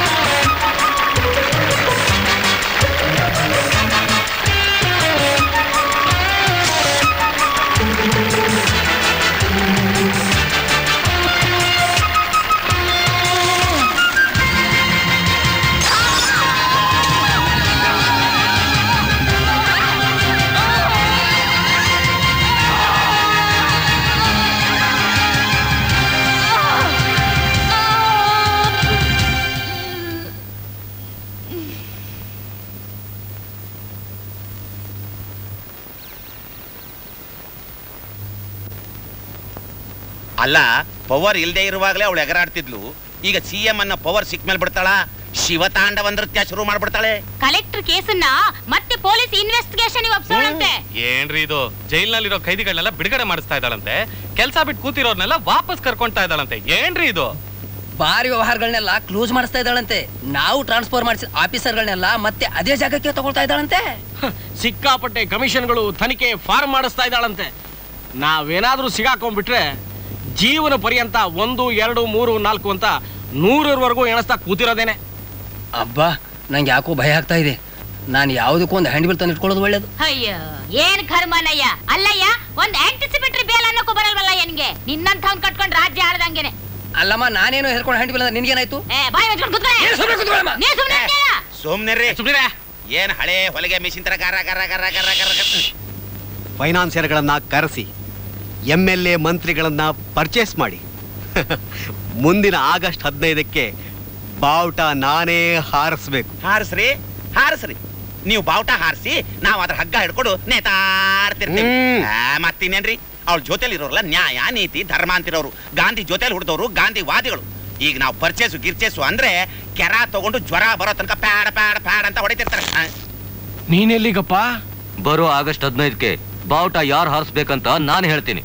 ಅಲ್ಲ ಪವರ್ ಇಲ್ದೇ ಇರುವಾಗಲೇ ಅವಳು ಎಗರಾಡ್ತಿದ್ಲು ಈಗ ಸಿ ಎಂ ಅನ್ನ ಪವರ್ ಸಿಕ್ ಮೇಲೆ ಬಿಡ್ತಾಳ ಶಿವತಾಂಡವ ನೃತ್ಯ ಶುರು ಮಾಡ್ಬಿಡ್ತಾಳೆ ಕಲೆಕ್ಟರ್ ಕೇಸನ್ನ ಮತ್ತೆ ಪೊಲೀಸ್ ಇನ್ವೆಸ್ಟಿಗೇಷನ್ ಒಪ್ಸೋಳಂತೆ ಏನ್ರಿ ಇದು ಜೈಲ್ನಲ್ಲಿರೋ ಖೈದಿಗಳನ್ನೆಲ್ಲ ಬಿಡುಗಡೆ ಮಾಡಿಸ್ತಾ ಇದ್ದಾಳಂತೆ ಕೆಲ್ಸ ಬಿಟ್ಟು ಕೂತಿರೋರ್ನೆಲ್ಲ ವಾಪಸ್ ಕರ್ಕೊಂತಾ ಇದ್ದಾಳಂತೆ ಏನ್ರಿ ಇದು ಬಾರಿ ವ್ಯವಹಾರಗಳನ್ನೆಲ್ಲ ಕ್ಲೋಸ್ ಮಾಡಿಸ್ತಾ ಇದ್ದಾಳಂತೆ ನಾವು ಟ್ರಾನ್ಸ್ಫರ್ ಮಾಡಿಸಿದ ಆಫೀಸರ್ಗಳನ್ನೆಲ್ಲ ಮತ್ತೆ ಅದೇ ಜಾಗಕ್ಕೆ ತಗೊಳ್ತಾ ಇದ್ದಾಳಂತೆ ಸಿಕ್ಕಾಪಟ್ಟೆ ಕಮಿಷನ್ಗಳು ತನಿಖೆ ಫಾರ್ಮ್ ಮಾಡಿಸ್ತಾ ಇದ್ದಾಳಂತೆ ನಾವೇನಾದ್ರೂ ಸಿಗಾಕೊಂಡ್ಬಿಟ್ರೆ ಜೀವನ ಪರ್ಯಂತ ಒಂದು ಎರಡು ಮೂರು ನಾಲ್ಕು ಅಂತ ನೂರರವರೆಗೂ ಎಣಿಸ್ತಾ ಕೂತಿರೋದೇನೆ ಅಬ್ಬಾ ನಂಗೆ ಯಾಕೋ ಭಯ ಆಗ್ತಾ ಇದೆ ನಾನು ಯಾವುದಕ್ಕೂ ಒಂದು ಹ್ಯಾಂಡ್ ಬಿಲ್ ತಂದು ಇಟ್ಕೊಳ್ಳೋದು ಒಳ್ಳೇದು ಅಯ್ಯೋ ಏನ್ ಕರ್ಮನಯ್ಯ ಅಲ್ಲಯ್ಯ ಒಂದ್ ಆಂಟಿಸಿಪೇಟರಿ ಬೇಲ್ ಅನ್ನೋಕು ಬರಲ್ವಲ್ಲ ಏನ್ಗೆ ನಿನ್ನಂಥವ್ನ್ ಕಟ್ಕೊಂಡ್ ರಾಜ್ಯ ಆಳ್ದಂಗೆನೆ ಅಲ್ಲಮ್ಮ ನಾನೇನೋ ಹೆರ್ಕೊಂಡು ಹ್ಯಾಂಡ್ ಬಿಲ್ ಅಂದ್ರೆ ನಿನ್ಗೇನಾಯ್ತು ಏ ಬಾಯ್ ಮುಚ್ಕೊಂಡ್ ಕೂತ್ಕೊಳ್ಳೆ. ಏ, ಸುಮ್ನೆ ಕೂತ್ಕೊಳ್ಳಮ್ಮ. ನೀ ಸುಮ್ನೆ ಇರ್ತೀಯ? ಸೋಮ್ನೆರ್ರಿ ಏನ್ ಹಳೆ ಹೊಲಿಗೆ ಮಿಷಿನ್ ತರ ಗರ ಗರ ಗರ ಗರ ಗರ ಗರ ಫೈನಾನ್ಸಿಯರ್ಗಳನ್ನ ಕರೆಸಿ ಎಂ ಎಲ್ ಎ ಮಂತ್ರಿಗಳನ್ನ ಪರ್ಚೇಸ್ ಮಾಡಿ ಮುಂದಿನ ಆಗಸ್ಟ್ ಹದಿನೈದಕ್ಕೆ ಬಾವುಟ ನಾನೇ ಹಾರಿಸ್ಬೇಕು ಹಾರಿಸ್ರಿ ಹಾರಿಸ್ರಿ ನೀವು ಬಾವುಟ ಹಾರಿಸಿ ನಾವು ಅದ್ರ ಹಗ್ಗ ಹಿಡ್ಕೊಂಡು ನೇತಾಡ್ತಿರ್ತೀವಿ ಆ, ಮತ್ತಿನ್ನೇನ್ರಿ ಅವ್ಳ ಜೊತೆಲಿ ಇರೋರಲ್ಲ ನ್ಯಾಯ ನೀತಿ ಧರ್ಮ ಅಂತಿರೋರು ಗಾಂಧಿ ಜೊತೆಲಿ ಹುಡ್ದವ್ರು ಗಾಂಧಿವಾದಿಗಳು ಈಗ ನಾವು ಪರ್ಚೇಸು ಗಿರ್ಚೇಸು ಅಂದ್ರೆ ಕೆರ ತಗೊಂಡು ಜ್ವರ ಬರೋ ತನಕ ಪ್ಯಾಡ ಪ್ಯಾಡ ಪ್ಯಾಡ ಅಂತ ಹೊಡಿತಿರ್ತಾರೆ ಆ, ನೀನೆಲ್ಲಿಗಪ್ಪ ಬರೋ ಆಗಸ್ಟ್ ಹದಿನೈದಕ್ಕೆ ಬಾವುಟ ಯಾರು ಹಾರಿಸ್ಬೇಕಂತ ನಾನು ಹೇಳ್ತೀನಿ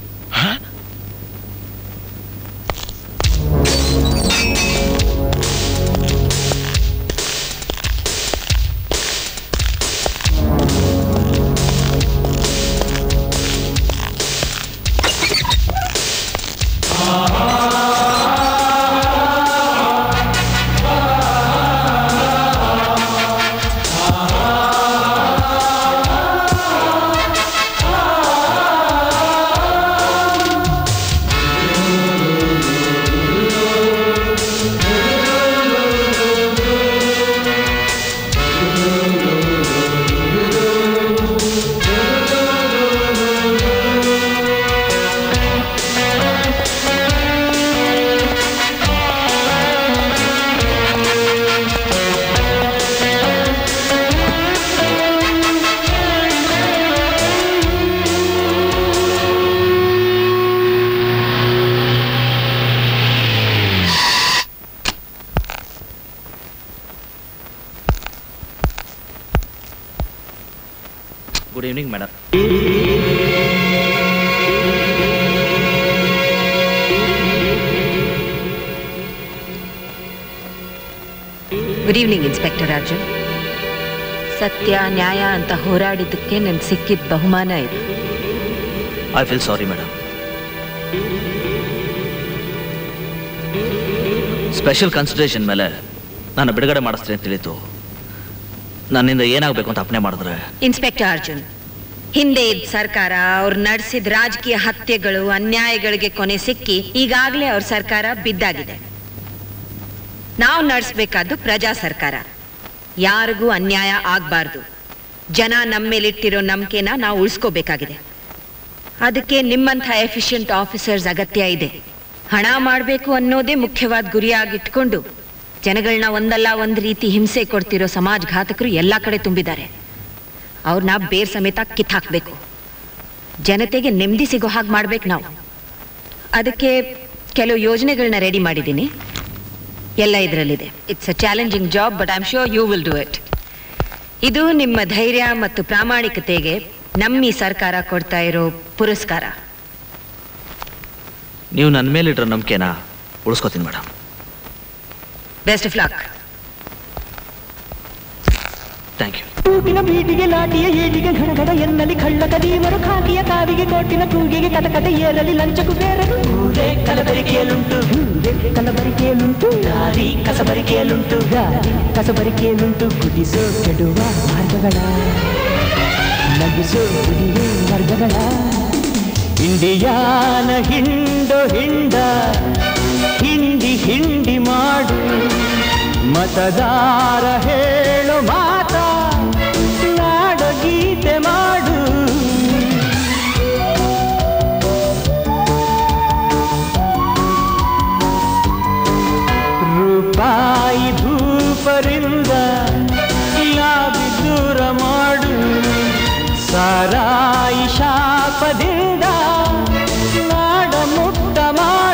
good evening madam good evening inspector Arjun ಸತ್ಯ ನ್ಯಾಯ ಅಂತ ಹೋರಾಡಿದ್ದಕ್ಕೆ ನನ್ಗೆ ಸಿಕ್ಕಿದ ಬಹುಮಾನ ಇದು I feel sorry madam special consideration ಮೇಲೆ ನಾನು ಬಿಡುಗಡೆ ಮಾಡಿಸ್ತೀನಿ ಅಂತ ತಿಳಿತು ನನ್ನಿಂದ ಏನಾಗಬೇಕು ಅಂತ ಅಪ್ಪಣೆ ಮಾಡಿದ್ರೆ ಇನ್ಸ್ಪೆಕ್ಟರ್ ಅರ್ಜುನ್ ಹಿಂದೆ ಇದ್ದ ಸರ್ಕಾರ ಅವ್ರು ನಡೆಸಿದ ರಾಜಕೀಯ ಹತ್ಯೆಗಳು ಅನ್ಯಾಯಗಳಿಗೆ ಕೊನೆ ಸಿಕ್ಕಿ ಈಗಾಗಲೇ ಅವ್ರ ಸರ್ಕಾರ ಬಿದ್ದಾಗಿದೆ ನಾವು ನಡೆಸಬೇಕಾದ್ದು ಪ್ರಜಾ ಸರ್ಕಾರ ಯಾರಿಗೂ ಅನ್ಯಾಯ ಆಗಬಾರ್ದು ಜನ ನಮ್ಮ ಮೇಲಿಟ್ಟಿರೋ ನಂಬಿಕೆನ ನಾವು ಉಳಿಸ್ಕೋಬೇಕಾಗಿದೆ ಅದಕ್ಕೆ ನಿಮ್ಮಂಥ ಎಫಿಷಿಯಂಟ್ ಆಫೀಸರ್ಸ್ ಅಗತ್ಯ ಇದೆ ಹಣ ಮಾಡಬೇಕು ಅನ್ನೋದೇ ಮುಖ್ಯವಾದ ಗುರಿಯಾಗಿಟ್ಕೊಂಡು ಜನಗಳನ್ನ ಒಂದಲ್ಲ ಒಂದು ರೀತಿ ಹಿಂಸೆ ಕೊಡ್ತಿರೋ ಸಮಾಜಘಾತಕರು ಎಲ್ಲ ಕಡೆ ತುಂಬಿದ್ದಾರೆ ಅವ್ರನ್ನ ಬೇರ್ ಸಮೇತ ಕಿತ್ತಾಕ್ಬೇಕು ಜನತೆಗೆ ನೆಮ್ಮದಿ ಸಿಗೋ ಹಾಗೆ ಮಾಡ್ಬೇಕು ನಾವು ಅದಕ್ಕೆ ಕೆಲವು ಯೋಜನೆಗಳನ್ನ ರೆಡಿ ಮಾಡಿದ್ದೀನಿ ಎಲ್ಲ ಇದರಲ್ಲಿದೆ it's a challenging job but I am sure you will do it ಇದು ನಿಮ್ಮ ಧೈರ್ಯ ಮತ್ತು ಪ್ರಾಮಾಣಿಕತೆಗೆ ನಮ್ಮ ಈ ಸರ್ಕಾರ ಕೊಡ್ತಾ ಇರೋ ಪುರಸ್ಕಾರ ನೀವು ನನ್ನ ಮೇಲಿಟ್ರೋ ನಂಬಿಕೆನ ಉಳಿಸ್ಕೋತೀನಿ madam best of luck thank you ಕೂಗಿನ ಬೀಟಿಗೆ ಲಾಟಿಯ ಏಟಿಗೆ ಘಡಘಡ ಎನ್ನಲಿ ಕಳ್ಳ ಕದೀಮರು ಖಾಕಿಯ ಕಾವಿಗೆ ಕೋಟಿನ ಕೂಗಿಗೆ ಕಟಕಟ ಏರಲಿ ಲಂಚಕು ಬೇರಲು ಊರೇ ಕಲಬರಿಕೆಯಲುಂಟು ಊರೇ ಕಲಬರಿಕೆಯಲುಂಟು ದಾರಿ ಕಸಬರಿಕೆಯಲುಂಟು ದಾರಿ ಕಸಬರಿಕೆಯಲುಂಟು ಕುದಿಸೋ ಕೆಡುವ ಮಾರ್ಗಗಳ ನಗಿಸೋ ಕುಡಿಯೋ ವರ್ಗಗಳ ಇಂಡಿಯಾನ ಹಿಂಡು ಹಿಂಡ ಹಿಂಡಿ ಹಿಂಡಿ ಮಾಡು ಮತದಾರ ಹೇಳು ಮಾತ ನಾಡ ಗೀತೆ ಮಾಡು ರೂಪಾಯಿ ಭೂಪರಿಂದ ಲಾಭಿ ದೂರ ಮಾಡು ಸಾರಾಯಿ ಶಾಪದಿಂದ ನಾಡ ಮುಕ್ತ ಮಾಡು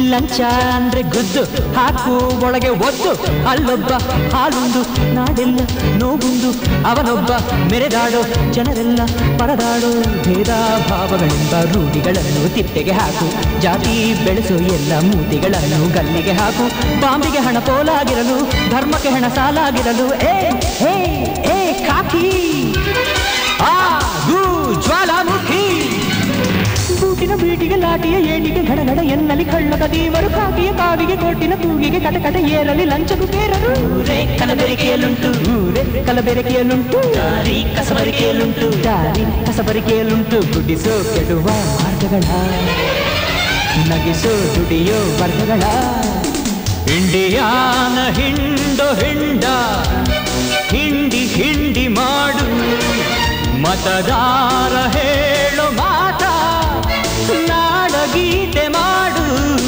ಲಂಚ ಅಂದ್ರೆ ಗುದ್ದು ಹಾಕು ಒಳಗೆ ಒದ್ದು ಅಲ್ಲೊಬ್ಬ ಹಾಲುಂದು ನಾಡೆಲ್ಲ ನೋವುಂದು ಅವನೊಬ್ಬ ಮೆರೆದಾಡೋ ಜನರೆಲ್ಲ ಪರದಾಡೋ ಭೇದ ಭಾವಗಳೆಂಬ ರೂಢಿಗಳನ್ನು ತಿಪ್ಪೆಗೆ ಹಾಕು ಜಾತಿ ಬೆಳೆಸೋ ಎಲ್ಲ ಮೂತಿಗಳನ್ನು ಗಲ್ಲಿಗೆ ಹಾಕು ಬಾಂಬಿಗೆ ಹಣ ಪೋಲಾಗಿರಲು ಧರ್ಮಕ್ಕೆ ಹಣ ಸಾಲಾಗಿರಲು ಏ ಏ ಏ ಕಾಕಿ ಆ ಗು ಜ್ವಾಲಾಮುಖಿ ಬೂಟಿನ ಬೀಟಿಗೆ ಲಾಟಿಯ ಏಟಿಗೆ ಗಡಗಡ ಎನ್ನಲಿ ಕಳ್ಳಕ ದೀವರು ಕಾಕಿಯ ಕಾವಿಗೆ ಕೋಟಿನ ಕೂಗಿಗೆ ಕಟಕಟ ಏರಲಿ ಲಂಚಕು ಬೇರರು ಊರೇ ಕಲಬೆರಿಕೆಯಲ್ಲುಂಟು ಊರೇ ಕಲಬೆರಿಕೆಯಲ್ಲುಂಟು ದಾರಿ ಕಸಬರಿಕೆಯಲ್ಲುಂಟು ದಾರಿ ಕಸಬರಿಕೆಯಲ್ಲುಂಟು ಗುಡಿಸೋ ಕೆಡುವ ಮಾರ್ಗಗಳ ನಗಿಸೋ ದುಡಿಯೋ ವರ್ಗಗಳ ಇಂಡಿಯಾನ ಹಿಂಡು ಹಿಂಡ ಹಿಂಡಿ ಹಿಂಡಿ ಮಾಡು ಮತದಾರ ಹೇಳು ಮಾತ ನಾಡಗೀತೆ ಮಾಡು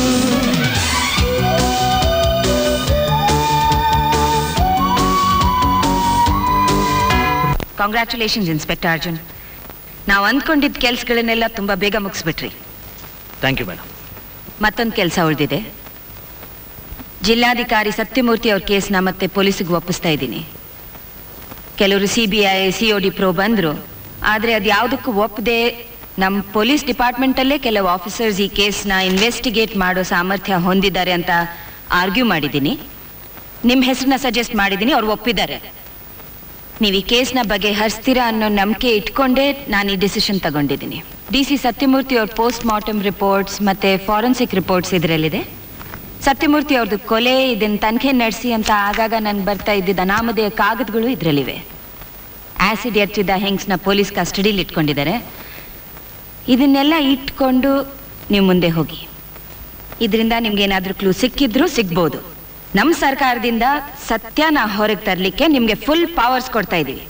ಕಾಂಗ್ರ್ಯಾಚುಲೇಷನ್ಸ್ ಇನ್ಸ್ಪೆಕ್ಟರ್ ಅರ್ಜುನ್ ನಾವು ಅಂದ್ಕೊಂಡಿದ್ದ ಕೆಲಸಗಳನ್ನೆಲ್ಲ ತುಂಬಾ ಬೇಗ ಮುಗಿಸ್ಬಿಟ್ರಿ ಥ್ಯಾಂಕ್ ಯು ಮೇಡಮ್ ಮತ್ತೊಂದು ಕೆಲಸ ಉಳಿದಿದೆ ಜಿಲ್ಲಾಧಿಕಾರಿ ಸತ್ಯಮೂರ್ತಿ ಅವ್ರ ಕೇಸ್ನ ಮತ್ತೆ ಪೊಲೀಸಿಗೆ ಒಪ್ಪಿಸ್ತಾ ಇದ್ದೀನಿ ಕೆಲವರು C B I C O D ಪ್ರೋ ಬಂದರು ಆದರೆ ಅದು ಯಾವುದಕ್ಕೂ ಒಪ್ಪದೆ ನಮ್ಮ ಪೊಲೀಸ್ ಡಿಪಾರ್ಟ್ಮೆಂಟಲ್ಲೇ ಕೆಲವು ಆಫೀಸರ್ಸ್ ಈ ಕೇಸ್ನ ಇನ್ವೆಸ್ಟಿಗೇಟ್ ಮಾಡೋ ಸಾಮರ್ಥ್ಯ ಹೊಂದಿದ್ದಾರೆ ಅಂತ ಆರ್ಗ್ಯೂ ಮಾಡಿದ್ದೀನಿ ನಿಮ್ಮ ಹೆಸರನ್ನ ಸಜೆಸ್ಟ್ ಮಾಡಿದ್ದೀನಿ ಅವ್ರು ಒಪ್ಪಿದ್ದಾರೆ ನೀವು ಈ ಕೇಸ್ನ ಬಗ್ಗೆ ಹರಿಸ್ತೀರಾ ಅನ್ನೋ ನಂಬಿಕೆ ಇಟ್ಕೊಂಡೇ ನಾನು ಈ ಡಿಸಿಷನ್ ತಗೊಂಡಿದ್ದೀನಿ ಡಿ ಸಿ ಸತ್ಯಮೂರ್ತಿ ಅವ್ರ ಪೋಸ್ಟ್ ಮಾರ್ಟಮ್ ರಿಪೋರ್ಟ್ಸ್ ಮತ್ತೆ ಫಾರೆನ್ಸಿಕ್ ರಿಪೋರ್ಟ್ಸ್ ಇದರಲ್ಲಿದೆ ಸತ್ಯಮೂರ್ತಿ ಅವ್ರದ್ದು ಕೊಲೆ ಇದನ್ನ ತನಿಖೆ ನಡೆಸಿ ಅಂತ ಆಗಾಗ ನನ್ಗೆ ಬರ್ತಾ ಇದ್ದಿದ್ದ ಅನಾಮಧೇಯ ಕಾಗದಗಳು ಇದರಲ್ಲಿವೆ ಆಸಿಡ್ ಎರ್ಚಿದ್ದ ಹೆಂಗ್ಸ್ನ ಪೊಲೀಸ್ ಕಸ್ಟಡಿಲಿ ಇಟ್ಕೊಂಡಿದ್ದಾರೆ ಇದನ್ನೆಲ್ಲ ಇಟ್ಕೊಂಡು ನೀವು ಮುಂದೆ ಹೋಗಿ ಇದರಿಂದ ನಿಮ್ಗೆ ಏನಾದರೂ ಕ್ಲೂ ಸಿಕ್ಕಿದ್ರೂ ಸಿಗ್ಬೋದು ನಮ್ಮ ಸರ್ಕಾರದಿಂದ ಸತ್ಯನ ಹೊರಗೆ ತರಲಿಕ್ಕೆ ನಿಮಗೆ ಫುಲ್ ಪವರ್ಸ್ ಕೊಡ್ತಾ ಇದ್ದೀವಿ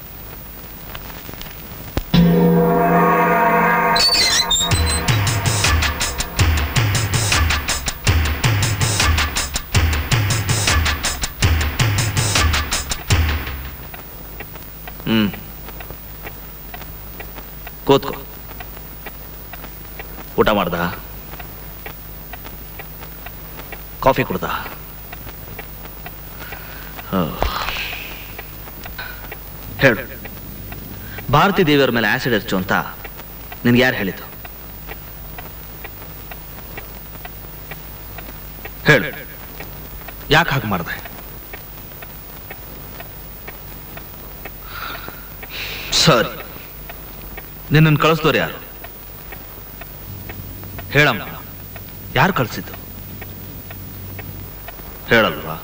ಹ್ಮ್ ಕೂತ್ಕೋ ಊಟ ಮಾಡ್ದ ಕಾಫಿ ಕುಡ್ದ ಹೇಳು ಭಾರತಿ ದೇವಿಯವ್ರ ಮೇಲೆ ಆಸಿಡ್ ಹಚ್ಚು ಅಂತ ನಿನ್ಗೆ ಯಾರು ಹೇಳಿದ್ದು ಹೇಳು ಯಾಕೆ ಹಾಗೆ ಮಾಡಿದೆ ಸರಿ ನಿನ್ನನ್ನು ಕಳಿಸ್ದವ್ರು ಯಾರು ಹೇಳಮ್ಮ ಯಾರು ಕಳಿಸಿದ್ದು ಹೇಳಲ್ವಾ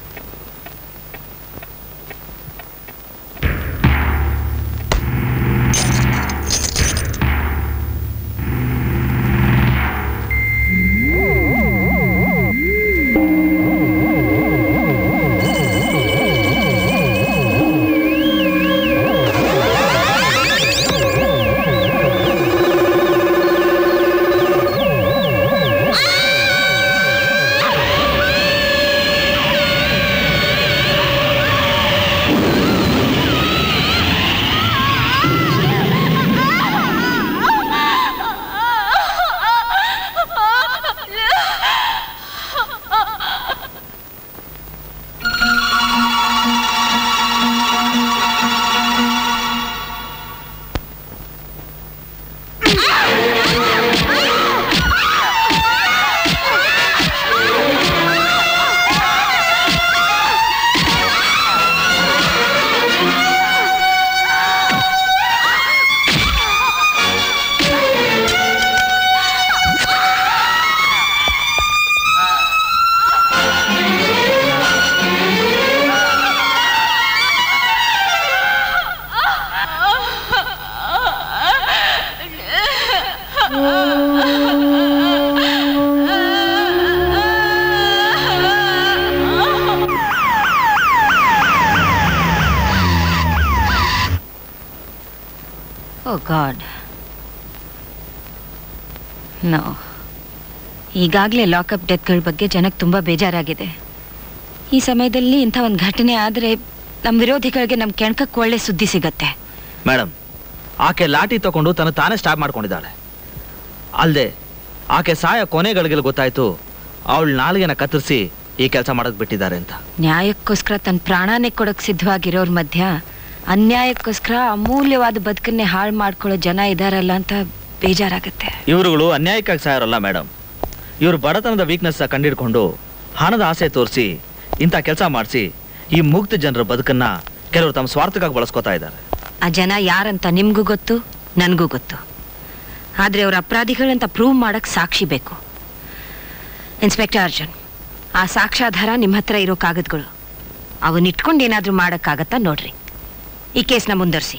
ಓ ಗಾಡ್ ನೋ ಈಗಾಗಲೇ ಲಾಕಪ್ ಡೆತ್ಗಳ ಬಗ್ಗೆ ಜನಕ್ಕೆ ತುಂಬ ಬೇಜಾರಾಗಿದೆ ಈ ಸಮಯದಲ್ಲಿ ಇಂಥ ಒಂದು ಘಟನೆ ಆದರೆ ನಮ್ಮ ವಿರೋಧಿಗಳಿಗೆ ನಮ್ಮ ಕೆಣಕಕ್ಕೆ ಒಳ್ಳೆ ಸುದ್ದಿ ಸಿಗತ್ತೆ ಮೇಡಮ್ ಆಕೆ ಲಾಠಿ ತಗೊಂಡು ತನ್ನ ತಾನೇ ಸ್ಟಾಪ್ ಮಾಡ್ಕೊಂಡಿದ್ದಾಳೆ ಅಲ್ಲದೆ ಆಕೆ ಸಾಯ ಕೊನೆಗಳಿಗೆ ಗೊತ್ತಾಯ್ತು ಅವಳ ನಾಲ್ಗೆನ ಕತ್ತರಿಸಿ ಈ ಕೆಲಸ ಮಾಡೋದು ಬಿಟ್ಟಿದ್ದಾರೆ ಅಂತ ನ್ಯಾಯಕ್ಕೋಸ್ಕರ ತನ್ನ ಪ್ರಾಣನೇ ಕೊಡಕ್ ಸಿದ್ಧವಾಗಿರೋರ್ ಮಧ್ಯ ಅನ್ಯಾಯಕ್ಕೋಸ್ಕರ ಅಮೂಲ್ಯವಾದ ಬದುಕನ್ನೇ ಹಾಳು ಮಾಡ್ಕೊಳ್ಳೋ ಜನ ಇದಾರಲ್ಲ ಅಂತ ಬೇಜಾರಾಗತ್ತೆ ಇವರುಗಳು ಅನ್ಯಾಯಕ್ಕಾಗಿ ಸಾಯರಲ್ಲ ಮೇಡಮ್ ಇವರು ಬಡತನದ ವೀಕ್ನೆಸ್ ಕಂಡಿಡ್ಕೊಂಡು ಹಣದ ಆಸೆ ತೋರಿಸಿ ಇಂಥ ಕೆಲಸ ಮಾಡಿಸಿ ಈ ಮುಗ್ಧ ಜನರ ಬದುಕನ್ನ ಕೆಲವರು ತಮ್ಮ ಸ್ವಾರ್ಥಕ್ಕಾಗಿ ಬಳಸ್ಕೊತಾ ಇದ್ದಾರೆ ಆ ಜನ ಯಾರಂತ ನಿಮ್ಗೂ ಗೊತ್ತು ನನಗೂ ಗೊತ್ತು ಆದ್ರೆ ಅವ್ರ ಅಪರಾಧಿಗಳಂತ ಪ್ರೂವ್ ಮಾಡಕ್ ಸಾಕ್ಷಿ ಬೇಕು ಇನ್ಸ್ಪೆಕ್ಟರ್ ಅರ್ಜುನ್ ಆ ಸಾಕ್ಷ್ಯಾಧಾರ ನಿಮ್ಮ ಹತ್ರ ಇರೋ ಕಾಗದಗಳು ಅವನ್ನ ಇಟ್ಕೊಂಡು ಏನಾದ್ರೂ ಮಾಡಕ್ಕಾಗತ್ತಾ ನೋಡ್ರಿ ಈ ಕೇಸ್ನ ಮುಂದುವರಿಸಿ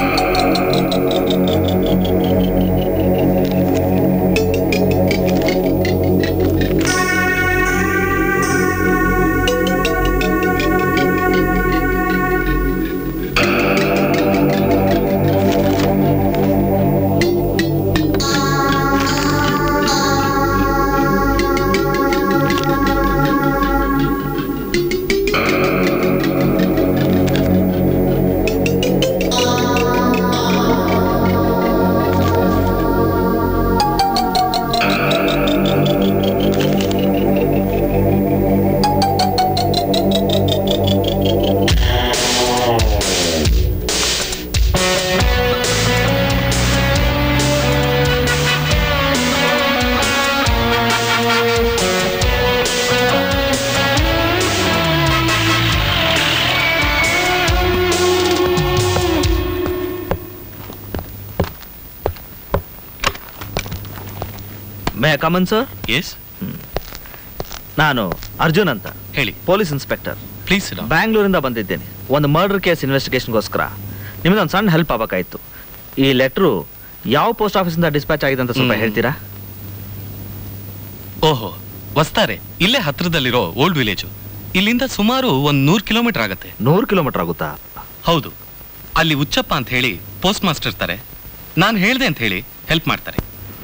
ಮೇ ಕಮನ್ ಸರ್ ಎಸ್ ನಾನು ಅರ್ಜುನ್ ಅಂತ ಹೇಳಿ ಪೊಲೀಸ್ ಇನ್ಸ್ಪೆಕ್ಟರ್ ಪ್ಲೀಸ್ ಬ್ಯಾಂಗ್ಳೂರಿಂದ ಬಂದಿದ್ದೇನೆ ಒಂದು ಮರ್ಡರ್ ಕೇಸ್ ಇನ್ವೆಸ್ಟಿಗೇಷನ್ಗೋಸ್ಕರ ನಿಮ್ದು ಒಂದು ಸಣ್ಣ ಹೆಲ್ಪ್ ಆಗಬೇಕಾಯ್ತು ಈ ಲೆಟ್ರು ಯಾವ ಪೋಸ್ಟ್ ಆಫೀಸಿಂದ ಡಿಸ್ಪ್ಯಾಚ್ ಆಗಿದೆ ಅಂತ ಸ್ವಲ್ಪ ಹೇಳ್ತೀರಾ ಓಹೋ ವಸ್ತಾರೆ ಇಲ್ಲೇ ಹತ್ರದಲ್ಲಿರೋ ಓಲ್ಡ್ ವಿಲೇಜು ಇಲ್ಲಿಂದ ಸುಮಾರು ಒಂದ್ ನೂರ್ ಕಿಲೋಮೀಟರ್ ಆಗತ್ತೆ ನೂರು ಕಿಲೋಮೀಟರ್ ಆಗುತ್ತಾ ಹೌದು ಅಲ್ಲಿ ಉಚ್ಚಪ್ಪ ಅಂತ ಹೇಳಿ ಪೋಸ್ಟ್ ಮಾಸ್ಟರ್ ಇರ್ತಾರೆ ನಾನು ಹೇಳ್ದೆ ಅಂತ ಹೇಳಿ ಹೆಲ್ಪ್ ಮಾಡ್ತಾರೆ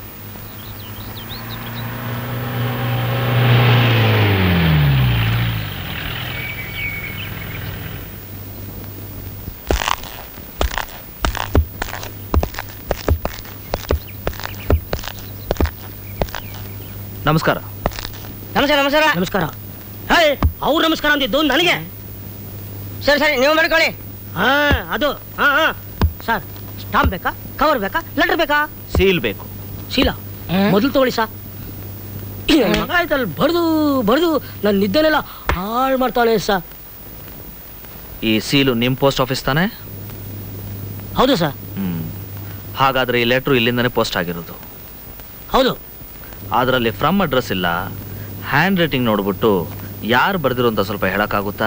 ನಮಸ್ಕಾರ ನಮಸ್ಕಾರ ನಮಸ್ಕಾರ ನಮಸ್ಕಾರ ಹೇ ಅವ್ರು ನಮಸ್ಕಾರ ಅಂದಿದ್ದು ನನಗೆ ಸರಿ ಸರಿ ನೀವು ಮಾಡ್ಕೊಳ್ಳಿ ಹಾ ಅದು ಹಾ ಹಾ ಸರ್ ಸ್ಟಾಂಪ್ ಬೇಕಾ ಕವರ್ ಬೇಕಾ ಲೆಟರ್ ಬೇಕಾ ಸೀಲ್ ಬೇಕು ಶೀಲ ಮೊದಲು ತಗೊಳ್ಳಿ ಸಾ ಮಗ ಆಯ್ತಲ್ಲ ಬಡ್ದು ಬಡ್ದು ನನ್ನ ನಿದ್ದೆನೆಲ್ಲ ಹಾಳು ಮಾಡ್ತಾಳೆ ಸಾ ಈ ಸೀಲು ನಿಮ್ಮ ಪೋಸ್ಟ್ ಆಫೀಸ್ ತಾನೇ ಹೌದು ಸರ್ ಹ್ಮ್ ಹಾಗಾದ್ರೆ ಈ ಲೆಟ್ರು ಇಲ್ಲಿಂದನೇ ಪೋಸ್ಟ್ ಆಗಿರೋದು ಹೌದು ಅದರಲ್ಲಿ ಫ್ರಮ್ ಅಡ್ರೆಸ್ ಇಲ್ಲ ಹ್ಯಾಂಡ್ ರೈಟಿಂಗ್ ನೋಡ್ಬಿಟ್ಟು ಯಾರು ಬರ್ದಿರೋ ಅಂತ ಸ್ವಲ್ಪ ಹೇಳಕ್ಕಾಗುತ್ತಾ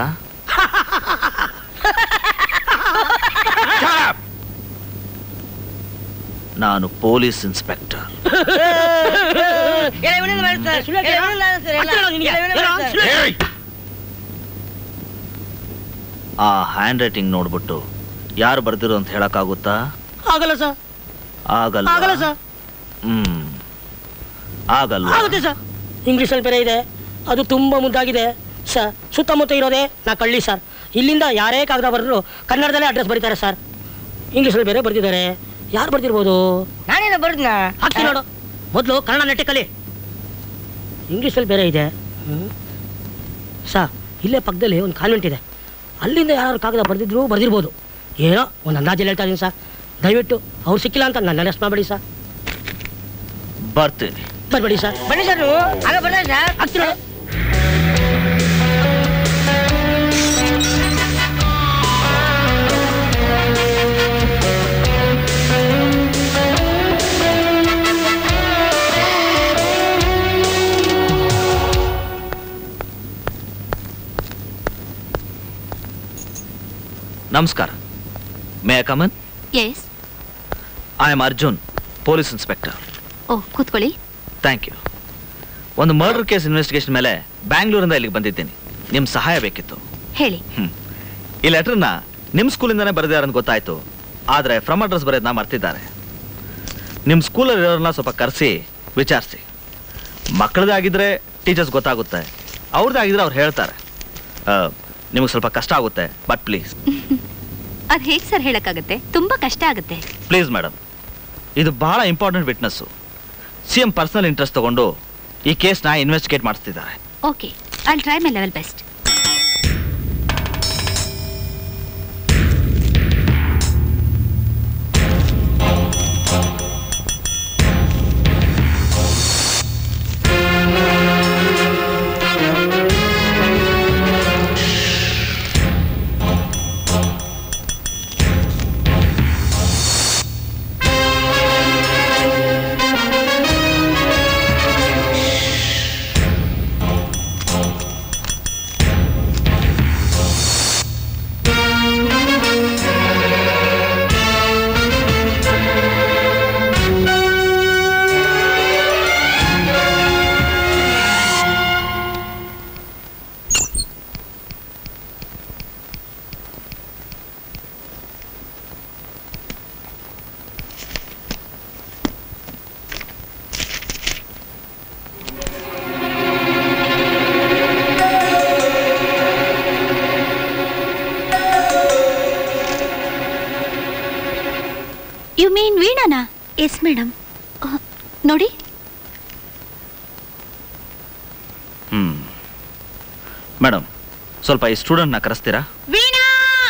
ನಾನು ಪೊಲೀಸ್ ಇನ್ಸ್ಪೆಕ್ಟರ್ ಆ ಹ್ಯಾಂಡ್ ರೈಟಿಂಗ್ ನೋಡ್ಬಿಟ್ಟು ಯಾರು ಬರ್ದಿರೋ ಅಂತ ಹೇಳಕ್ಕಾಗುತ್ತಾ ಆಗಲ್ಲ ಸರ್ ಆಗಲ್ಲ ಆಗಲ್ಲ ಸರ್ ಹ್ಮ್ ಆಗಲ್ಲ ಆಗುತ್ತೆ ಸರ್ ಇಂಗ್ಲೀಷಲ್ಲಿ ಬೇರೆ ಇದೆ ಅದು ತುಂಬ ಮುದ್ದಾಗಿದೆ ಸರ್ ಸುತ್ತಮುತ್ತ ಇರೋದೇ ನಾ ಕಳ್ಳಿ ಸರ್ ಇಲ್ಲಿಂದ ಯಾರೇ ಕಾಗದ ಬರೆದ್ರು ಕನ್ನಡದಲ್ಲೇ ಅಡ್ರೆಸ್ ಬರೀತಾರೆ ಸರ್ ಇಂಗ್ಲೀಷಲ್ಲಿ ಬೇರೆ ಬರ್ದಿದ್ದಾರೆ ಯಾರು ಬರ್ದಿರ್ಬೋದು ನಾನೇನು ಬರ್ದಿನ ಹಾಕ್ತೀನಿ ನೋಡು ಮೊದಲು ಕನ್ನಡ ನೆಟ್ಟೆ ಕಲಿ ಇಂಗ್ಲೀಷಲ್ಲಿ ಬೇರೆ ಇದೆ ಸರ್ ಇಲ್ಲೇ ಪಕ್ಕದಲ್ಲಿ ಒಂದು ಕಾನ್ವೆಂಟ್ ಇದೆ ಅಲ್ಲಿಂದ ಯಾರು ಕಾಗದ ಬರೆದಿದ್ರು ಬರ್ದಿರ್ಬೋದು ಏನೋ ಒಂದು ಅಂದಾಜಲ್ಲಿ ಹೇಳ್ತಾ ಇದೀನಿ ಸರ್ ದಯವಿಟ್ಟು ಅವ್ರು ಸಿಕ್ಕಿಲ್ಲ ಅಂತ ನನ್ನ ಅರೆಸ್ಟ್ ಮಾಡಬೇಡಿ ಸರ್ ಬರ್ತೀನಿ ಬರ್ಬೇಡಿ ಸರ್ ಬನ್ನಿ ಸರ್ ನೀವು ಆಗ ಬರ್ಲಿ ಸರ್ ಆಗ್ತೀರ ನಮಸ್ಕಾರ may come in yes I am Arjun police inspector ಓ ಕೂತ್ಕೊಳ್ಳಿ ಥ್ಯಾಂಕ್ ಯು ಒಂದು ಮರ್ಡರ್ ಕೇಸ್ ಇನ್ವೆಸ್ಟಿಗೇಷನ್ ಮೇಲೆ ಬ್ಯಾಂಗ್ಳೂರಿಂದ ಇಲ್ಲಿಗೆ ಬಂದಿದ್ದೀನಿ ನಿಮ್ಮ ಸಹಾಯ ಬೇಕಿತ್ತು ಹೇಳಿ ಈ ಲೆಟರ್ನ ನಿಮ್ಮ ಸ್ಕೂಲಿಂದನೇ ಬರೆದಿದ್ದಾರೆ ಅಂತ ಗೊತ್ತಾಯ್ತು ಆದರೆ ಫ್ರಮ್ ಅಡ್ರೆಸ್ ಬರೆಯೋದನ್ನ ಮರ್ತಿದ್ದಾರೆ ನಿಮ್ಮ ಸ್ಕೂಲಲ್ಲಿ ಇರೋರನ್ನ ಸ್ವಲ್ಪ ಕರೆಸಿ ವಿಚಾರಿಸಿ ಮಕ್ಕಳದಾಗಿದ್ರೆ ಟೀಚರ್ಸ್ ಗೊತ್ತಾಗುತ್ತೆ ಅವ್ರದ್ದೇ ಆಗಿದ್ರೆ ಅವ್ರು ಹೇಳ್ತಾರೆ ನಿಮಗೆ ಸ್ವಲ್ಪ ಕಷ್ಟ ಆಗುತ್ತೆ ಬಟ್ ಪ್ಲೀಸ್ ಅದ್ ಹೇಗ್ ಸರ್ ಹೇಳಕ್ಕಾಗತ್ತೆ ತುಂಬಾ ಕಷ್ಟ ಆಗುತ್ತೆ ಪ್ಲೀಸ್ ಮೇಡಮ್ ಇದು ಬಹಳ important witness C M personal interest ತಗೊಂಡು ಈ ಕೇಸ್ನ ಇನ್ವೆಸ್ಟಿಗೇಟ್ ಮಾಡಿಸ್ತಿದ್ದಾರೆ okay I try my level best you mean ವೀಣಾನಾ ಎಸ್ ಮೇಡಮ್ ನೋಡಿ ಹ್ಮ್ ಮೇಡಮ್ ಸ್ವಲ್ಪ ಈ ಸ್ಟೂಡೆಂಟ್ನ ಕರೆಸ್ತೀರಾ ವೀಣಾ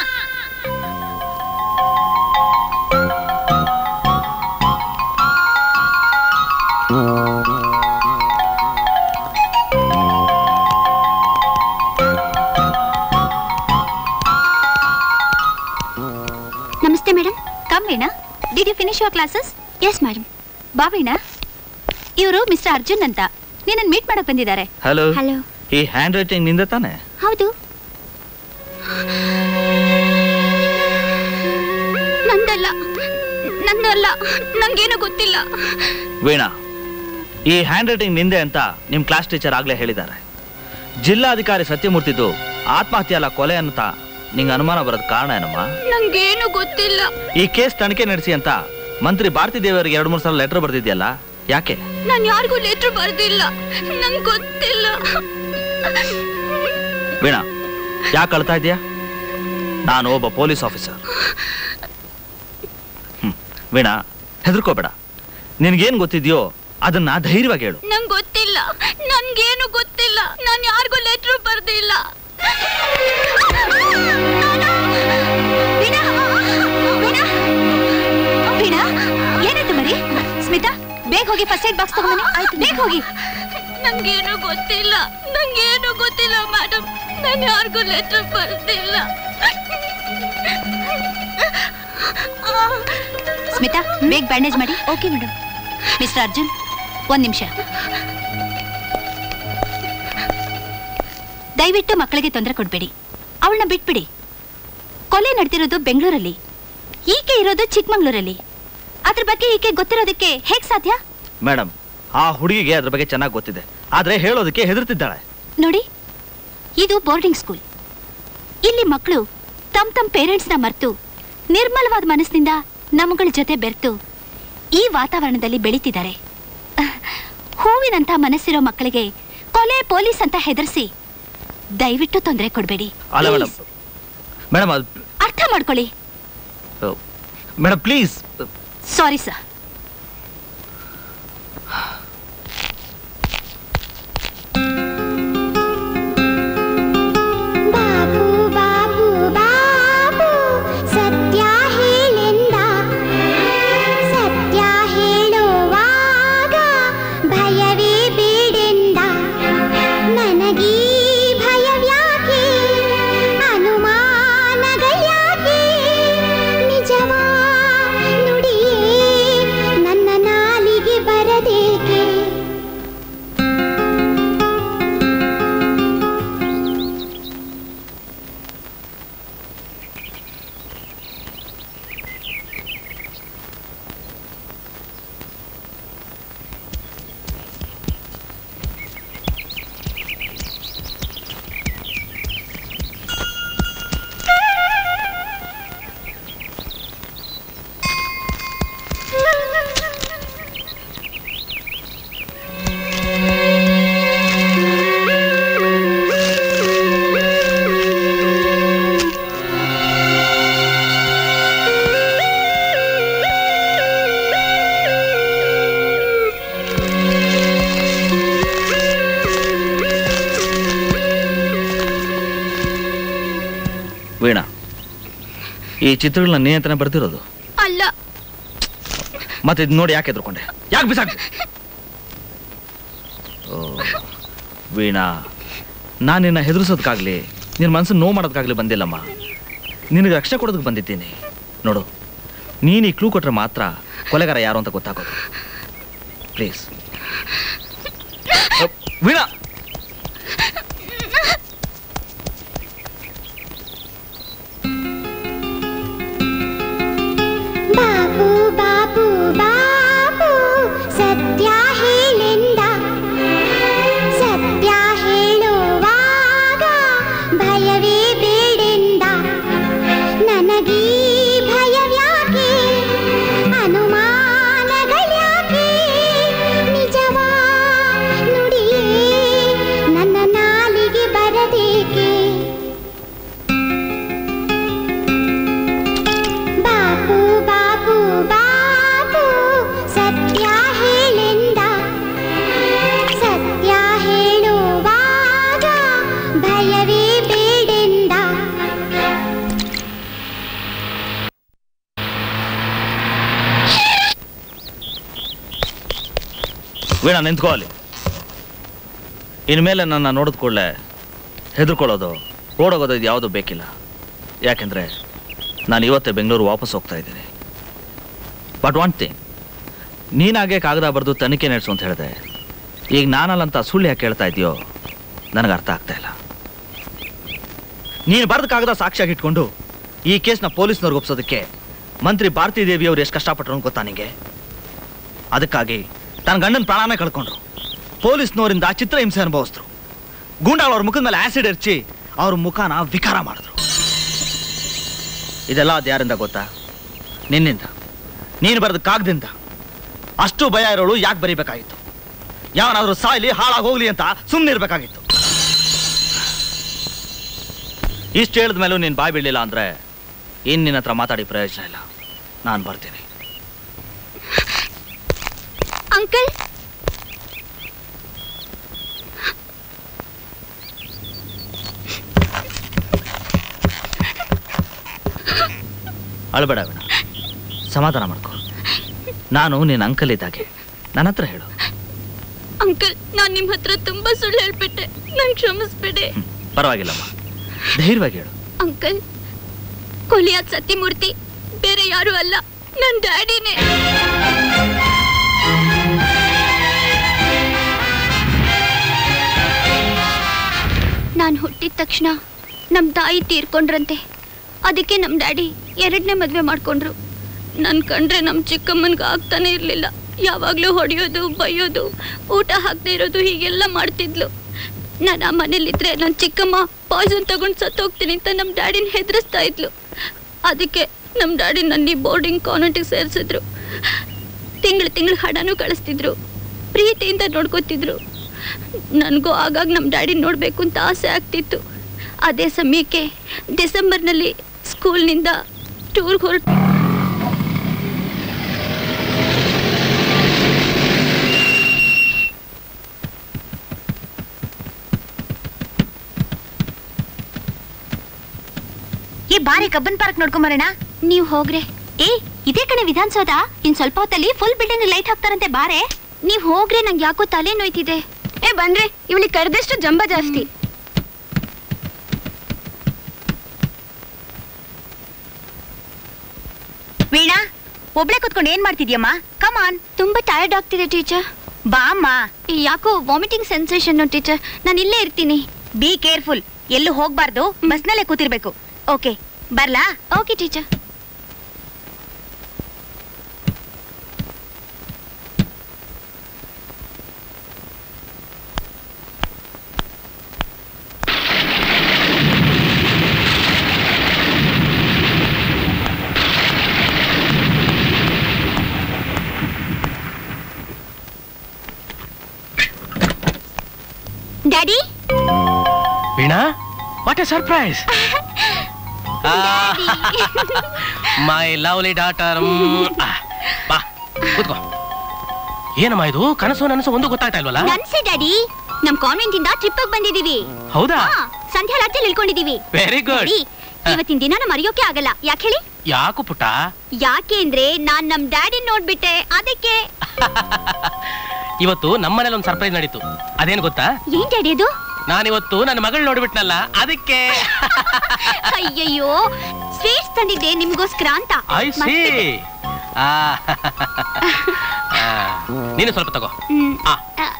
ನಮಸ್ತೆ madam come Veena did you finish your classes yes madam ಬಾ ವೀಣಾ ಇವರು ಮಿಸ್ಟರ್ ಅರ್ಜುನ್ ಅಂತ ನಿನ್ನನ್ನು ಮೀಟ್ ಮಾಡಕ್ ಬಂದಿದ್ದಾರೆ ಹಲೋ ಹಲೋ ಈ ಹ್ಯಾಂಡ್ ರೈಟಿಂಗ್ ನಿಂದ ತಾನೆ ಹೌದು ನಂದಲ್ಲ ನಂದಲ್ಲ ನಂಗೇನು ಗೊತ್ತಿಲ್ಲ ವೀಣಾ ಈ ಹ್ಯಾಂಡ್ ರೈಟಿಂಗ್ ನಿಂದೆ ಅಂತ ನಿಮ್ ಕ್ಲಾಸ್ ಟೀಚರ್ ಆಗ್ಲೇ ಹೇಳಿದ್ದಾರೆ ಜಿಲ್ಲಾಧಿಕಾರಿ ಸತ್ಯಮೂರ್ತಿದು ಆತ್ಮಹತ್ಯೆ ಅಲ್ಲ ಕೊಲೆ ಅಂತ ನಿಂಗೆ ಅನುಮಾನ ಬರೋದ್ ಕಾರಣ ಏನಮ್ಮ ನಂಗೇನು ಗೊತ್ತಿಲ್ಲ ಈ ಕೇಸ್ ತನಿಖೆ ನಡೆಸಿ ಅಂತ ಮಂತ್ರಿ ಭಾರತಿ ದೇವರಿಗೆ ಎರಡು ಮೂರು ಸಲ ಲೆಟರ್ ಬರ್ದಿದ್ಯಲ್ಲ ಯಾಕೆ ನಾನು ಯಾರಿಗೂ ಲೆಟ್ರ್ ಬರ್ದಿಲ್ಲ ನಂಗೆ ಗೊತ್ತಿಲ್ಲ ವೀಣಾ ಯಾಕೆ ಅಳ್ತಾ ಇದೆಯಾ ನಾನು ಒಬ್ಬ ಪೊಲೀಸ್ ಆಫೀಸರ್ ಹ್ಮ್ ವೀಣಾ ಹೆದರ್ಕೋಬೇಡ ನಿನ್ಗೇನ್ ಗೊತ್ತಿದ್ಯೋ ಅದನ್ನ ಧೈರ್ಯವಾಗಿ ಹೇಳು ನಂಗೆ ಗೊತ್ತಿಲ್ಲ ನನ್ಗೇನು ಗೊತ್ತಿಲ್ಲ ನಾನು ಯಾರಿಗೂ ಲೆಟ್ರ್ ಬರ್ದಿಲ್ಲ ವೀಣಾ ವೀಣಾ ವೀಣಾ ಏನಾಯ್ತು ಮರಿ ಸ್ಮಿತಾ ಬೇಗ ಹೋಗಿ ಫಸ್ಟ್ ಏಡ್ ಬಾಕ್ಸ್ ತಗೊಂಬನ್ನಿ ಆಯ್ತು ಬೇಗ ಹೋಗಿ ನಂಗೇನು ಗೊತ್ತಿಲ್ಲ ನಂಗೇನು ಗೊತ್ತಿಲ್ಲ ಮೇಡಮ್ ನಾನು ಯಾರಿಗೂ ಲೆಟರ್ ಬರ್ದಿಲ್ಲ ಸ್ಮಿತಾ ಬೇಗ ಬ್ಯಾಂಡೇಜ್ ಮಾಡಿ ಓಕೆ ಮೇಡಮ್ ಮಿಸ್ಟರ್ ಅರ್ಜುನ್ ಒಂದ್ ನಿಮಿಷ ದಯವಿಟ್ಟು ಮಕ್ಕಳಿಗೆ ತೊಂದರೆ ಕೊಡಬೇಡಿ ಅವಳನ್ನ ಬಿಟ್ಬಿಡಿ ಕೊಲೆ ನಡೆದಿರೋದು ಬೆಂಗಳೂರಲ್ಲಿ ಈಕೆ ಇರೋದು ಚಿಕ್ಕಮಂಗ್ಳೂರಲ್ಲಿ ಅದ್ರ ಬಗ್ಗೆ ಈಕೆ ಗೊತ್ತಿರೋದಕ್ಕೆ ಹೇಗ್ ಸಾಧ್ಯ ಮೇಡಮ್ ಆ ಹುಡುಗಿಗೆ ಅದ್ರ ಬಗ್ಗೆ ಚೆನ್ನಾಗಿ ಗೊತ್ತಿದೆ ಆದ್ರೆ ಹೇಳೋದಕ್ಕೆ ಹೆದರ್ತಿದ್ದಾಳೆ ನೋಡಿ ಇದು ಬೋರ್ಡಿಂಗ್ ಸ್ಕೂಲ್ ಇಲ್ಲಿ ಮಕ್ಕಳು ತಮ್ಮ ತಮ್ಮ ಪೇರೆಂಟ್ಸ್ನ ಮರೆತು ನಿರ್ಮಲವಾದ ಮನಸ್ಸಿನಿಂದ ನಮ್ಮಗಳ ಜೊತೆ ಬೆರೆತು ಈ ವಾತಾವರಣದಲ್ಲಿ ಬೆಳೀತಿದ್ದಾರೆ ಅಹ್, ಹೂವಿನಂತ ಮನಸ್ಸಿರೋ ಮಕ್ಕಳಿಗೆ ಕೊಲೆ ಪೊಲೀಸ್ ಅಂತ ಹೆದರ್ಸಿ ದಯವಿಟ್ಟು ತೊಂದರೆ ಕೊಡಬೇಡಿ ಅಲ್ಲ ಮೇಡಮ್ ಮೇಡಮ್ ಅದು ಅರ್ಥ ಮಾಡ್ಕೊಳ್ಳಿ madam please sorry sir Babu Babu Babu ಸತ್ಯ ಹೇಳೆಂದ ಸತ್ಯ ಹೇಳುವಾಗ ಭಯವೇ ಬೇಡೆಂದ ನನಗೀ ಭಯವ್ಯಾಕೆ ಅನುಮಾನಗಳ್ಯಾಕೆ ನಿಜವಾ ನುಡಿಯೇ ವೀಣಾ ಈ ಚಿತ್ರಗಳನ್ನ ನೀ ಅಂತಾನೆ ಬರ್ತಿರೋದು ಅಲ್ಲ ಮತ್ತೆ ಇದು ನೋಡಿ ಯಾಕೆ ಎದ್ರುಕೊಂಡೆ ಯಾಕೆ ಬಿಸಾಕ್ದೆ ಓ ವೀಣಾ ನಾನು ನಿನ್ನ ಹೆದರ್ಸೋದಕ್ಕಾಗ್ಲಿ ನಿನ್ನ ಮನಸ್ಸು ನೋವು ಮಾಡೋದಕ್ಕಾಗ್ಲಿ ಬಂದಿಲ್ಲಮ್ಮ ನಿನಗೆ ರಕ್ಷಣೆ ಕೊಡೋದಕ್ಕೆ ಬಂದಿದ್ದೀನಿ ನೋಡು ನೀನು ಈ ಕ್ಲೂ ಕೊಟ್ರೆ ಮಾತ್ರ ಕೊಲೆಗಾರ ಯಾರು ಅಂತ ಗೊತ್ತಾಗೋದು ಪ್ಲೀಸ್ ವೀಣಾ ಬಾಬು ಬಾಬು ಬಾಬು ಸತ್ಯ ಹೇಳಿಂದ ಸತ್ಯ ಹೇಳುವಾಗ ಭಯವೇ ಬೇಡೆಂದ ನನಗೀ ಭಯವ್ಯಾಕೆ ಅನುಮಾನಗಳ್ಯಾಕೆ ನಿಜವಾ ನುಡಿಯೇ ನನ್ನ ನಾಲಿಗೆ ಬರದೇಕೆ ಬಾಬು ಬಾಬು ಬಾಬು ಸತ್ಯ ಹೇಳಿಂದ ಸತ್ಯ ಹೇಳುವಾಗ ಭಯವೇ ಬೇಡೆಂದ ವೀಣಾ ನಿಂತ್ಕೋ ಅಲ್ಲಿ ಇನ್ಮೇಲೆ ನನ್ನ ನೋಡಿದ ಕೂಡಲೇ ಹೆದರ್ಕೊಳ್ಳೋದು ಓಡೋಗೋದು ಇದು ಯಾವುದೂ ಬೇಕಿಲ್ಲ ಯಾಕೆಂದರೆ ನಾನು ಇವತ್ತೇ ಬೆಂಗಳೂರು ವಾಪಸ್ ಹೋಗ್ತಾ ಇದ್ದೀನಿ ಬಟ್ ಒನ್ ಥಿಂಗ್ ನೀನಾಗೆ ಕಾಗದ ಬರೆದು ತನಿಖೆ ನಡೆಸು ಅಂತ ಹೇಳಿದೆ ಈಗ ನಾನಲ್ಲಂತ ಸುಳ್ಳು ಯಾಕೆ ಹೇಳ್ತಾ ಇದೆಯೋ ನನಗೆ ಅರ್ಥ ಆಗ್ತಾ ಇಲ್ಲ ನೀನು ಬರೆದ ಕಾಗದ ಸಾಕ್ಷಿಯಾಗಿ ಇಟ್ಕೊಂಡು ಈ ಕೇಸ್ನ ಪೊಲೀಸ್ನವ್ರಿಗೆ ಒಪ್ಸೋದಕ್ಕೆ ಮಂತ್ರಿ ಭಾರತೀ ದೇವಿ ಅವ್ರು ಎಷ್ಟು ಕಷ್ಟಪಟ್ಟರು ಅಂತ ಗೊತ್ತಾ ನಿಂಗೆ ಅದಕ್ಕಾಗಿ ತನ್ನ ಗಂಡನ ಪ್ರಾಣನೇ ಕಳ್ಕೊಂಡ್ರು ಪೊಲೀಸ್ನವರಿಂದ ಚಿತ್ರ ಹಿಂಸೆ ಅನುಭವಿಸಿದ್ರು ಗೂಂಡಾಗಳು ಅವ್ರ ಮುಖದ ಮೇಲೆ ಆಸಿಡ್ ಎರಚಿ ಅವ್ರ ಮುಖನ ವಿಕಾರ ಮಾಡಿದ್ರು ಇದೆಲ್ಲ ಅದು ಯಾರಿಂದ ಗೊತ್ತಾ ನಿನ್ನಿಂದ ನೀನು ಬರೆದ ಕಾಗದಿಂದ ಅಷ್ಟು ಭಯ ಇರೋಳು ಯಾಕೆ ಬರಿಬೇಕಾಗಿತ್ತು ಯಾವನಾದ್ರೂ ಸಾಯ್ಲಿ ಹಾಳಾಗಿ ಹೋಗ್ಲಿ ಅಂತ ಸುಮ್ಮನೆ ಇರ್ಬೇಕಾಗಿತ್ತು ಇಷ್ಟು ಹೇಳಿದ ಮೇಲೂ ನೀನು ಬಾಯ್ ಬಿಡಲಿಲ್ಲ ಅಂದ್ರೆ ಇನ್ನು ನಿನ್ನ ಹತ್ರ ಮಾತಾಡಿ ಪ್ರಯೋಜನ ಇಲ್ಲ ನಾನು ಬರ್ತೀನಿ ಅಂಕಲ್ ಅಳಬೇಡ ಬೇಡ ಸಮಾಧಾನ ಮಾಡ್ಕೊ ನಾನು ನಿನ್ನ ಅಂಕಲ್ ಇದ್ದಾಗೆ ನನ್ನ ಹತ್ರ ಹೇಳು ಅಂಕಲ್ ನಾನ್ ನಿಮ್ ಹತ್ರ ತುಂಬಾ ಸುಳ್ಳು ಹೇಳ್ಬಿಟ್ಟೆ ನನ್ ಕ್ಷಮಿಸ್ಬಿಡಿ ಪರವಾಗಿಲ್ಲಮ್ಮ ಧೈರ್ಯವಾಗಿ ಹೇಳು ಅಂಕಲ್ ಕೊಲಿಯಾದ ಸತ್ಯಮೂರ್ತಿ ಬೇರೆ ಯಾರು ಅಲ್ಲ ನನ್ ಡ್ಯಾಡಿನೇ ನಾನು ಹುಟ್ಟಿದ ತಕ್ಷಣ ನಮ್ ತಾಯಿ ತೀರ್ಕೊಂಡ್ರಂತೆ ಅದಕ್ಕೆ ನಮ್ ಡ್ಯಾಡಿ ಎರಡನೇ ಮದ್ವೆ ಮಾಡ್ಕೊಂಡ್ರು ನನ್ ಕಂಡ್ರೆ ನಮ್ ಚಿಕ್ಕಮ್ಮನ್ಗೆ ಆಗ್ತಾನೆ ಇರ್ಲಿಲ್ಲ ಯಾವಾಗ್ಲೂ ಹೊಡೆಯೋದು ಬೈಯೋದು ಊಟ ಹಾಕ್ದೇ ಇರೋದು ಹೀಗೆಲ್ಲ ಮಾಡ್ತಿದ್ಲು ನಾನು ಆ ಮನೇಲಿದ್ರೆ ನನ್ನ ಚಿಕ್ಕಮ್ಮ ಪಾಯ್ಸನ್ ತಗೊಂಡು ಸತ್ತೋಗ್ತೀನಿ ಅಂತ ನಮ್ಮ ಡ್ಯಾಡಿನ ಹೆದರಿಸ್ತಾ ಇದ್ಲು ಅದಕ್ಕೆ ನಮ್ಮ ಡ್ಯಾಡಿ ನನ್ನ ಬೋರ್ಡಿಂಗ್ ಕಾನ್ವೆಂಟಿಗೆ ಸೇರಿಸಿದ್ರು ತಿಂಗಳು ತಿಂಗಳು ಹಣನೂ ಕಳಿಸ್ತಿದ್ರು ಪ್ರೀತಿಯಿಂದ ನೋಡ್ಕೋತಿದ್ರು ನನಗೂ ಆಗಾಗ ನಮ್ಮ ಡ್ಯಾಡಿ ನೋಡಬೇಕು ಅಂತ ಆಸೆ ಆಗ್ತಿತ್ತು ಅದೇ ಸಮಯಕ್ಕೆ ಡಿಸೆಂಬರ್ನಲ್ಲಿ ಸ್ಕೂಲ್ನಿಂದ ಟೂರ್ಗೆ ಹೊರಟು ಏ ಬಾರಿ ಕಬ್ಬನ್ ಪಾರ್ಕ್ ನೋಡ್ಕೊಂಬರೋಣ ನೀವು ಹೋಗ್ರೆ ಏ ಇದೇ ಕಣೆ ವಿಧಾನಸೌಧ ಇನ್ ಸ್ವಲ್ಪ ಹೊತ್ತಲ್ಲಿ ಫುಲ್ ಬಿಲ್ಡಿಂಗ್ ಲೈಟ್ ಹಾಕ್ತಾರಂತೆ ಬಾರೆ ನೀವು ಹೋಗ್ರೆ ನಂಗೆ ಯಾಕೋ ತಲೆ ನೋಯ್ತಿದೆ ಏ ಬನ್ರಿ ಇವಳಿಗೆ ಕರೆದಷ್ಟು ಜಂಬ ಜಾಸ್ತಿ ವೀಣಾ ಒಬ್ಳೆ ಕುತ್ಕೊಂಡು ಏನ್ ಮಾಡ್ತಿದ್ಯಮ್ಮ ಕಮಾನ್ ತುಂಬಾ ಟಯರ್ಡ್ ಆಗ್ತಿದೆ ಟೀಚರ್ ಬಾ ಅಮ್ಮ ಯಾಕೋ ವಾಮಿಟಿಂಗ್ ಸೆನ್ಸೇಷನ್ ಟೀಚರ್ ನಾನು ಇಲ್ಲೇ ಇರ್ತೀನಿ ಬಿ ಕೇರ್ಫುಲ್ ಎಲ್ಲೂ ಹೋಗ್ಬಾರ್ದು ಬಸ್ನಲ್ಲೇ ಕೂತಿರ್ಬೇಕು ಓಕೆ ಬರ್ಲಾ okay teacher daddy Veena what a surprise my lovely daughter ಬಾ ಕೂತ್ಕೋ ಏನಮ್ಮ ಇದು ಕನಸು ನನಸು ಒಂದು ಗೊತ್ತಾಗ್ತಾ ಇಲ್ವಲ್ಲ ನನ್ಸೆ ಡ್ಯಾಡಿ ನಮ್ ಕಾನ್ವೆಂಟ್ ಇಂದ ಟ್ರಿಪ್ ಬಂದಿದೀವಿ ಹೌದಾ ಹಾ, ಸಂಧ್ಯಾ ರಾತ್ರಿ ಇಳ್ಕೊಂಡಿದೀವಿ ವೆರಿ ಗುಡ್ ಡ್ಯಾಡಿ, ಇವತ್ತಿನ ದಿನಾನ ಮರೆಯೋಕೆ ಆಗಲ್ಲ ಯಾಕೆ ಹೇಳಿ ಯಾಕೋ ಪುಟ್ಟ ಯಾಕೆ ಅಂದ್ರೆ ನಾನ್ ನಮ್ ಡ್ಯಾಡಿ ನೋಡ್ಬಿಟ್ಟೆ ಅದಕ್ಕೆ ಇವತ್ತು ನಮ್ಮನೇಲಿ ಒಂದು ಸರ್ಪ್ರೈಸ್ ನಡೀತು ಅದೇನು ಗೊತ್ತಾ ಏನ್ ಡ್ಯಾಡಿ ಅದು ನಾನಿವತ್ತು ನನ್ನ ಮಗಳು ನೋಡ್ಬಿಟ್ನಲ್ಲ ಅದಕ್ಕೆ ಅಯ್ಯಯ್ಯೋ ಸ್ವೀಟ್ಸ್ ತಂದಿದ್ದೆ ನಿಮ್ಗೋಸ್ಕರ ಅಂತ ಐ ಸಿ ಮರ್ತ್ಬಿಟ್ಟೆ. ನೀನು ಸ್ವಲ್ಪ ತಗೋ ಹ್ಮ್. ಆ.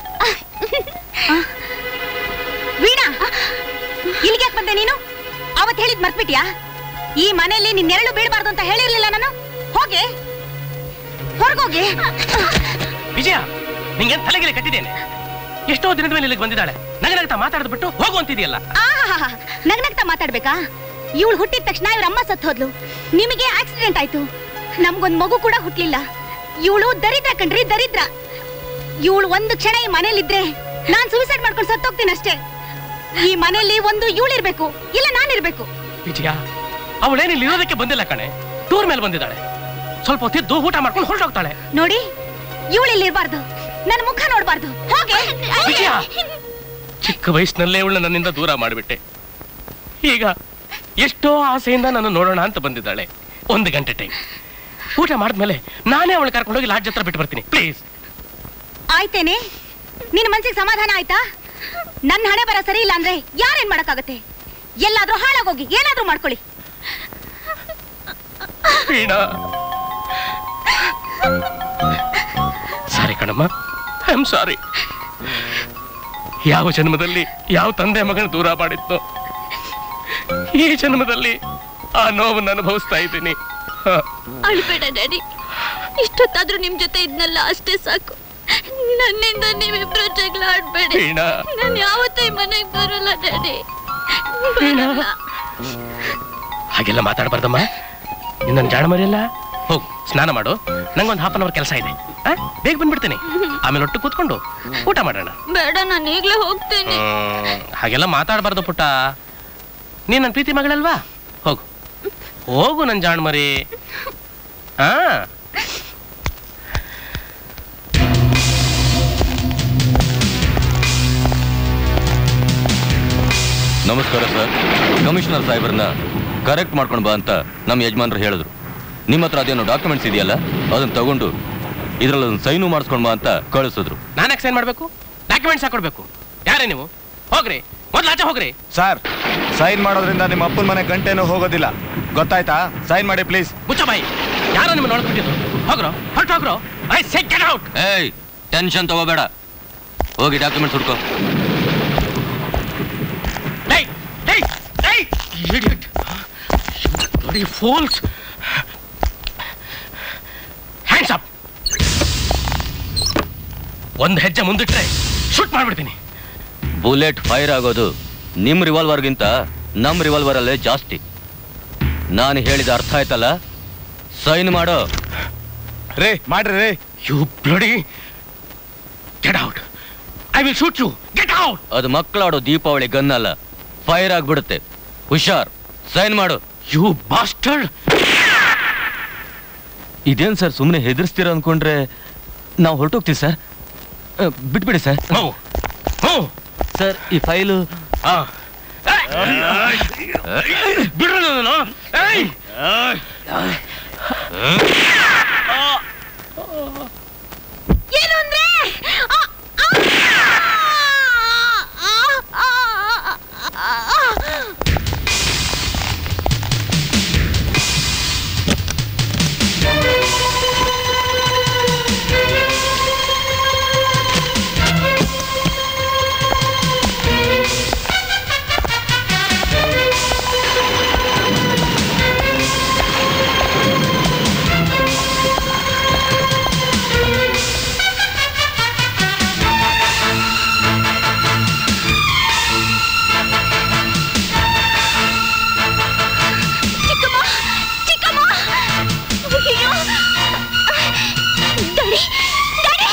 ವೀಣಾ ಇಲ್ಲಿಗೆ ಯಾಕೆ ಬಂದೆ ನೀನು ಅವತ್ ಹೇಳಿದ್ ಮರ್ತ್ಬಿಟ್ಯಾ ಈ ಮನೆಯಲ್ಲಿ ನಿನ್ ನೆರಳು ಬೀಳಬಾರ್ದು ಅಂತ ಹೇಳಿರ್ಲಿಲ್ಲ ನಾನು ಹೋಗೆ ಹೊರಗೋಗಿ ವಿಜಯ ನಿಂಗೆ ತಲೆಗೆಲೆ ಕಟ್ಟಿದ್ದೇನೆ ಎಷ್ಟೋ ದಿನದ ಮೇಲೆ ಇಲ್ಲಿಗೆ ಬಂದಿದ್ದಾಳೆ ನಗನಗ್ತಾ ಮಾತಾಡದ್ ಬಿಟ್ಟು ಹೋಗು ಅಂತಿದೆಯಲ್ಲ ಆಹಾಹಾ ನಗ್ನಗ್ತಾ ಮಾತಾಡ್ಬೇಕಾ ಇವಳು ಹುಟ್ಟಿದ ತಕ್ಷಣ ಇವ್ರ ಅಮ್ಮ ಸತ್ತು ಹೋದ್ಲು ನಿಮಗೆ ಆಕ್ಸಿಡೆಂಟ್ ಆಯ್ತು ನಮ್ಗೊಂದ್ ಮಗು ಕೂಡ ಹುಟ್ಲಿಲ್ಲ ಇವಳು ದರಿದ್ರ ಕಣ್ರಿ ದರಿದ್ರ ಇವಳು ಒಂದು ಕ್ಷಣ ಈ ಮನೇಲಿದ್ರೆ ನಾನ್ ಸೂಸೈಡ್ ಮಾಡ್ಕೊಂಡು ಸತ್ತೋಗ್ತೀನಿ ಅಷ್ಟೇ ಈ ಮನೆಯಲ್ಲಿ ಒಂದು ಇವಳಿರ್ಬೇಕು ಇಲ್ಲ ನಾನಿರ್ಬೇಕು ವಿಜಯ ಅವಳೇನು ಇಲ್ಲಿ ಇರೋದಕ್ಕೆ ಬಂದಿಲ್ಲ ಕಣೆ ಟೂರ್ ಮೇಲೆ ಬಂದಿದ್ದಾಳೆ ಸ್ವಲ್ಪ ಹೊತ್ತಿದ್ದು ಊಟ ಮಾಡ್ಕೊಂಡು ಹೊರಟೋಗ್ತಾಳೆ ನೋಡಿ ಇವಳು ಇಲ್ಲಿ ಇರ್ಬಾರ್ದು ನನ್ನ ಮುಖ ನೋಡ್ಬಾರ್ದು ಹೋಗೆ ವಿಜಯ ಚಿಕ್ಕ ವಯಸ್ಸಿನಲ್ಲೇ ಅವಳು ನನ್ನಿಂದ ದೂರ ಮಾಡಿಬಿಟ್ಟೆ ಈಗ ಎಷ್ಟೋ ಆಸೆಯಿಂದ ನಾನು ನೋಡೋಣ ಅಂತ ಬಂದಿದ್ದಾಳೆ ಒಂದು ಗಂಟೆ ಟೈಮ್ ಊಟ ಮಾಡಿದ್ಮೇಲೆ ನಾನೇ ಅವಳು ಕರ್ಕೊಂಡೋಗಿ ಲಾಡ್ಜ್ ಹತ್ರ ಬಿಟ್ಟು ಬರ್ತೀನಿ ಪ್ಲೀಸ್ ಆಯ್ತೇನೆ ನಿನ್ ಮನ್ಸಿಗೆ ಸಮಾಧಾನ ಆಯ್ತಾ ನನ್ನ ಹಣೆ ಬರ ಸರಿ ಇಲ್ಲ ಅಂದ್ರೆ ಯಾರೇನ್ ಮಾಡಕ್ಕಾಗತ್ತೆ ಎಲ್ಲಾದ್ರೂ ಹಾಳಾಗೋಗಿ ಏನಾದ್ರೂ ಮಾಡ್ಕೊಳ್ಳಿ ವೀಣಾ ಸಾರಿ ಕಣಮ್ಮ ಐ ಆಮ್ ಸಾರಿ ಯಾವ ಜನ್ಮದಲ್ಲಿ ಯಾವ ತಂದೆ ಮಗನ ದೂರ ಮಾಡಿತ್ತು ಈ ಜನ್ಮದಲ್ಲಿ ಆ ನೋವನ್ನು ಅನುಭವಿಸ್ತಾ ಇದ್ದೀನಿ ಹ. ಅಳ್ಬೇಡ ಡ್ಯಾಡಿ ಇಷ್ಟೊತ್ತಾದ್ರೂ ನಿಮ್ ಜೊತೆ ಇದ್ನಲ್ಲ ಅಷ್ಟೇ ಸಾಕು ನನ್ನಿಂದ ನೀವಿಬ್ರು ಜಗಳ ಆಡ್ಬೇಡಿ ವೀಣಾ. ನಾನು ಯಾವತ್ತೂ ಈ ಮನೆಗೆ ಬರಲ್ಲ ಡ್ಯಾಡಿ ವೀಣಾ. ಹಾಗೆಲ್ಲ ಮಾತಾಡಬಾರ್ದಮ್ಮ ನಿನ್ನ ಜಾಣ ಮರಿಯಲ್ಲ ಹೋಗು ಸ್ನಾನ ಮಾಡು ನಂಗೊಂದು ಹಾಫ್ ಅನ್ ಅವರ್ ಕೆಲಸ ಇದೆ ಆ? ಬೇಗ ಬಂದ್ಬಿಡ್ತೀನಿ ಆಮೇಲೆ ಒಟ್ಟು ಕೂತ್ಕೊಂಡು ಊಟ ಮಾಡೋಣ ಬೇಡ ನಾನು ಈಗ್ಲೇ ಹೋಗ್ತೇನೆ ಹ್ಮ್, ಹಾಗೆಲ್ಲ ಮಾತಾಡಬಾರ್ದು ಪುಟ್ಟ ನೀನ್ ನನ್ನ ಪ್ರೀತಿ ಮಗಳಲ್ವಾ ಹೋಗು ಹೋಗು ನನ್ ಜಾಣ ಮರಿ ಆ ನಮಸ್ಕಾರ ಸರ್ ಕಮಿಷನರ್ ಸಾಹೇಬ್ರನ್ನ ಕರೆಕ್ಟ್ ಮಾಡ್ಕೊಂಡು ಬಾ ಅಂತ ನಮ್ಮ ಯಜಮಾನ್ರು ಹೇಳಿದ್ರು ನಿಮ್ಮ ಹತ್ರ ಅದೇನೋ ಡಾಕ್ಯುಮೆಂಟ್ಸ್ ಇದೆಯಲ್ಲ ಅದನ್ನ ತಗೊಂಡು ಇದ್ರಲ್ಲಿ ಒಂದು ಸೈನು ಮಾಡಿಸ್ಕೊಂಡು ಬಾ ಅಂತ ಕಳಿಸಿದ್ರು ನಾನ್ಯಾಕೆ ಸೈನ್ ಮಾಡ್ಬೇಕು ಡಾಕ್ಯುಮೆಂಟ್ಸ್ ಹಾಕೊಡ್ಬೇಕು ಯಾರೇ ನೀವು ಹೋಗ್ರಿ ಮೊದ್ಲು ಆಚೆ ಹೋಗ್ರಿ ಸರ್ ಸೈನ್ ಮಾಡೋದ್ರಿಂದ ನಿಮ್ಮ ಅಪ್ಪನ ಮನೆ ಗಂಟೆನೂ ಹೋಗೋದಿಲ್ಲ ಗೊತ್ತಾಯ್ತಾ ಸೈನ್ ಮಾಡಿ ಪ್ಲೀಸ್ ಮುಚ್ಚ ಬಾಯಿ ಯಾರೋ ನಿಮ್ಮ ನೋಡ್ಬಿಟ್ಟಿದ್ರು ಹೋಗ್ರೋ ಹೊರಟು ಹೋಗ್ರೋ ಐ ಸೇ ಗೆಟ್ ಔಟ್ ಏಯ್ ಟೆನ್ಷನ್ ತಗೋಬೇಡ ಹೋಗಿ ಡಾಕ್ಯುಮೆಂಟ್ಸ್ ಹುಡ್ಕೋ Hey! Hey! Hey! You idiot! You bloody fools! Hands up! ಒಂದು ಹೆಜ್ಜೆ ಮುಂದಿಟ್ರೆ ಶೂಟ್ ಮಾಡ್ಬಿಡ್ತೀನಿ ಬುಲೆಟ್ ಫೈರ್ ಆಗೋದು ನಿಮ್ಮ ರಿವಾಲ್ವರ್ಗಿಂತ ನಮ್ಮ ರಿವಾಲ್ವರಲ್ಲೇ ಜಾಸ್ತಿ ನಾನು ಹೇಳಿದ ಅರ್ಥ ಆಯ್ತಲ್ಲ ಸೈನ್ ಮಾಡೋ ರೇ ಮಾಡ್ರಿ ರೇ you bloody get out I will shoot you get out ಅದು ಮಕ್ಕಳಾಡೋ ದೀಪಾವಳಿ ಗನ್ ಅಲ್ಲ ಫೈರ್ ಆಗ್ಬಿಡುತ್ತೆ ಹುಷಾರ್ ಸೈನ್ ಮಾಡು ಯು ಬಾಸ್ಟರ್ಡ್ ಇದೇನ್ ಸರ್ ಸುಮ್ಮನೆ ಹೆದರ್ಸ್ತೀರ ಅನ್ಕೊಂಡ್ರೆ ನಾವು ಹೊರಟೋಗ್ತೀವಿ ಸರ್ ಅ, ಬಿಟ್ಬಿಡಿ ಸರ್ ಸರ್ ಈ ಫೈಲು ಬಿಡ್ರ ನಾನು ಏಯ್ ಏನು ಅಂದ್ರೆ ಆ, ಆ, ಆ, ಆ, ಆ, ಆ. ಚಿಕ್ಕಮ್ಮ ಚಿಕ್ಕಮ್ಮ ಅಯ್ಯೋ ಡ್ಯಾಡಿ ಡ್ಯಾಡಿ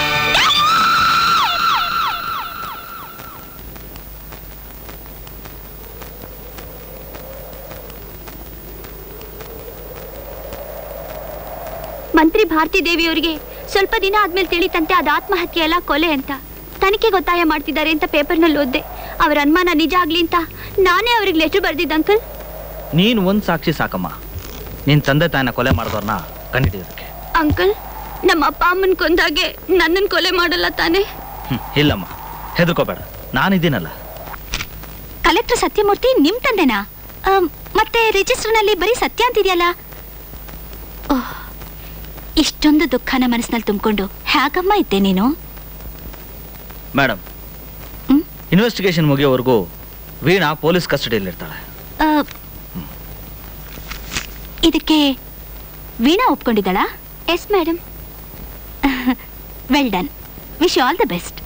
ಮಂತ್ರಿ ಭಾರತಿ ದೇವಿಯವರಿಗೆ ಸ್ವಲ್ಪ ದಿನ ಆದ್ಮೇಲೆ ತಿಳಿತಂತೆ ಅದು ಆತ್ಮಹತ್ಯೆ ಅಲ್ಲ ಕೊಲೆ ಅಂತ ತನಿಖೆಗೆ ಒತ್ತಾಯ ಮಾಡ್ತಿದ್ದಾರೆ ಅಂತ ಪೇಪರ್ನಲ್ಲಿ ಓದ್ದೆ ಅವರ ಅನುಮಾನ ನಿಜ ಆಗ್ಲಿ ಅಂತ ನಾನೇ ಅವ್ರಿಗೆ ಲೆಟರ್ ಬರ್ದಿದ್ದೆ ಅಂಕಲ್ ನೀನು ಒಂದು ಸಾಕ್ಷಿ ಸಾಕಮ್ಮ ನಿನ್ನ ತಂದೆ ತಾಯಿನ ಕೊಲೆ ಮಾಡಿದವ್ರನ್ನ ಕಂಡಿಡಿಯೋದಕ್ಕೆ ಅಂಕಲ್ ನಮ್ಮ ಅಪ್ಪ ಅಮ್ಮನ್ ಕೊಂದಾಗೆ ನನ್ನನ್ ಕೊಲೆ ಮಾಡಲ್ಲ ತಾನೆ ಹ್ಮ್, ಇಲ್ಲಮ್ಮ ಹೆದರ್ಕೋಬೇಡ ನಾನಿದ್ದೀನಲ್ಲ ಕಲೆಕ್ಟರ್ ಸತ್ಯಮೂರ್ತಿ ನಿಮ್ ತಂದೆನಾ ಆಮ್, ಮತ್ತೆ ರಿಜಿಸ್ಟರ್ನಲ್ಲಿ ಬರೀ ಸತ್ಯ ಅಂತಿದ್ಯಲ್ಲ ಓಹ್ ಇಷ್ಟೊಂದು ದುಃಖನ ಮನಸ್ಸಿನಲ್ಲಿ ತುಂಬಿಕೊಂಡು ಹೇಗಮ್ಮ ಇದ್ದೆ ನೀನು ಮೇಡಮ್ ಇನ್ವೆಸ್ಟಿಗೇಷನ್ ಮುಗಿಯೋವರೆಗೂ ವೀಣಾ ಪೊಲೀಸ್ ಕಸ್ಟಡಿಯಲ್ಲಿರ್ತಾಳೆ ಆ, ಇದಕ್ಕೆ ವೀಣಾ ಒಪ್ಕೊಂಡಿದ್ದಾಳಾ yes madam well done wish all the best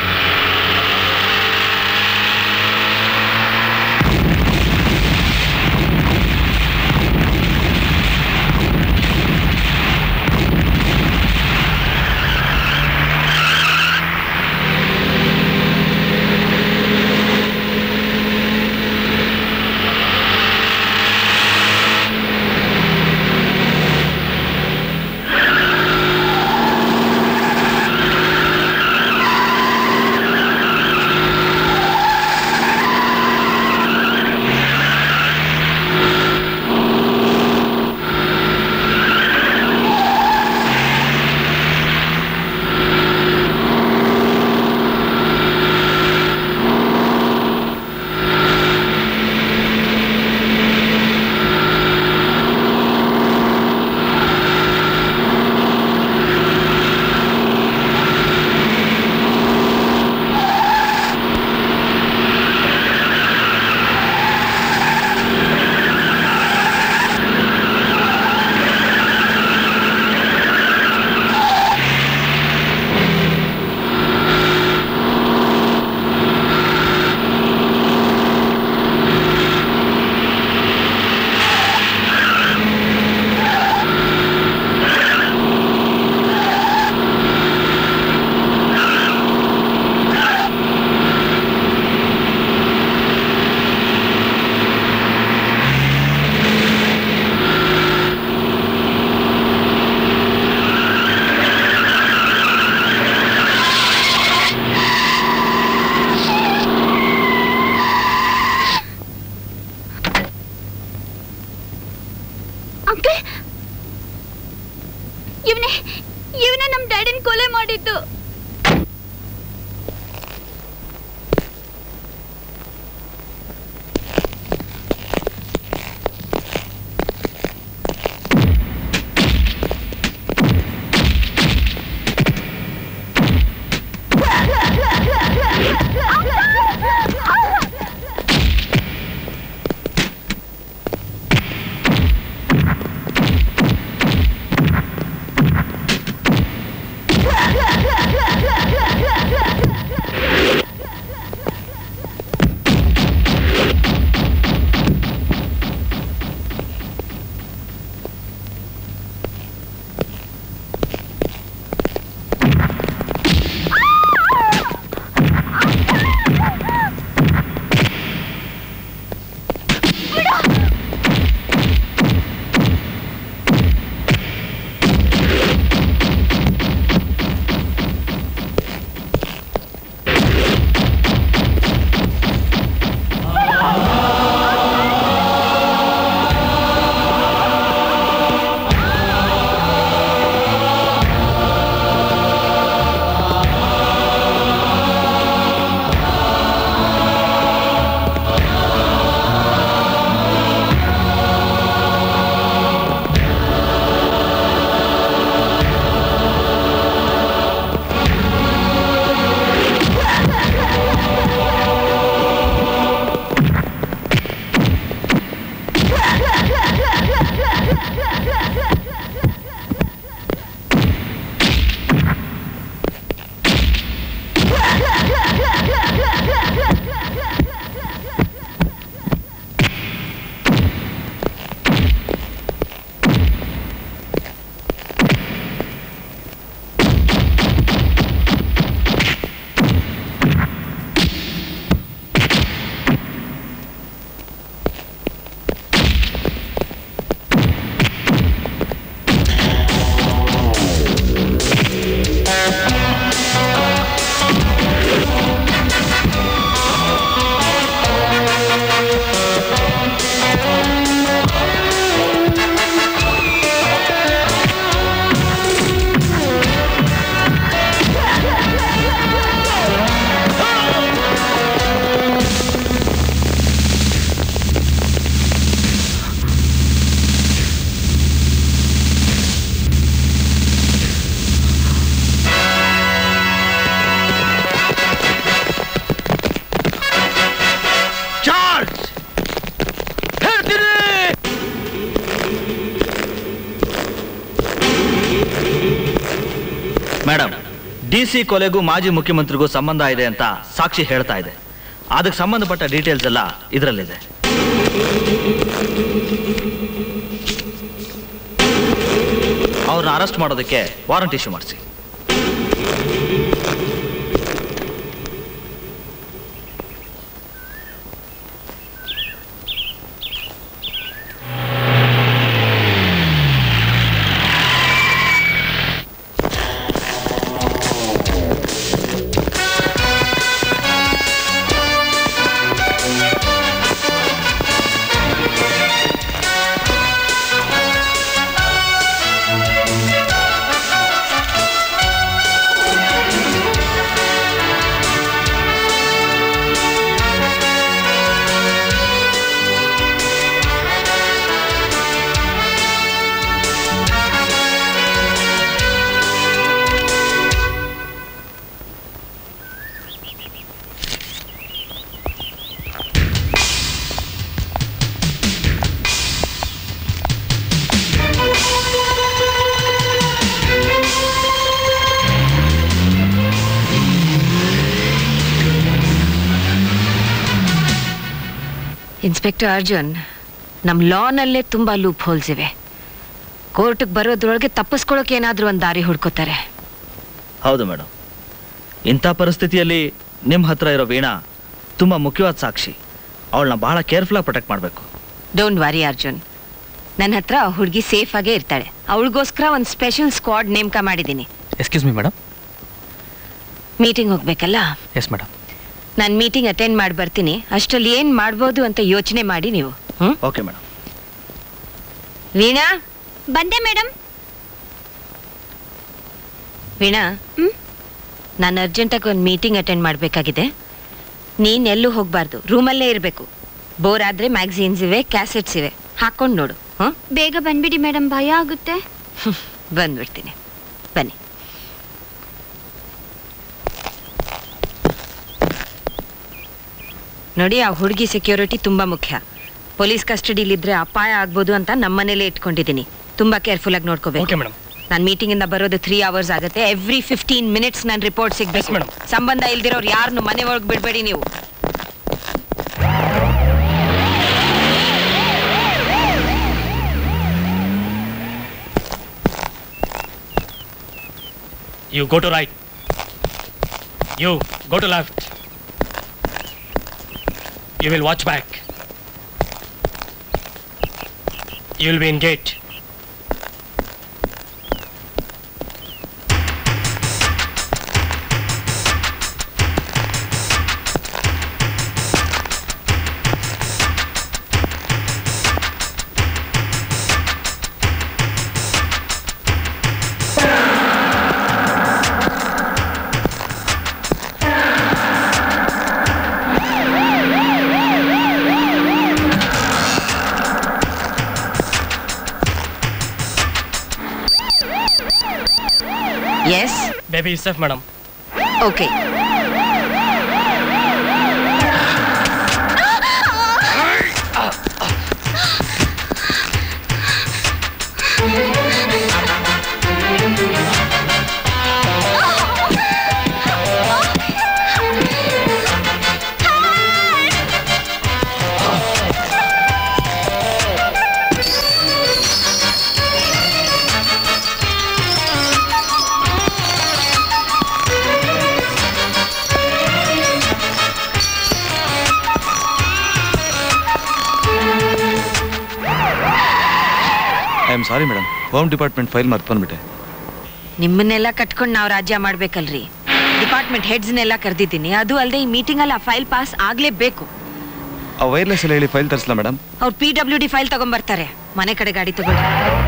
uncle ಇವನೇ ಇವನೇ ನಮ್ ಡ್ಯಾಡಿನ ಕೊಲೆ ಮಾಡಿದ್ದು ಡಿ ಸಿ ಕೊಲೆಗೂ ಮಾಜಿ ಮುಖ್ಯಮಂತ್ರಿಗೂ ಸಂಬಂಧ ಇದೆ ಅಂತ ಸಾಕ್ಷಿ ಹೇಳ್ತಾ ಇದೆ ಅದಕ್ಕೆ ಸಂಬಂಧಪಟ್ಟ ಡೀಟೇಲ್ಸ್ ಎಲ್ಲ ಇದರಲ್ಲಿದೆ ಅವ್ರನ್ನ ಅರೆಸ್ಟ್ ಮಾಡೋದಕ್ಕೆ ವಾರಂಟ್ ಇಶ್ಯೂ ಮಾಡಿಸಿ ಇನ್ಸ್ಪೆಕ್ಟರ್ ಅರ್ಜುನ್ ನಮ್ಮ ಲಾನಲ್ಲೇ ತುಂಬಾ ಲೂಪ್ ಹೋಲ್ಸ್ ಇವೆ ಕೋರ್ಟ್ಗೆ ಬರೋದ್ರೊಳಗೆ ತಪ್ಪಿಸ್ಕೊಳ್ಳೋಕೆ ಏನಾದ್ರೂ ಒಂದು ದಾರಿ ಹುಡ್ಕೋತಾರೆ ಹೌದು ಮೇಡಮ್ ಇಂಥ ಪರಿಸ್ಥಿತಿಯಲ್ಲಿ ನಿಮ್ಮ ಹತ್ರ ಇರೋ ವೀಣಾ ತುಂಬ ಮುಖ್ಯವಾದ ಸಾಕ್ಷಿ ಅವಳನ್ನ ಬಹಳ ಕೇರ್ಫುಲ್ಲಾಗಿ ಪ್ರೊಟೆಕ್ಟ್ ಮಾಡಬೇಕು ಡೋಂಟ್ ವರಿ ಅರ್ಜುನ್ ನನ್ನ ಹತ್ರ ಆ ಹುಡುಗಿ ಸೇಫ್ ಆಗೇ ಇರ್ತಾಳೆ ಅವಳಿಗೋಸ್ಕರ ಒಂದು ಸ್ಪೆಷಲ್ ಸ್ಕ್ವಾಡ್ ನೇಮಕ ಮಾಡಿದ್ದೀನಿ ಎಕ್ಸ್ಕ್ಯೂಸ್ ಮಿ ಮೇಡಮ್ ಮೀಟಿಂಗ್ ಹೋಗ್ಬೇಕಲ್ಲ ಎಸ್ ಮೇಡಮ್ ನಾನು ಮೀಟಿಂಗ್ ಅಟೆಂಡ್ ಮಾಡಿ ಬರ್ತೀನಿ ಅಷ್ಟರಲ್ಲಿ ಏನು ಮಾಡ್ಬೋದು ಅಂತ ಯೋಚನೆ ಮಾಡಿ ನೀವು ಹ್ಮ್ ಓಕೆ ಮೇಡಮ್ ವೀಣಾ ಬಂದೆ ಮೇಡಮ್ ವೀಣಾ ನಾನು ಅರ್ಜೆಂಟಾಗಿ ಒಂದು ಮೀಟಿಂಗ್ ಅಟೆಂಡ್ ಮಾಡಬೇಕಾಗಿದೆ ನೀನು ಎಲ್ಲೂ ಹೋಗಬಾರ್ದು ರೂಮಲ್ಲೇ ಇರಬೇಕು ಬೋರ್ ಆದರೆ ಮ್ಯಾಗ್ಝೀನ್ಸ್ ಇವೆ ಕ್ಯಾಸೆಟ್ಸ್ ಇವೆ ಹಾಕೊಂಡು ನೋಡು ಹಾಂ ಬೇಗ ಬಂದ್ಬಿಡಿ ಮೇಡಮ್ ಭಯ ಆಗುತ್ತೆ ಬಂದ್ಬಿಡ್ತೀನಿ ಬನ್ನಿ ನೋಡಿ ಆ ಹುಡುಗಿ ಸೆಕ್ಯೂರಿಟಿ ತುಂಬಾ ಮುಖ್ಯ ಪೊಲೀಸ್ ಕಸ್ಟಡಿಲಿದ್ರೆ ಅಪಾಯ ಆಗ್ಬೋದು ಅಂತ ನಮ್ಮನೇಲೆ ಇಟ್ಕೊಂಡಿದ್ದೀನಿ ತುಂಬಾ ಕೇರ್ಫುಲ್ ಆಗಿ ನೋಡ್ಕೋಬೇಕು ಓಕೆ ಮೇಡಮ್ ನಾನು ಮೀಟಿಂಗ್ ಇಂದ ಬರೋದು ತ್ರೀ ಅವರ್ಸ್ ಆಗುತ್ತೆ ಎವ್ರಿ ಫಿಫ್ಟೀನ್ ಮಿನಿಟ್ಸ್ ನನ್ನ ರಿಪೋರ್ಟ್ ಸಿಗ್ಬೇಕು ಮೇಡಮ್ ಸಂಬಂಧ ಇಲ್ದಿರೋರು ಯಾರನ್ನು ಮನೆ ಒಳಗೆ ಬಿಡಬೇಡಿ ನೀವು You go to right. You go to left. You will watch back. You will be in gate. Yes Baby is safe, madam. Okay I am sorry madam home department file ಮರ್ತು ಬಂದ್ಬಿಟ್ಟೆ ನಿಮ್ಮನ್ನೆಲ್ಲ ಕಟ್ಕೊಂಡು ನಾವು ರಾಜ್ಯ ಮಾಡ್ಬೇಕಲ್ರಿ ಡಿಪಾರ್ಟ್ಮೆಂಟ್ ಹೆಡ್ಸ್ನೆಲ್ಲ ಕರೆದಿದ್ದೀನಿ ಅದು ಅಲ್ಲದೆ ಈ ಮೀಟಿಂಗಲ್ಲಿ ಆ ಫೈಲ್ ಪಾಸ್ ಆಗಲೇಬೇಕು ಆ ವೈರ್ಲೆಸ್ ಎಲ್ಲ ಹೇಳಿ ಫೈಲ್ ತರಿಸಲ ಮೇಡಮ್ ಅವ್ರು ಪಿ ಡಬ್ಲ್ಯೂ ಡಿ ಫೈಲ್ ತಗೊಂಬರ್ತಾರೆ ಮನೆ ಕಡೆ ಗಾಡಿ ತಗೊಳ್ಳಿ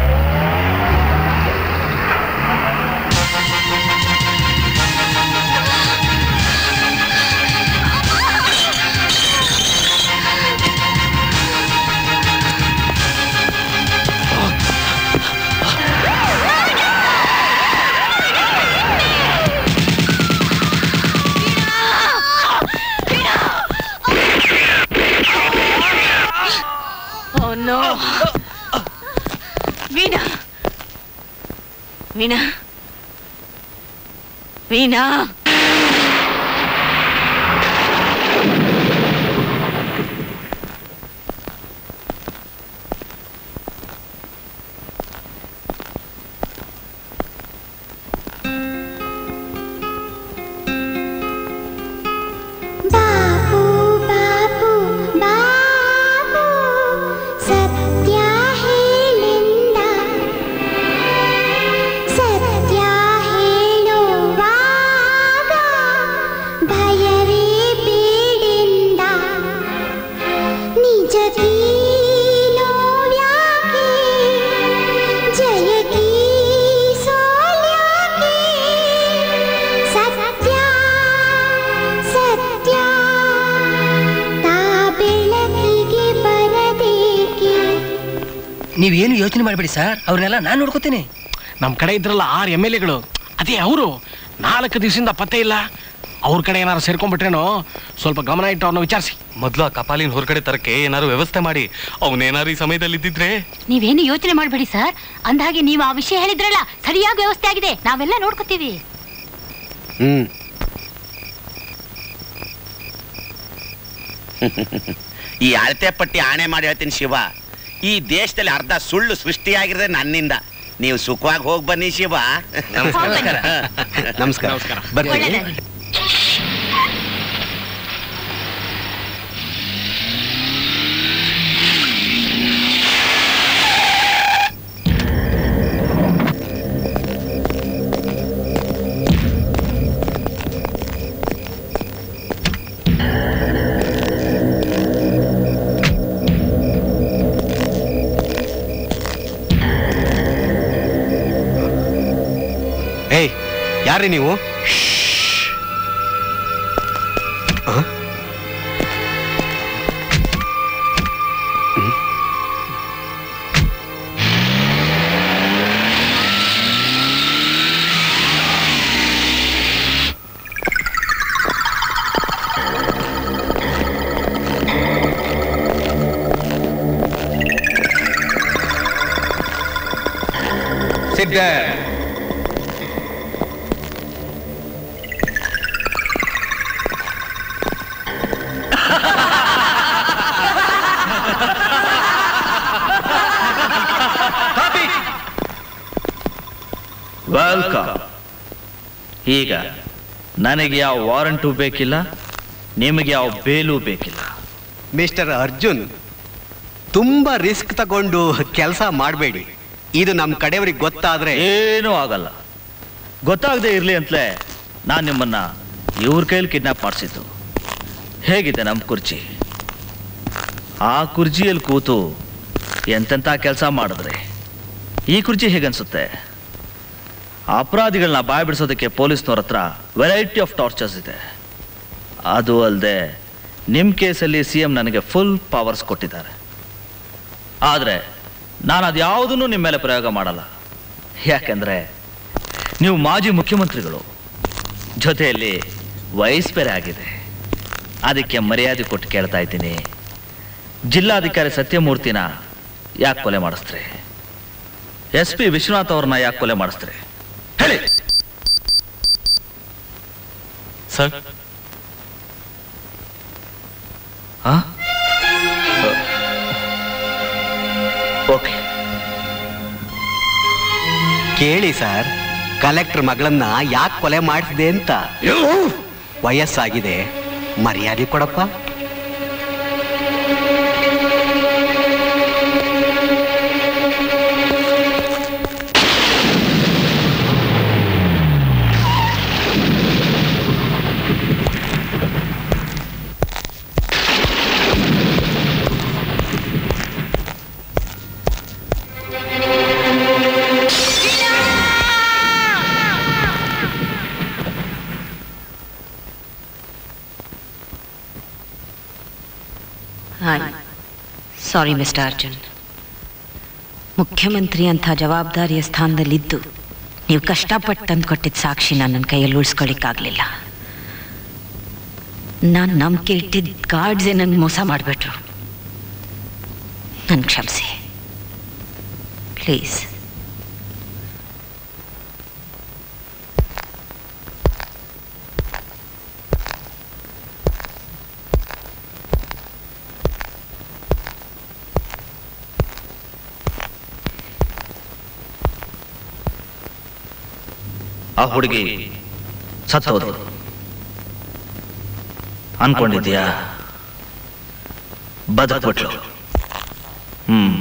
Oh no! ವೀಣಾ ವೀಣಾ ವೀಣಾ ಬಾಬು ಬಾಬು ಬಾಬು ಸತ್ಯ ಹೇಳಿಂದ ಸತ್ಯ ಹೇಳುವಾಗ ಭಯವೇ ಬೇಡಿಂದ ನಿಜ ನೋವ್ಯಾಕೆ ಜಯಕಿ ಸೋಲ್ಯಾಕೆ ಸತ್ಯ ಸತ್ಯ ತಾ ಬೆಳಕಿಗೆ ಬರದೇಕೆ ನೀವೇನು ಯೋಚನೆ ಮಾಡಬೇಡಿ ಸರ್ ಅವ್ರನ್ನೆಲ್ಲ ನಾನು ನೋಡ್ಕೋತೀನಿ ನಮ್ಮ ಕಡೆ ಇದ್ರಲ್ಲ ಆರು ಎಮ್ ಎಲ್ ಎಗಳು ಅದೇ ಅವರು ನಾಲ್ಕು ದಿವಸದಿಂದ ಪತ್ತೆ ಇಲ್ಲ ಅವ್ರ ಕಡೆ ಏನಾರು ಸೇರ್ಕೊಂಡ್ಬಿಟ್ರೇನೋ ಸ್ವಲ್ಪ ಗಮನ ಇಟ್ಟು ಅವ್ರನ್ನ ವಿಚಾರಿಸಿ ಮೊದ್ಲು ಆ ಕಪಾಲಿನ ಹೊರಗಡೆ ತರಕ್ಕೆ ಏನಾರು ವ್ಯವಸ್ಥೆ ಮಾಡಿ ಅವನೇನಾರು ಈ ಸಮಯದಲ್ಲಿ ಇದ್ದಿದ್ರೆ ನೀವೇನು ಯೋಚನೆ ಮಾಡಬೇಡಿ ಸರ್ ಅಂದಹಾಗೆ ನೀವು ಆ ವಿಷಯ ಹೇಳಿದ್ರಲ್ಲ ಸರಿಯಾಗಿ ವ್ಯವಸ್ಥೆ ಆಗಿದೆ ನಾವೆಲ್ಲ ನೋಡ್ಕೋತೀವಿ ಹ್ಮ್ ಈ ಅಳತೆ ಪಟ್ಟಿ ಆಣೆ ಮಾಡಿ ಹೇಳ್ತೀನಿ ಶಿವ ಈ ದೇಶದಲ್ಲಿ ಅರ್ಧ ಸುಳ್ಳು ಸೃಷ್ಟಿಯಾಗಿರೋದೇ ನನ್ನಿಂದ ನೀವು ಸುಖವಾಗಿ ಹೋಗಿ ಬನ್ನಿ ಶಿವ ನಮಸ್ಕಾರ. ನಮಸ್ಕಾರ ಬರ್ತೀನಿ ಏಯ್ ಯಾರೇ ನೀವು ಆ? ಹ್ಮ್. Sit there. ವೆಲ್ಕಮ್ ಈಗ ನನಗೆ ಯಾವ ವಾರಂಟು ಬೇಕಿಲ್ಲ ನಿಮಗೆ ಯಾವ ಬೇಲು ಬೇಕಿಲ್ಲ ಮಿಸ್ಟರ್ ಅರ್ಜುನ್ ತುಂಬಾ ರಿಸ್ಕ್ ತಗೊಂಡು ಕೆಲಸ ಮಾಡಬೇಡಿ ಇದು ನಮ್ಮ ಕಡೆಯವ್ರಿಗೆ ಗೊತ್ತಾದ್ರೆ ಏನೂ ಆಗಲ್ಲ ಗೊತ್ತಾಗದೆ ಇರಲಿ ಅಂತಲೇ ನಾನು ನಿಮ್ಮನ್ನ ಇವ್ರ ಕೈಲಿ ಕಿಡ್ನಾಪ್ ಮಾಡಿಸಿದ್ದು ಹೇಗಿದೆ ನಮ್ಮ ಕುರ್ಚಿ ಆ ಕುರ್ಚಿಯಲ್ಲಿ ಕೂತು ಎಂತೆಂಥ ಕೆಲಸ ಮಾಡಿದ್ರೆ ಈ ಕುರ್ಚಿ ಹೇಗನ್ಸುತ್ತೆ ಅಪರಾಧಿಗಳನ್ನ ಬಾಯ್ ಬಿಡಿಸೋದಕ್ಕೆ ಪೊಲೀಸ್ನವ್ರ ಹತ್ರ ವೆರೈಟಿ ಆಫ್ ಟಾರ್ಚರ್ಸ್ ಇದೆ ಅದು ಅಲ್ಲದೆ ನಿಮ್ಮ ಕೇಸಲ್ಲಿ ಸಿ ಎಂ ನನಗೆ ಫುಲ್ ಪವರ್ಸ್ ಕೊಟ್ಟಿದ್ದಾರೆ ಆದರೆ ನಾನು ಅದು ಯಾವುದನ್ನು ನಿಮ್ಮ ಮೇಲೆ ಪ್ರಯೋಗ ಮಾಡಲ್ಲ ಯಾಕೆಂದರೆ ನೀವು ಮಾಜಿ ಮುಖ್ಯಮಂತ್ರಿಗಳು ಜೊತೆಯಲ್ಲಿ ವಯಸ್ಸು ಬೇರೆ ಆಗಿದೆ ಅದಕ್ಕೆ ಮರ್ಯಾದೆ ಕೊಟ್ಟು ಕೇಳ್ತಾ ಇದ್ದೀನಿ ಜಿಲ್ಲಾಧಿಕಾರಿ ಸತ್ಯಮೂರ್ತಿನ ಯಾಕೆ ಕೊಲೆ ಮಾಡಿಸ್ತ್ರಿ ಎಸ್ ಪಿ ವಿಶ್ವನಾಥ್ ಅವ್ರನ್ನ ಯಾಕೆ ಕೊಲೆ ಮಾಡಿಸ್ತ್ರಿ ಹೇಳಿ ಸರ್ ಹಾ ಓಕೆ ಕೇಳಿ ಸರ್ ಕಲೆಕ್ಟರ್ ಮಗಳನ್ನ ಯಾಕೆ ಕೊಲೆ ಮಾಡಿಸಿದೆ ಅಂತ ವಯಸ್ಸಾಗಿದೆ ಮರ್ಯಾದೆ ಕೊಡಪ್ಪ ಸಾರಿ ಮಿಸ್ಟರ್ ಅರ್ಜುನ್ ಮುಖ್ಯಮಂತ್ರಿ ಅಂತ ಜವಾಬ್ದಾರಿಯ ಸ್ಥಾನದಲ್ಲಿದ್ದು ನೀವು ಕಷ್ಟಪಟ್ಟು ತಂದು ಕೊಟ್ಟಿದ್ದ ಸಾಕ್ಷಿ ನನ್ನ ಕೈಯಲ್ಲಿ ಉಳಿಸ್ಕೊಳ್ಳಿಕ್ಕಾಗಲಿಲ್ಲ ನಾನು ನಂಬಿಕೆ ಇಟ್ಟಿದ್ದ ಗಾರ್ಡ್ಸೇ ನನ್ನ ಮೋಸ ಮಾಡಿಬಿಟ್ರು ನನ್ನ ಕ್ಷಮಿಸಿ ಪ್ಲೀಸ್ ಆ ಹುಡುಗಿ ಸತ್ತೋದು ಅನ್ಕೊಂಡಿದ್ಯಾ ಬದುಕ್ಬಿಟ್ಲು ಹ್ಮ್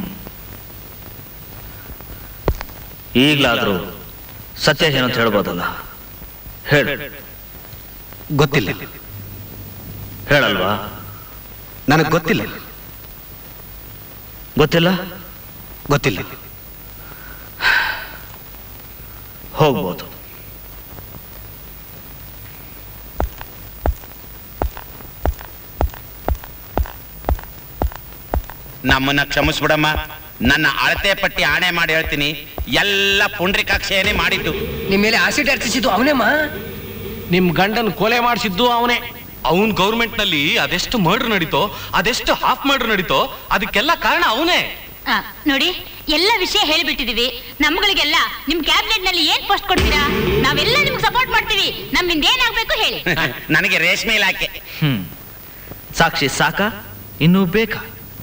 ಈಗ್ಲಾದ್ರೂ ಸತ್ಯ ಏನು ಅಂತ ಹೇಳ್ಬೋದಲ್ಲ ಹೇಳು ಗೊತ್ತಿಲ್ಲ ಹೇಳಲ್ವಾ ನನಗೆ ಗೊತ್ತಿಲ್ಲ ಗೊತ್ತಿಲ್ಲ ಗೊತ್ತಿಲ್ಲ ಹೋಗ್ಬೋದು ನಮ್ಮನ್ನ ಕ್ಷಮಿಸ್ಬಿಡಮ್ಮ ನನ್ನ ಅಳತೆ ಪಟ್ಟಿ ಆಣೆ ಮಾಡಿ ಹೇಳ್ತೀನಿ ಎಲ್ಲ ಪುಂಡ್ರಿಕಾಕ್ಷೇನೆ ಮಾಡಿದ್ದು ನಿಮ್ ಮೇಲೆ ಆಸಿಡ್ ಹರ್ಚಿಸಿದ್ದು ಅವನೇಮ್ಮ ನಿಮ್ ಗಂಡನ್ ಕೊಲೆ ಮಾಡಿಸಿದ್ದು ಅವನೇ ಅವನ್ ಗೌರ್ಮೆಂಟ್ ನಲ್ಲಿ ಅದೆಷ್ಟು ಮರ್ಡರ್ ನಡೀತೋ ಅದೆಷ್ಟು ಹಾಫ್ ಮರ್ಡರ್ ನಡೀತೋ ಅದಕ್ಕೆಲ್ಲ ಕಾರಣ ಅವನೇ ಆ, ನೋಡಿ ಎಲ್ಲ ವಿಷಯ ಹೇಳಿಬಿಟ್ಟಿದೀವಿ ನಮ್ಗಳಿಗೆಲ್ಲ ನಿಮ್ ಕ್ಯಾಬಿನೆಟ್ ನಲ್ಲಿ ಏನ್ ಪೋಸ್ಟ್ ಕೊಡ್ತೀರಾ ನಾವೆಲ್ಲ ನಿಮ್ಗೆ ಸಪೋರ್ಟ್ ಮಾಡ್ತೀವಿ ನಮ್ಮಿಂದ ಏನಾಗ್ಬೇಕು ಹೇಳಿ ನನಗೆ ರೇಷ್ಮೆ ಇಲಾಖೆ ಹ್ಮ್ ಸಾಕ್ಷಿ ಸಾಕ ಇನ್ನೂ ಬೇಕಾ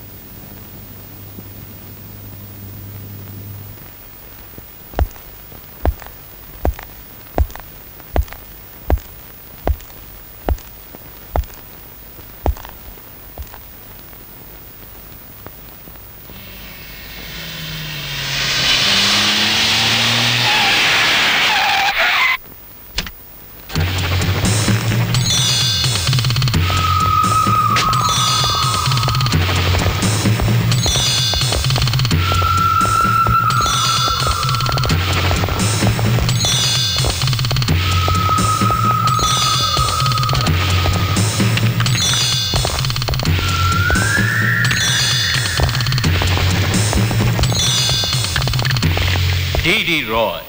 ಡಿ ಡಿ ರಾಯ್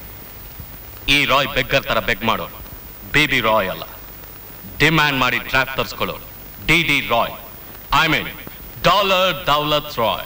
ಈ ರಾಯ್ ಬೆಗ್ಗರ್ ತರ ಬೆಗ್ ಮಾಡೋ ಬೇಬಿ ರಾಯ್ ಅಲ್ಲ ಡಿಮ್ಯಾಂಡ್ ಮಾಡಿ ಡ್ರಾಫ್ಟ್ ತರಿಸ್ಕೊಳ್ಳೋ D D Roy I mean dollar Daulat Roy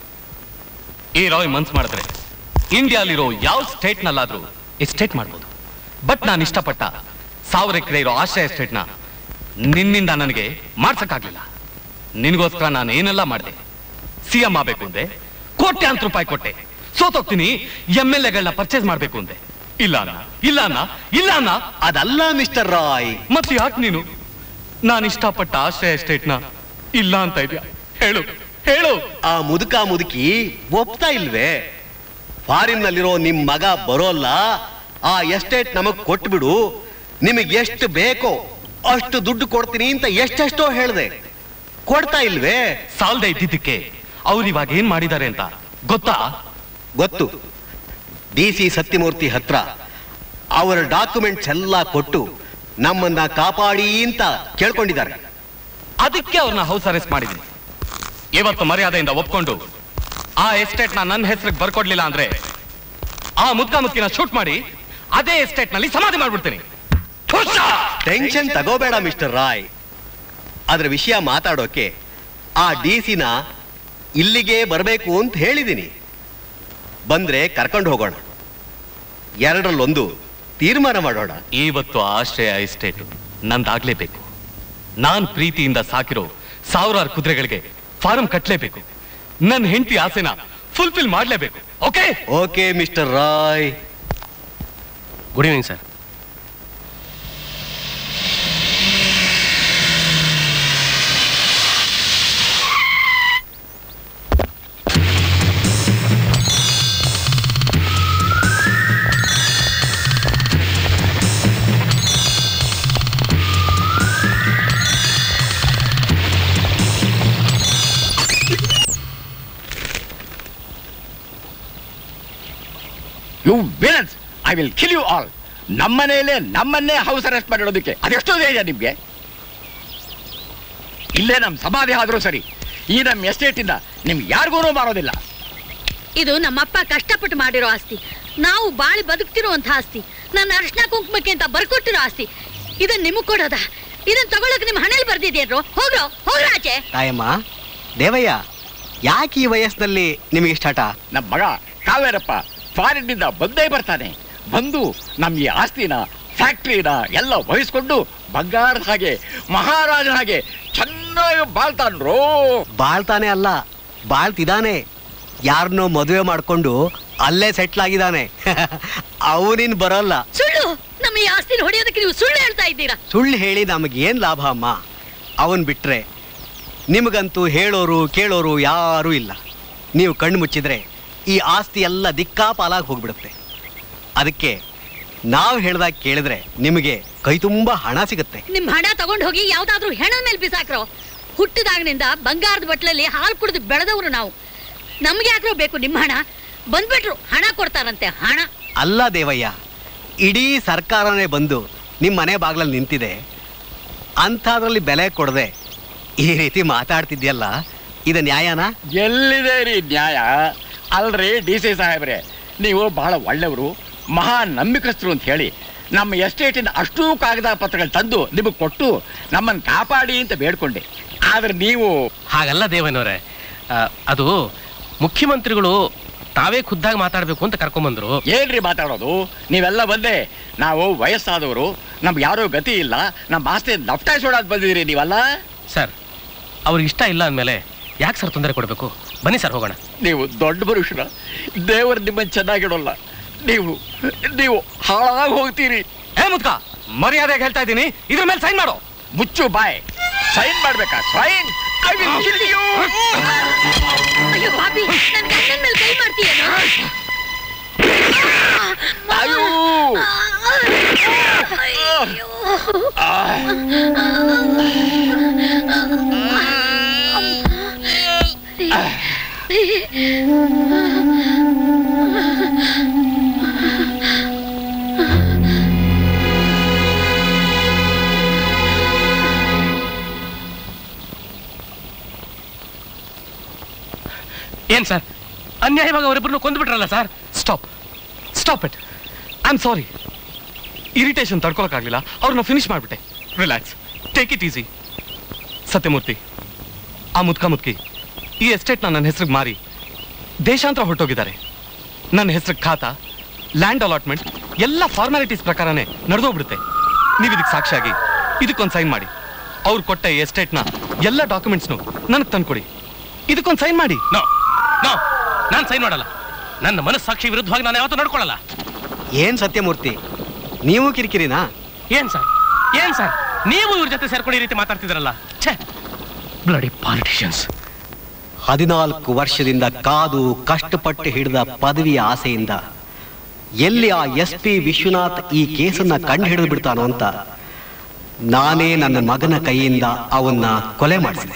ಈ ರಾಯ್ ಮನ್ಸ್ ಮಾಡಿದ್ರೆ ಇಂಡಿಯಾಲಿರೋ ಯಾವ ಸ್ಟೇಟ್ ನಲ್ಲಾದ್ರೂ ಎಸ್ಟೇಟ್ ಮಾಡ್ಬೋದು ಬಟ್ ನಾನು ಇಷ್ಟಪಟ್ಟ ಸಾವಿರ ಎಕರೆ ಇರೋ ಆಶ್ರಯ ಎಸ್ಟೇಟ್ನ ನಿನ್ನಿಂದ ನನಗೆ ಮಾಡ್ಸಕ್ಕಾಗ್ಲಿಲ್ಲ ನಿನಗೋಸ್ಕರ ನಾನು ಏನೆಲ್ಲ ಮಾಡಿದೆ ಸಿ ಎಂ ಆಗ್ಬೇಕು ಅಂದೆ ಕೋಟ್ಯಾಂತರ ರೂಪಾಯಿ ಕೊಟ್ಟೆ ಸೋತೋಗ್ತೀನಿ ಎಂ ಎಲ್ ಎಗಳನ್ನ ಪರ್ಚೇಸ್ ಮಾಡ್ಬೇಕು ಅಂದೆ ಇಲ್ಲ ಅಣ್ಣ ಇಲ್ಲ ಅಣ್ಣ ಇಲ್ಲ ಅಣ್ಣ ಅದಲ್ಲ ಮಿಸ್ಟರ್ ರಾಯ್ ಮತ್ತೆ ಯಾಕೆ ನೀನು ನಾನು ಇಷ್ಟಪಟ್ಟ ಆಶ್ರಯ ಎಸ್ಟೇಟ್ನ ಇಲ್ಲ ಅಂತ ಇದ್ಯಾ ಹೇಳು ಹೇಳು ಆ ಮುದುಕ ಮುದುಕಿ ಒಪ್ತಾ ಇಲ್ವೇ ಫಾರಿನ್ ನಲ್ಲಿರೋ ನಿಮ್ ಮಗ ಬರೋಲ್ಲ ಆ ಎಸ್ಟೇಟ್ ನಮಗ್ ಕೊಟ್ಬಿಡು ನಿಮಗೆ ಎಷ್ಟು ಬೇಕೋ ಅಷ್ಟು ದುಡ್ಡು ಕೊಡ್ತೀನಿ ಅಂತ ಎಷ್ಟೆಷ್ಟೋ ಹೇಳ್ದೆ ಕೊಡ್ತಾ ಇಲ್ವೇ ಸಾಲ್ದೆ ಇದ್ದಿದ್ದಕ್ಕೆ ಅವ್ರು ಇವಾಗ ಏನ್ ಮಾಡಿದ್ದಾರೆ ಅಂತ ಗೊತ್ತಾ ಗೊತ್ತು ಡಿ ಸಿ ಸತ್ಯಮೂರ್ತಿ ಹತ್ರ ಅವರ ಡಾಕ್ಯುಮೆಂಟ್ಸ್ ಎಲ್ಲ ಕೊಟ್ಟು ನಮ್ಮನ್ನ ಕಾಪಾಡಿ ಅಂತ ಕೇಳ್ಕೊಂಡಿದ್ದಾರೆ ಅದಕ್ಕೆ ಅವ್ರನ್ನ ಹೌಸ್ ಅರೆಸ್ಟ್ ಮಾಡಿದ್ದೀನಿ ಇವತ್ತು ಮರ್ಯಾದೆಯಿಂದ ಒಪ್ಕೊಂಡು ಆ ಎಸ್ಟೇಟ್ ನ ನನ್ನ ಹೆಸರಿಗೆ ಬರ್ಕೊಡ್ಲಿಲ್ಲ ಅಂದ್ರೆ ಆ ಮುದ್ಕ ಮುದ್ಕಿನ ಶೂಟ್ ಮಾಡಿ ಅದೇ ಎಸ್ಟೇಟ್ ನಲ್ಲಿ ಸಮಾಧಿ ಮಾಡ್ಬಿಡ್ತೀನಿ ಟೆನ್ಷನ್ ತಗೋಬೇಡ ಮಿಸ್ಟರ್ ರಾಯ್ ಅದ್ರ ವಿಷಯ ಮಾತಾಡೋಕೆ ಆ ಡಿ ಸಿನ ಇಲ್ಲಿಗೆ ಬರಬೇಕು ಅಂತ ಹೇಳಿದ್ದೀನಿ ಬಂದ್ರೆ ಕರ್ಕೊಂಡು ಹೋಗೋಣ ಎರಡರಲ್ಲೊಂದು ತೀರ್ಮಾನ ಮಾಡೋಣ ಇವತ್ತು ಆಶ್ರಯ ಎಸ್ಟೇಟ್ ನಂದಾಗ್ಲೇಬೇಕು ನಾನ್ ಪ್ರೀತಿಯಿಂದ ಸಾಕಿರೋ ಸಾವಿರಾರು ಕುದುರೆಗಳಿಗೆ ಫಾರಂ ಕಟ್ಲೇಬೇಕು ನನ್ನ ಹೆಂಡತಿ ಆಸೆನ ಫುಲ್ಫಿಲ್ ಮಾಡ್ಲೇಬೇಕು okay okay mister Roy good evening sir you villains I will kill you all ನಮ್ಮನೆಯಲ್ಲೇ ನಮ್ಮನ್ನೇ ಹೌಸ್ ಅರೆಸ್ಟ್ ಮಾಡಿರೋದಕ್ಕೆ ಅದೆಷ್ಟೋ ಧೈರ್ಯ ನಿಮ್ಗೆ ಇಲ್ಲೇ ನಮ್ಮ ಸಮಾಧಿ ಆದ್ರೂ ಸರಿ ಈ ನಮ್ಮ ಎಸ್ಟೇಟಿಂದ ನಿಮ್ಗೆ ಯಾರಿಗೂ ಮಾಡೋದಿಲ್ಲ ಇದು ನಮ್ಮಪ್ಪ ಕಷ್ಟಪಟ್ಟು ಮಾಡಿರೋ ಆಸ್ತಿ ನಾವು ಬಾಳಿ ಬದುಕ್ತಿರುವಂತ ಆಸ್ತಿ ನನ್ನ ಅರ್ಶನ ಕುಂಕುಮಕ್ಕೆ ಅಂತ ಬರ್ಕೊಟ್ಟಿರೋ ಆಸ್ತಿ ಇದನ್ನ ನಿಮಗ್ ಕೊಡೋದ ಇದನ್ನ ತಗೊಳಕ್ ನಿಮ್ ಹಣೆಲ್ ಬರ್ದಿದ್ಯೇನ್ರು ಹೋಗ್ರೋ ಹೋಗ್ರ ಆಚೆ ತಾಯಮ್ಮ ದೇವಯ್ಯ ಯಾಕೆ ಈ ವಯಸ್ಸಿನಲ್ಲಿ ನಿಮಗೆ ಇಷ್ಟಾಟ ನಮ್ಮ ಮಗ ಕಾವೇರಪ್ಪ ಫಾರಿನ್ನಿಂದ ಬಂದೇ ಬರ್ತಾನೆ ಬಂದು ನಮ್ಮ ಈ ಆಸ್ತಿನ ಫ್ಯಾಕ್ಟ್ರಿನ ಎಲ್ಲ ವಹಿಸ್ಕೊಂಡು ಬಂಗಾರದ ಹಾಗೆ ಮಹಾರಾಜನ ಹಾಗೆ ಚೆನ್ನಾಗಿ ಬಾಳ್ತಾನ್ರೋ ಬಾಳ್ತಾನೆ ಅಲ್ಲ ಬಾಳ್ತಿದಾನೆ ಯಾರನ್ನೋ ಮದುವೆ ಮಾಡ್ಕೊಂಡು ಅಲ್ಲೇ ಸೆಟ್ಲ್ ಆಗಿದ್ದಾನೆ ಅವನಿನ್ ಬರೋಲ್ಲ ಸುಳ್ಳು ನಮ್ಮ ಈ ಆಸ್ತಿನ ಹೊಡೆಯೋದಕ್ಕೆ ನೀವು ಸುಳ್ಳು ಹೇಳ್ತಾ ಇದ್ದೀರಾ ಸುಳ್ಳು ಹೇಳಿ ನಮಗೇನು ಲಾಭ ಅಮ್ಮ ಅವನ್ ಬಿಟ್ರೆ ನಿಮಗಂತೂ ಹೇಳೋರು ಕೇಳೋರು ಯಾರೂ ಇಲ್ಲ ನೀವು ಕಣ್ಣು ಮುಚ್ಚಿದ್ರೆ ಈ ಆಸ್ತಿ ಎಲ್ಲ ದಿಕ್ಕಾಪಾಲಾಗಿ ಹೋಗ್ಬಿಡುತ್ತೆ ಅದಕ್ಕೆ ನಾವು ಹೇಳ್ದಾಗ ಕೇಳಿದ್ರೆ ನಿಮಗೆ ಕೈ ತುಂಬ ಹಣ ಸಿಗುತ್ತೆ ನಿಮ್ ಹಣ ತಗೊಂಡು ಹೋಗಿ ಯಾವ್ದಾದ್ರೂ ಹೆಣದ ಮೇಲೆ ಬಿಸಾಕ್ರೋ ಹುಟ್ಟಿದಾಗಿನಿಂದ ಬಂಗಾರದ ಬಟ್ಲಲ್ಲಿ ಹಾಲು ಕುಡಿದು ಬೆಳೆದವರು ನಾವು ನಮ್ಗೆ ಯಾಕ್ರೋ ಬೇಕು ನಿಮ್ಮ ಹಣ ಬಂದ್ಬಿಟ್ರು ಹಣ ಕೊಡ್ತಾರಂತೆ ಹಣ ಅಲ್ಲ ದೇವಯ್ಯ ಇಡೀ ಸರ್ಕಾರನೇ ಬಂದು ನಿಮ್ಮ ಮನೆ ಬಾಗ್ಲಲ್ಲಿ ನಿಂತಿದೆ ಅಂಥದ್ರಲ್ಲಿ ಬೆಲೆ ಕೊಡದೆ ಈ ರೀತಿ ಮಾತಾಡ್ತಿದ್ಯಲ್ಲ ಇದು ನ್ಯಾಯನಾ ಎಲ್ಲಿದೆ ರೀ ನ್ಯಾಯ ಅಲ್ರಿ ಡಿ ಸಿ ಸಾಹೇಬ್ರೆ ನೀವು ಬಹಳ ಒಳ್ಳೆಯವರು ಮಹಾ ನಂಬಿಕಸ್ಥರು ಅಂತ ಹೇಳಿ ನಮ್ಮ ಎಸ್ಟೇಟಿನ ಅಷ್ಟೂ ಕಾಗದ ಪತ್ರಗಳು ತಂದು ನಿಮಗೆ ಕೊಟ್ಟು ನಮ್ಮನ್ನು ಕಾಪಾಡಿ ಅಂತ ಬೇಡ್ಕೊಂಡೆ ಆದ್ರೆ ನೀವು ಹಾಗಲ್ಲ ದೇವನವರೇ ಆ, ಅದು ಮುಖ್ಯಮಂತ್ರಿಗಳು ತಾವೇ ಖುದ್ದಾಗಿ ಮಾತಾಡಬೇಕು ಅಂತ ಕರ್ಕೊಂಬಂದ್ರು ಏನ್ರಿ ಮಾತಾಡೋದು ನೀವೆಲ್ಲ ಬಂದೆ ನಾವು ವಯಸ್ಸಾದವರು ನಮ್ಗೆ ಯಾರೋ ಗತಿ ಇಲ್ಲ ನಮ್ಮ ಆಸ್ತಿ ದಫ್ಟಾಯಿಸೋಡಾದ್ ಬಂದಿದ್ದೀರಿ ನೀವಲ್ಲ ಸರ್ ಅವ್ರಿಗೆ ಇಷ್ಟ ಇಲ್ಲ ಅಂದಮೇಲೆ ಯಾಕೆ ಸರ್ ತೊಂದರೆ ಕೊಡಬೇಕು ಬನ್ನಿ ಸರ್ ಹೋಗೋಣ ನೀವು ದೊಡ್ಡ ಮನುಷ್ಯರ ದೇವರು ನಿಮ್ಮನ್ನು ಚೆನ್ನಾಗಿಡೋಲ್ಲ ನೀವು ನೀವು ಹಾಳಾಗಿ ಹೋಗ್ತೀರಿ ಏ ಮುದ್ಕ ಮರ್ಯಾದೆಗೆ ಹೇಳ್ತಾ ಇದ್ದೀನಿ ಇದ್ರ ಮೇಲೆ ಸೈನ್ ಮಾಡು ಮುಚ್ಚು ಬಾಯ್ ಸೈನ್ ಮಾಡ್ಬೇಕಾ sign I will kill you ಅಯ್ಯೋ ಪಾಪಿ ನನ್ ಗಂಡನ ಮೇಲೆ ಕೈ ಮಾಡ್ತೀಯೇನೋ ಅಯ್ಯೋ ಏನ್ ಸರ್ ಅನ್ಯಾಯವಾಗಿ ಅವರಿಬ್ಬರನ್ನು ಕೊಂದ್ಬಿಟ್ರಲ್ಲ sir stop stop it I am sorry irritation ತಡ್ಕೊಳಕ್ಕಾಗಲಿಲ್ಲ ಅವ್ರನ್ನ ಫಿನಿಶ್ ಮಾಡಿಬಿಟ್ಟೆ relax take it easy Satyamurthy ಆ ಮುದ್ಕ ಮುದ್ಕಿ ಈ ಎಸ್ಟೇಟ್ನ ನನ್ನ ಹೆಸರಿಗೆ ಮಾರಿ ದೇಶಾಂತರ ಹೊರಟೋಗಿದ್ದಾರೆ ನನ್ನ ಹೆಸರಿಗೆ ಖಾತಾ ಲ್ಯಾಂಡ್ ಅಲಾಟ್ಮೆಂಟ್ ಎಲ್ಲ ಫಾರ್ಮಾಲಿಟೀಸ್ ಪ್ರಕಾರನೇ ನಡೆದೋಗ್ಬಿಡುತ್ತೆ ನೀವು ಇದಕ್ಕೆ ಸಾಕ್ಷಿಯಾಗಿ ಇದಕ್ಕೊಂದು ಸೈನ್ ಮಾಡಿ ಅವ್ರು ಕೊಟ್ಟ ಈ ಎಸ್ಟೇಟ್ನ ಎಲ್ಲ ಡಾಕ್ಯುಮೆಂಟ್ಸ್ನು ನನಗೆ ತಂದ್ಕೊಡಿ ಇದಕ್ಕೊಂದು ಸೈನ್ ಮಾಡಿ ನೋ ನೋ ನಾನು ಸೈನ್ ಮಾಡಲ್ಲ ನನ್ನ ಮನಸ್ಸಾಕ್ಷಿ ವಿರುದ್ಧವಾಗಿ ನಾನು ಯಾವತ್ತೂ ನಡ್ಕೊಳ್ಳಲ್ಲ ಏನ್ ಸತ್ಯಮೂರ್ತಿ ನೀವು ಕಿರಿಕಿರಿನಾ ಏನ್ ಸರ್ ಏನ್ ಸರ್ ನೀವು ಇವ್ರ ಜೊತೆ ಸೇರ್ಕೊಂಡು ಈ ರೀತಿ ಮಾತಾಡ್ತಿದ್ರಲ್ಲ ಛೇ ಬ್ಲಡಿ ಪಾಲಿಟಿಷಿಯನ್ಸ್ ಹದಿನಾಲ್ಕು ವರ್ಷದಿಂದ ಕಾದು ಕಷ್ಟಪಟ್ಟು ಹಿಡಿದ ಪದವಿಯ ಆಸೆಯಿಂದ ಎಲ್ಲಿ ಆ ಎಸ್ ಪಿ ವಿಶ್ವನಾಥ್ ಈ ಕೇಸನ್ನ ಕಂಡು ಹಿಡಿದು ಬಿಡ್ತಾನೋ ಅಂತ ನಾನೇ ನನ್ನ ಮಗನ ಕೈಯಿಂದ ಅವನ್ನ ಕೊಲೆ ಮಾಡಿಸಿದೆ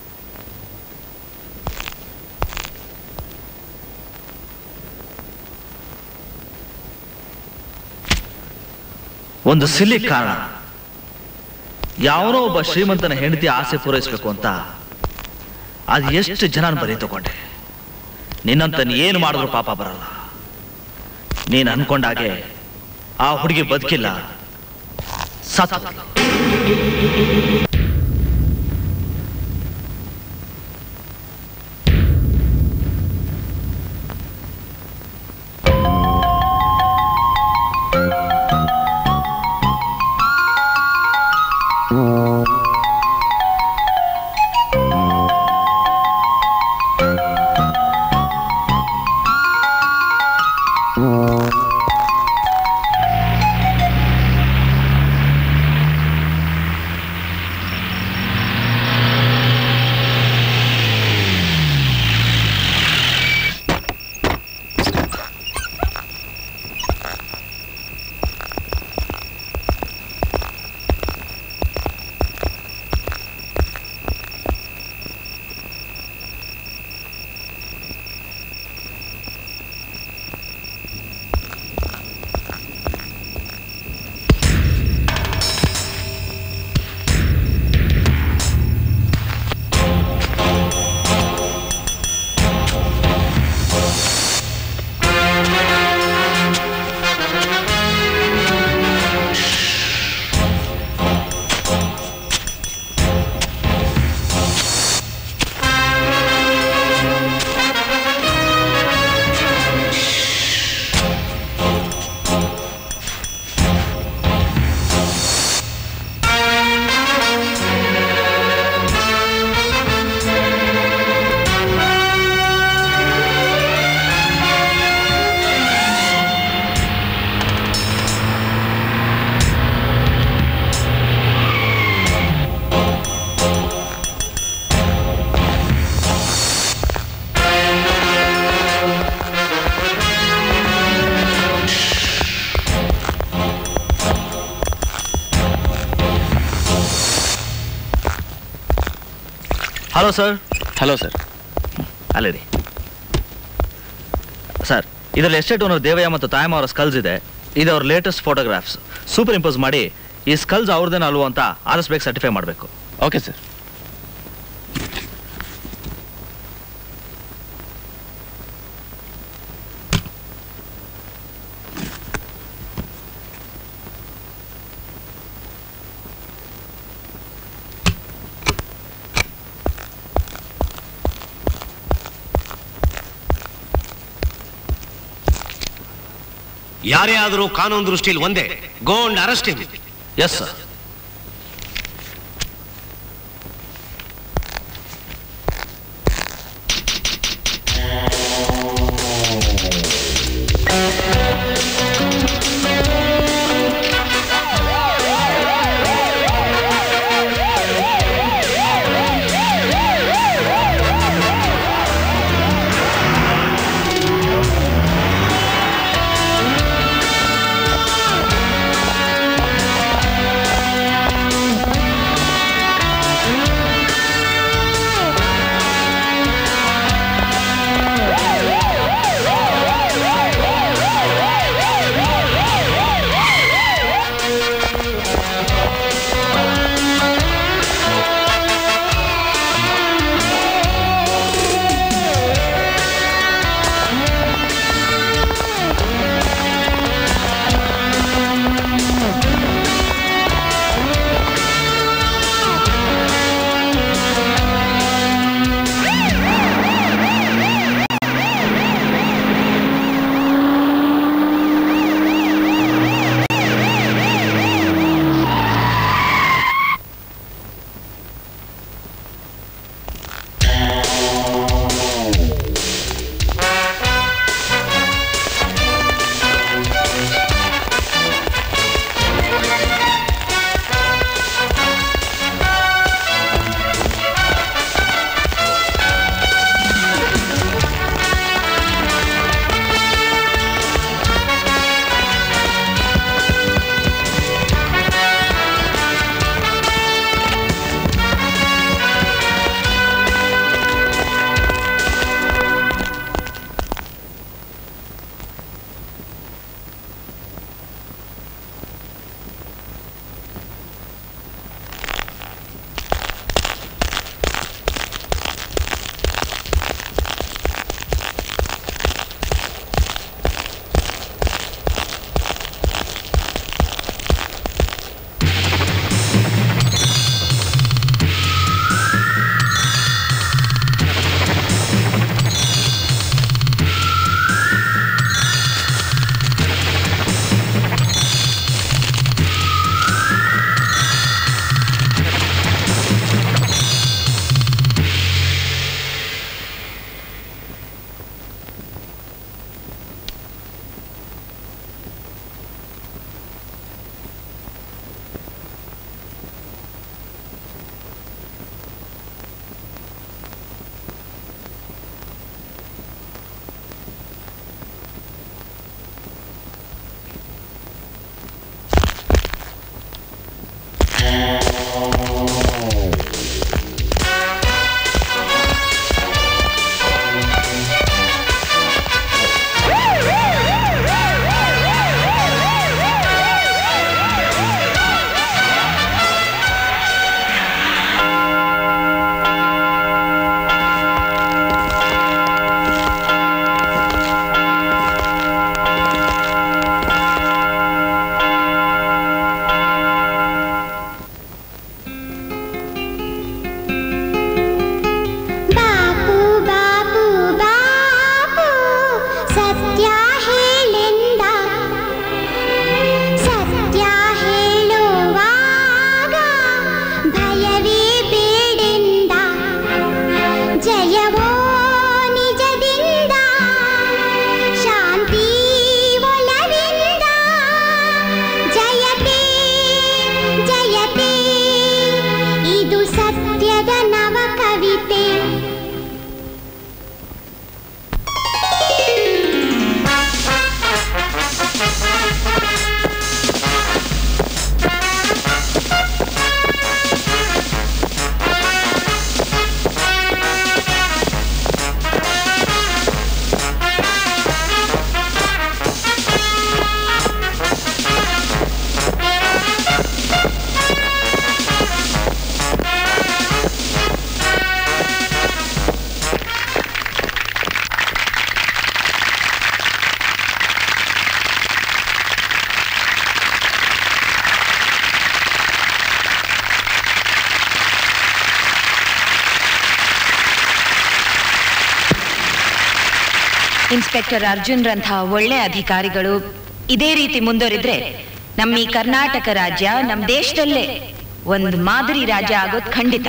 ಒಂದು ಸಿಲ್ಲಿ ಕಾರಣ ಯಾವನೋ ಒಬ್ಬ ಶ್ರೀಮಂತನ ಹೆಂಡತಿ ಆಸೆ ಪೂರೈಸಬೇಕು ಅಂತ ಅದು ಎಷ್ಟು ಜನ ಬರೀ ತಗೊಂಡೆ ನಿನ್ನಂತ ನೀ ಏನು ಮಾಡಿದ್ರು ಪಾಪ ಬರಲ್ಲ ನೀನು ಅನ್ಕೊಂಡಾಗೆ ಆ ಹುಡುಗಿ ಬದುಕಿಲ್ಲ ಸತ್ ಹೋದ್ಲು. ಹಲೋ ಸರ್ ಹಲೋ ಸರ್ ಅಲ್ಲಿರಿ ಸರ್ ಇದರಲ್ಲಿ ಎಸ್ಟೇಟ್ ಓನರ್ ದೇವಯ್ಯ ಮತ್ತು ತಾಯಮ್ಮ ಅವರ ಸ್ಕಲ್ಸ್ ಇದೆ ಇದು ಅವ್ರ ಲೇಟೆಸ್ಟ್ ಫೋಟೋಗ್ರಾಫ್ಸ್ ಸೂಪರ್ ಇಂಪೋಸ್ ಮಾಡಿ ಈ ಸ್ಕಲ್ಸ್ ಅವ್ರದ್ದೇನ ಅಲ್ವೋ ಅಂತ ಆದಷ್ಟು ಬೇಗ ಸರ್ಟಿಫೈ ಮಾಡಬೇಕು ಓಕೆ ಸರ್ ಯಾರೇ ಆದರೂ ಕಾನೂನು ದೃಷ್ಟಿಯಲ್ಲಿ ಒಂದೇ go and arrest yes sir ಆ ಇನ್ಸ್ಪೆಕ್ಟರ್ ಅರ್ಜುನ್ರಂತಹ ಒಳ್ಳೆ ಅಧಿಕಾರಿಗಳು ಇದೇ ರೀತಿ ಮುಂದುವರಿದ್ರೆ ನಮ್ಮ ಈ ಕರ್ನಾಟಕ ರಾಜ್ಯ ನಮ್ಮ ದೇಶದಲ್ಲೇ ಒಂದು ಮಾದರಿ ರಾಜ್ಯ ಆಗೋದು ಖಂಡಿತ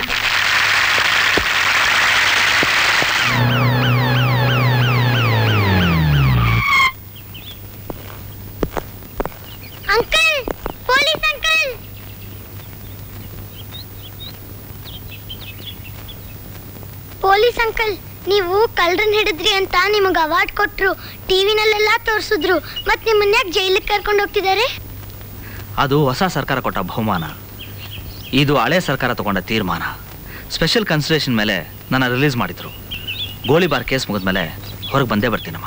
uncle police uncle police uncle ನೀವು ಕಳ್ಳರನ್ನ ಹಿಡಿದ್ರಿ ಅಂತ ನಿಮಗೆ ಅವಾರ್ಡ್ ಕೊಟ್ರು ಟಿವಿನಲ್ಲೆಲ್ಲ ತೋರಿಸಿದ್ರು ಮತ್ ನಿಮ್ಮನ್ನ ಯಾಕೆ ಜೈಲಿಗೆ ಕರ್ಕೊಂಡು ಹೋಗ್ತಿದ್ದಾರೆ ಅದು ಹೊಸ ಸರ್ಕಾರ ಕೊಟ್ಟ ಬಹುಮಾನ ಇದು ಹಳೆ ಸರ್ಕಾರ ತಗೊಂಡ ತೀರ್ಮಾನ ಸ್ಪೆಷಲ್ ಕನ್ಸಿಡರೇಷನ್ ಮೇಲೆ ನನ್ನ ರಿಲೀಸ್ ಮಾಡಿದ್ರು ಗೋಳಿಬಾರ್ ಕೇಸ್ ಮುಗಿದ್ಮೇಲೆ ಹೊರಗೆ ಬಂದೇ ಬರ್ತೀನಮ್ಮ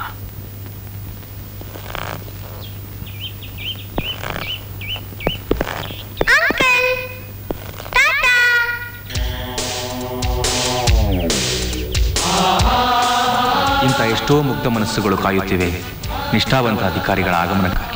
ಇಂಥ ಎಷ್ಟೋ ಮುಗ್ಧ ಮನಸ್ಸುಗಳು ಕಾಯುತ್ತಿವೆ ನಿಷ್ಠಾವಂತ ಅಧಿಕಾರಿಗಳ ಆಗಮನಕ್ಕಾಗಿ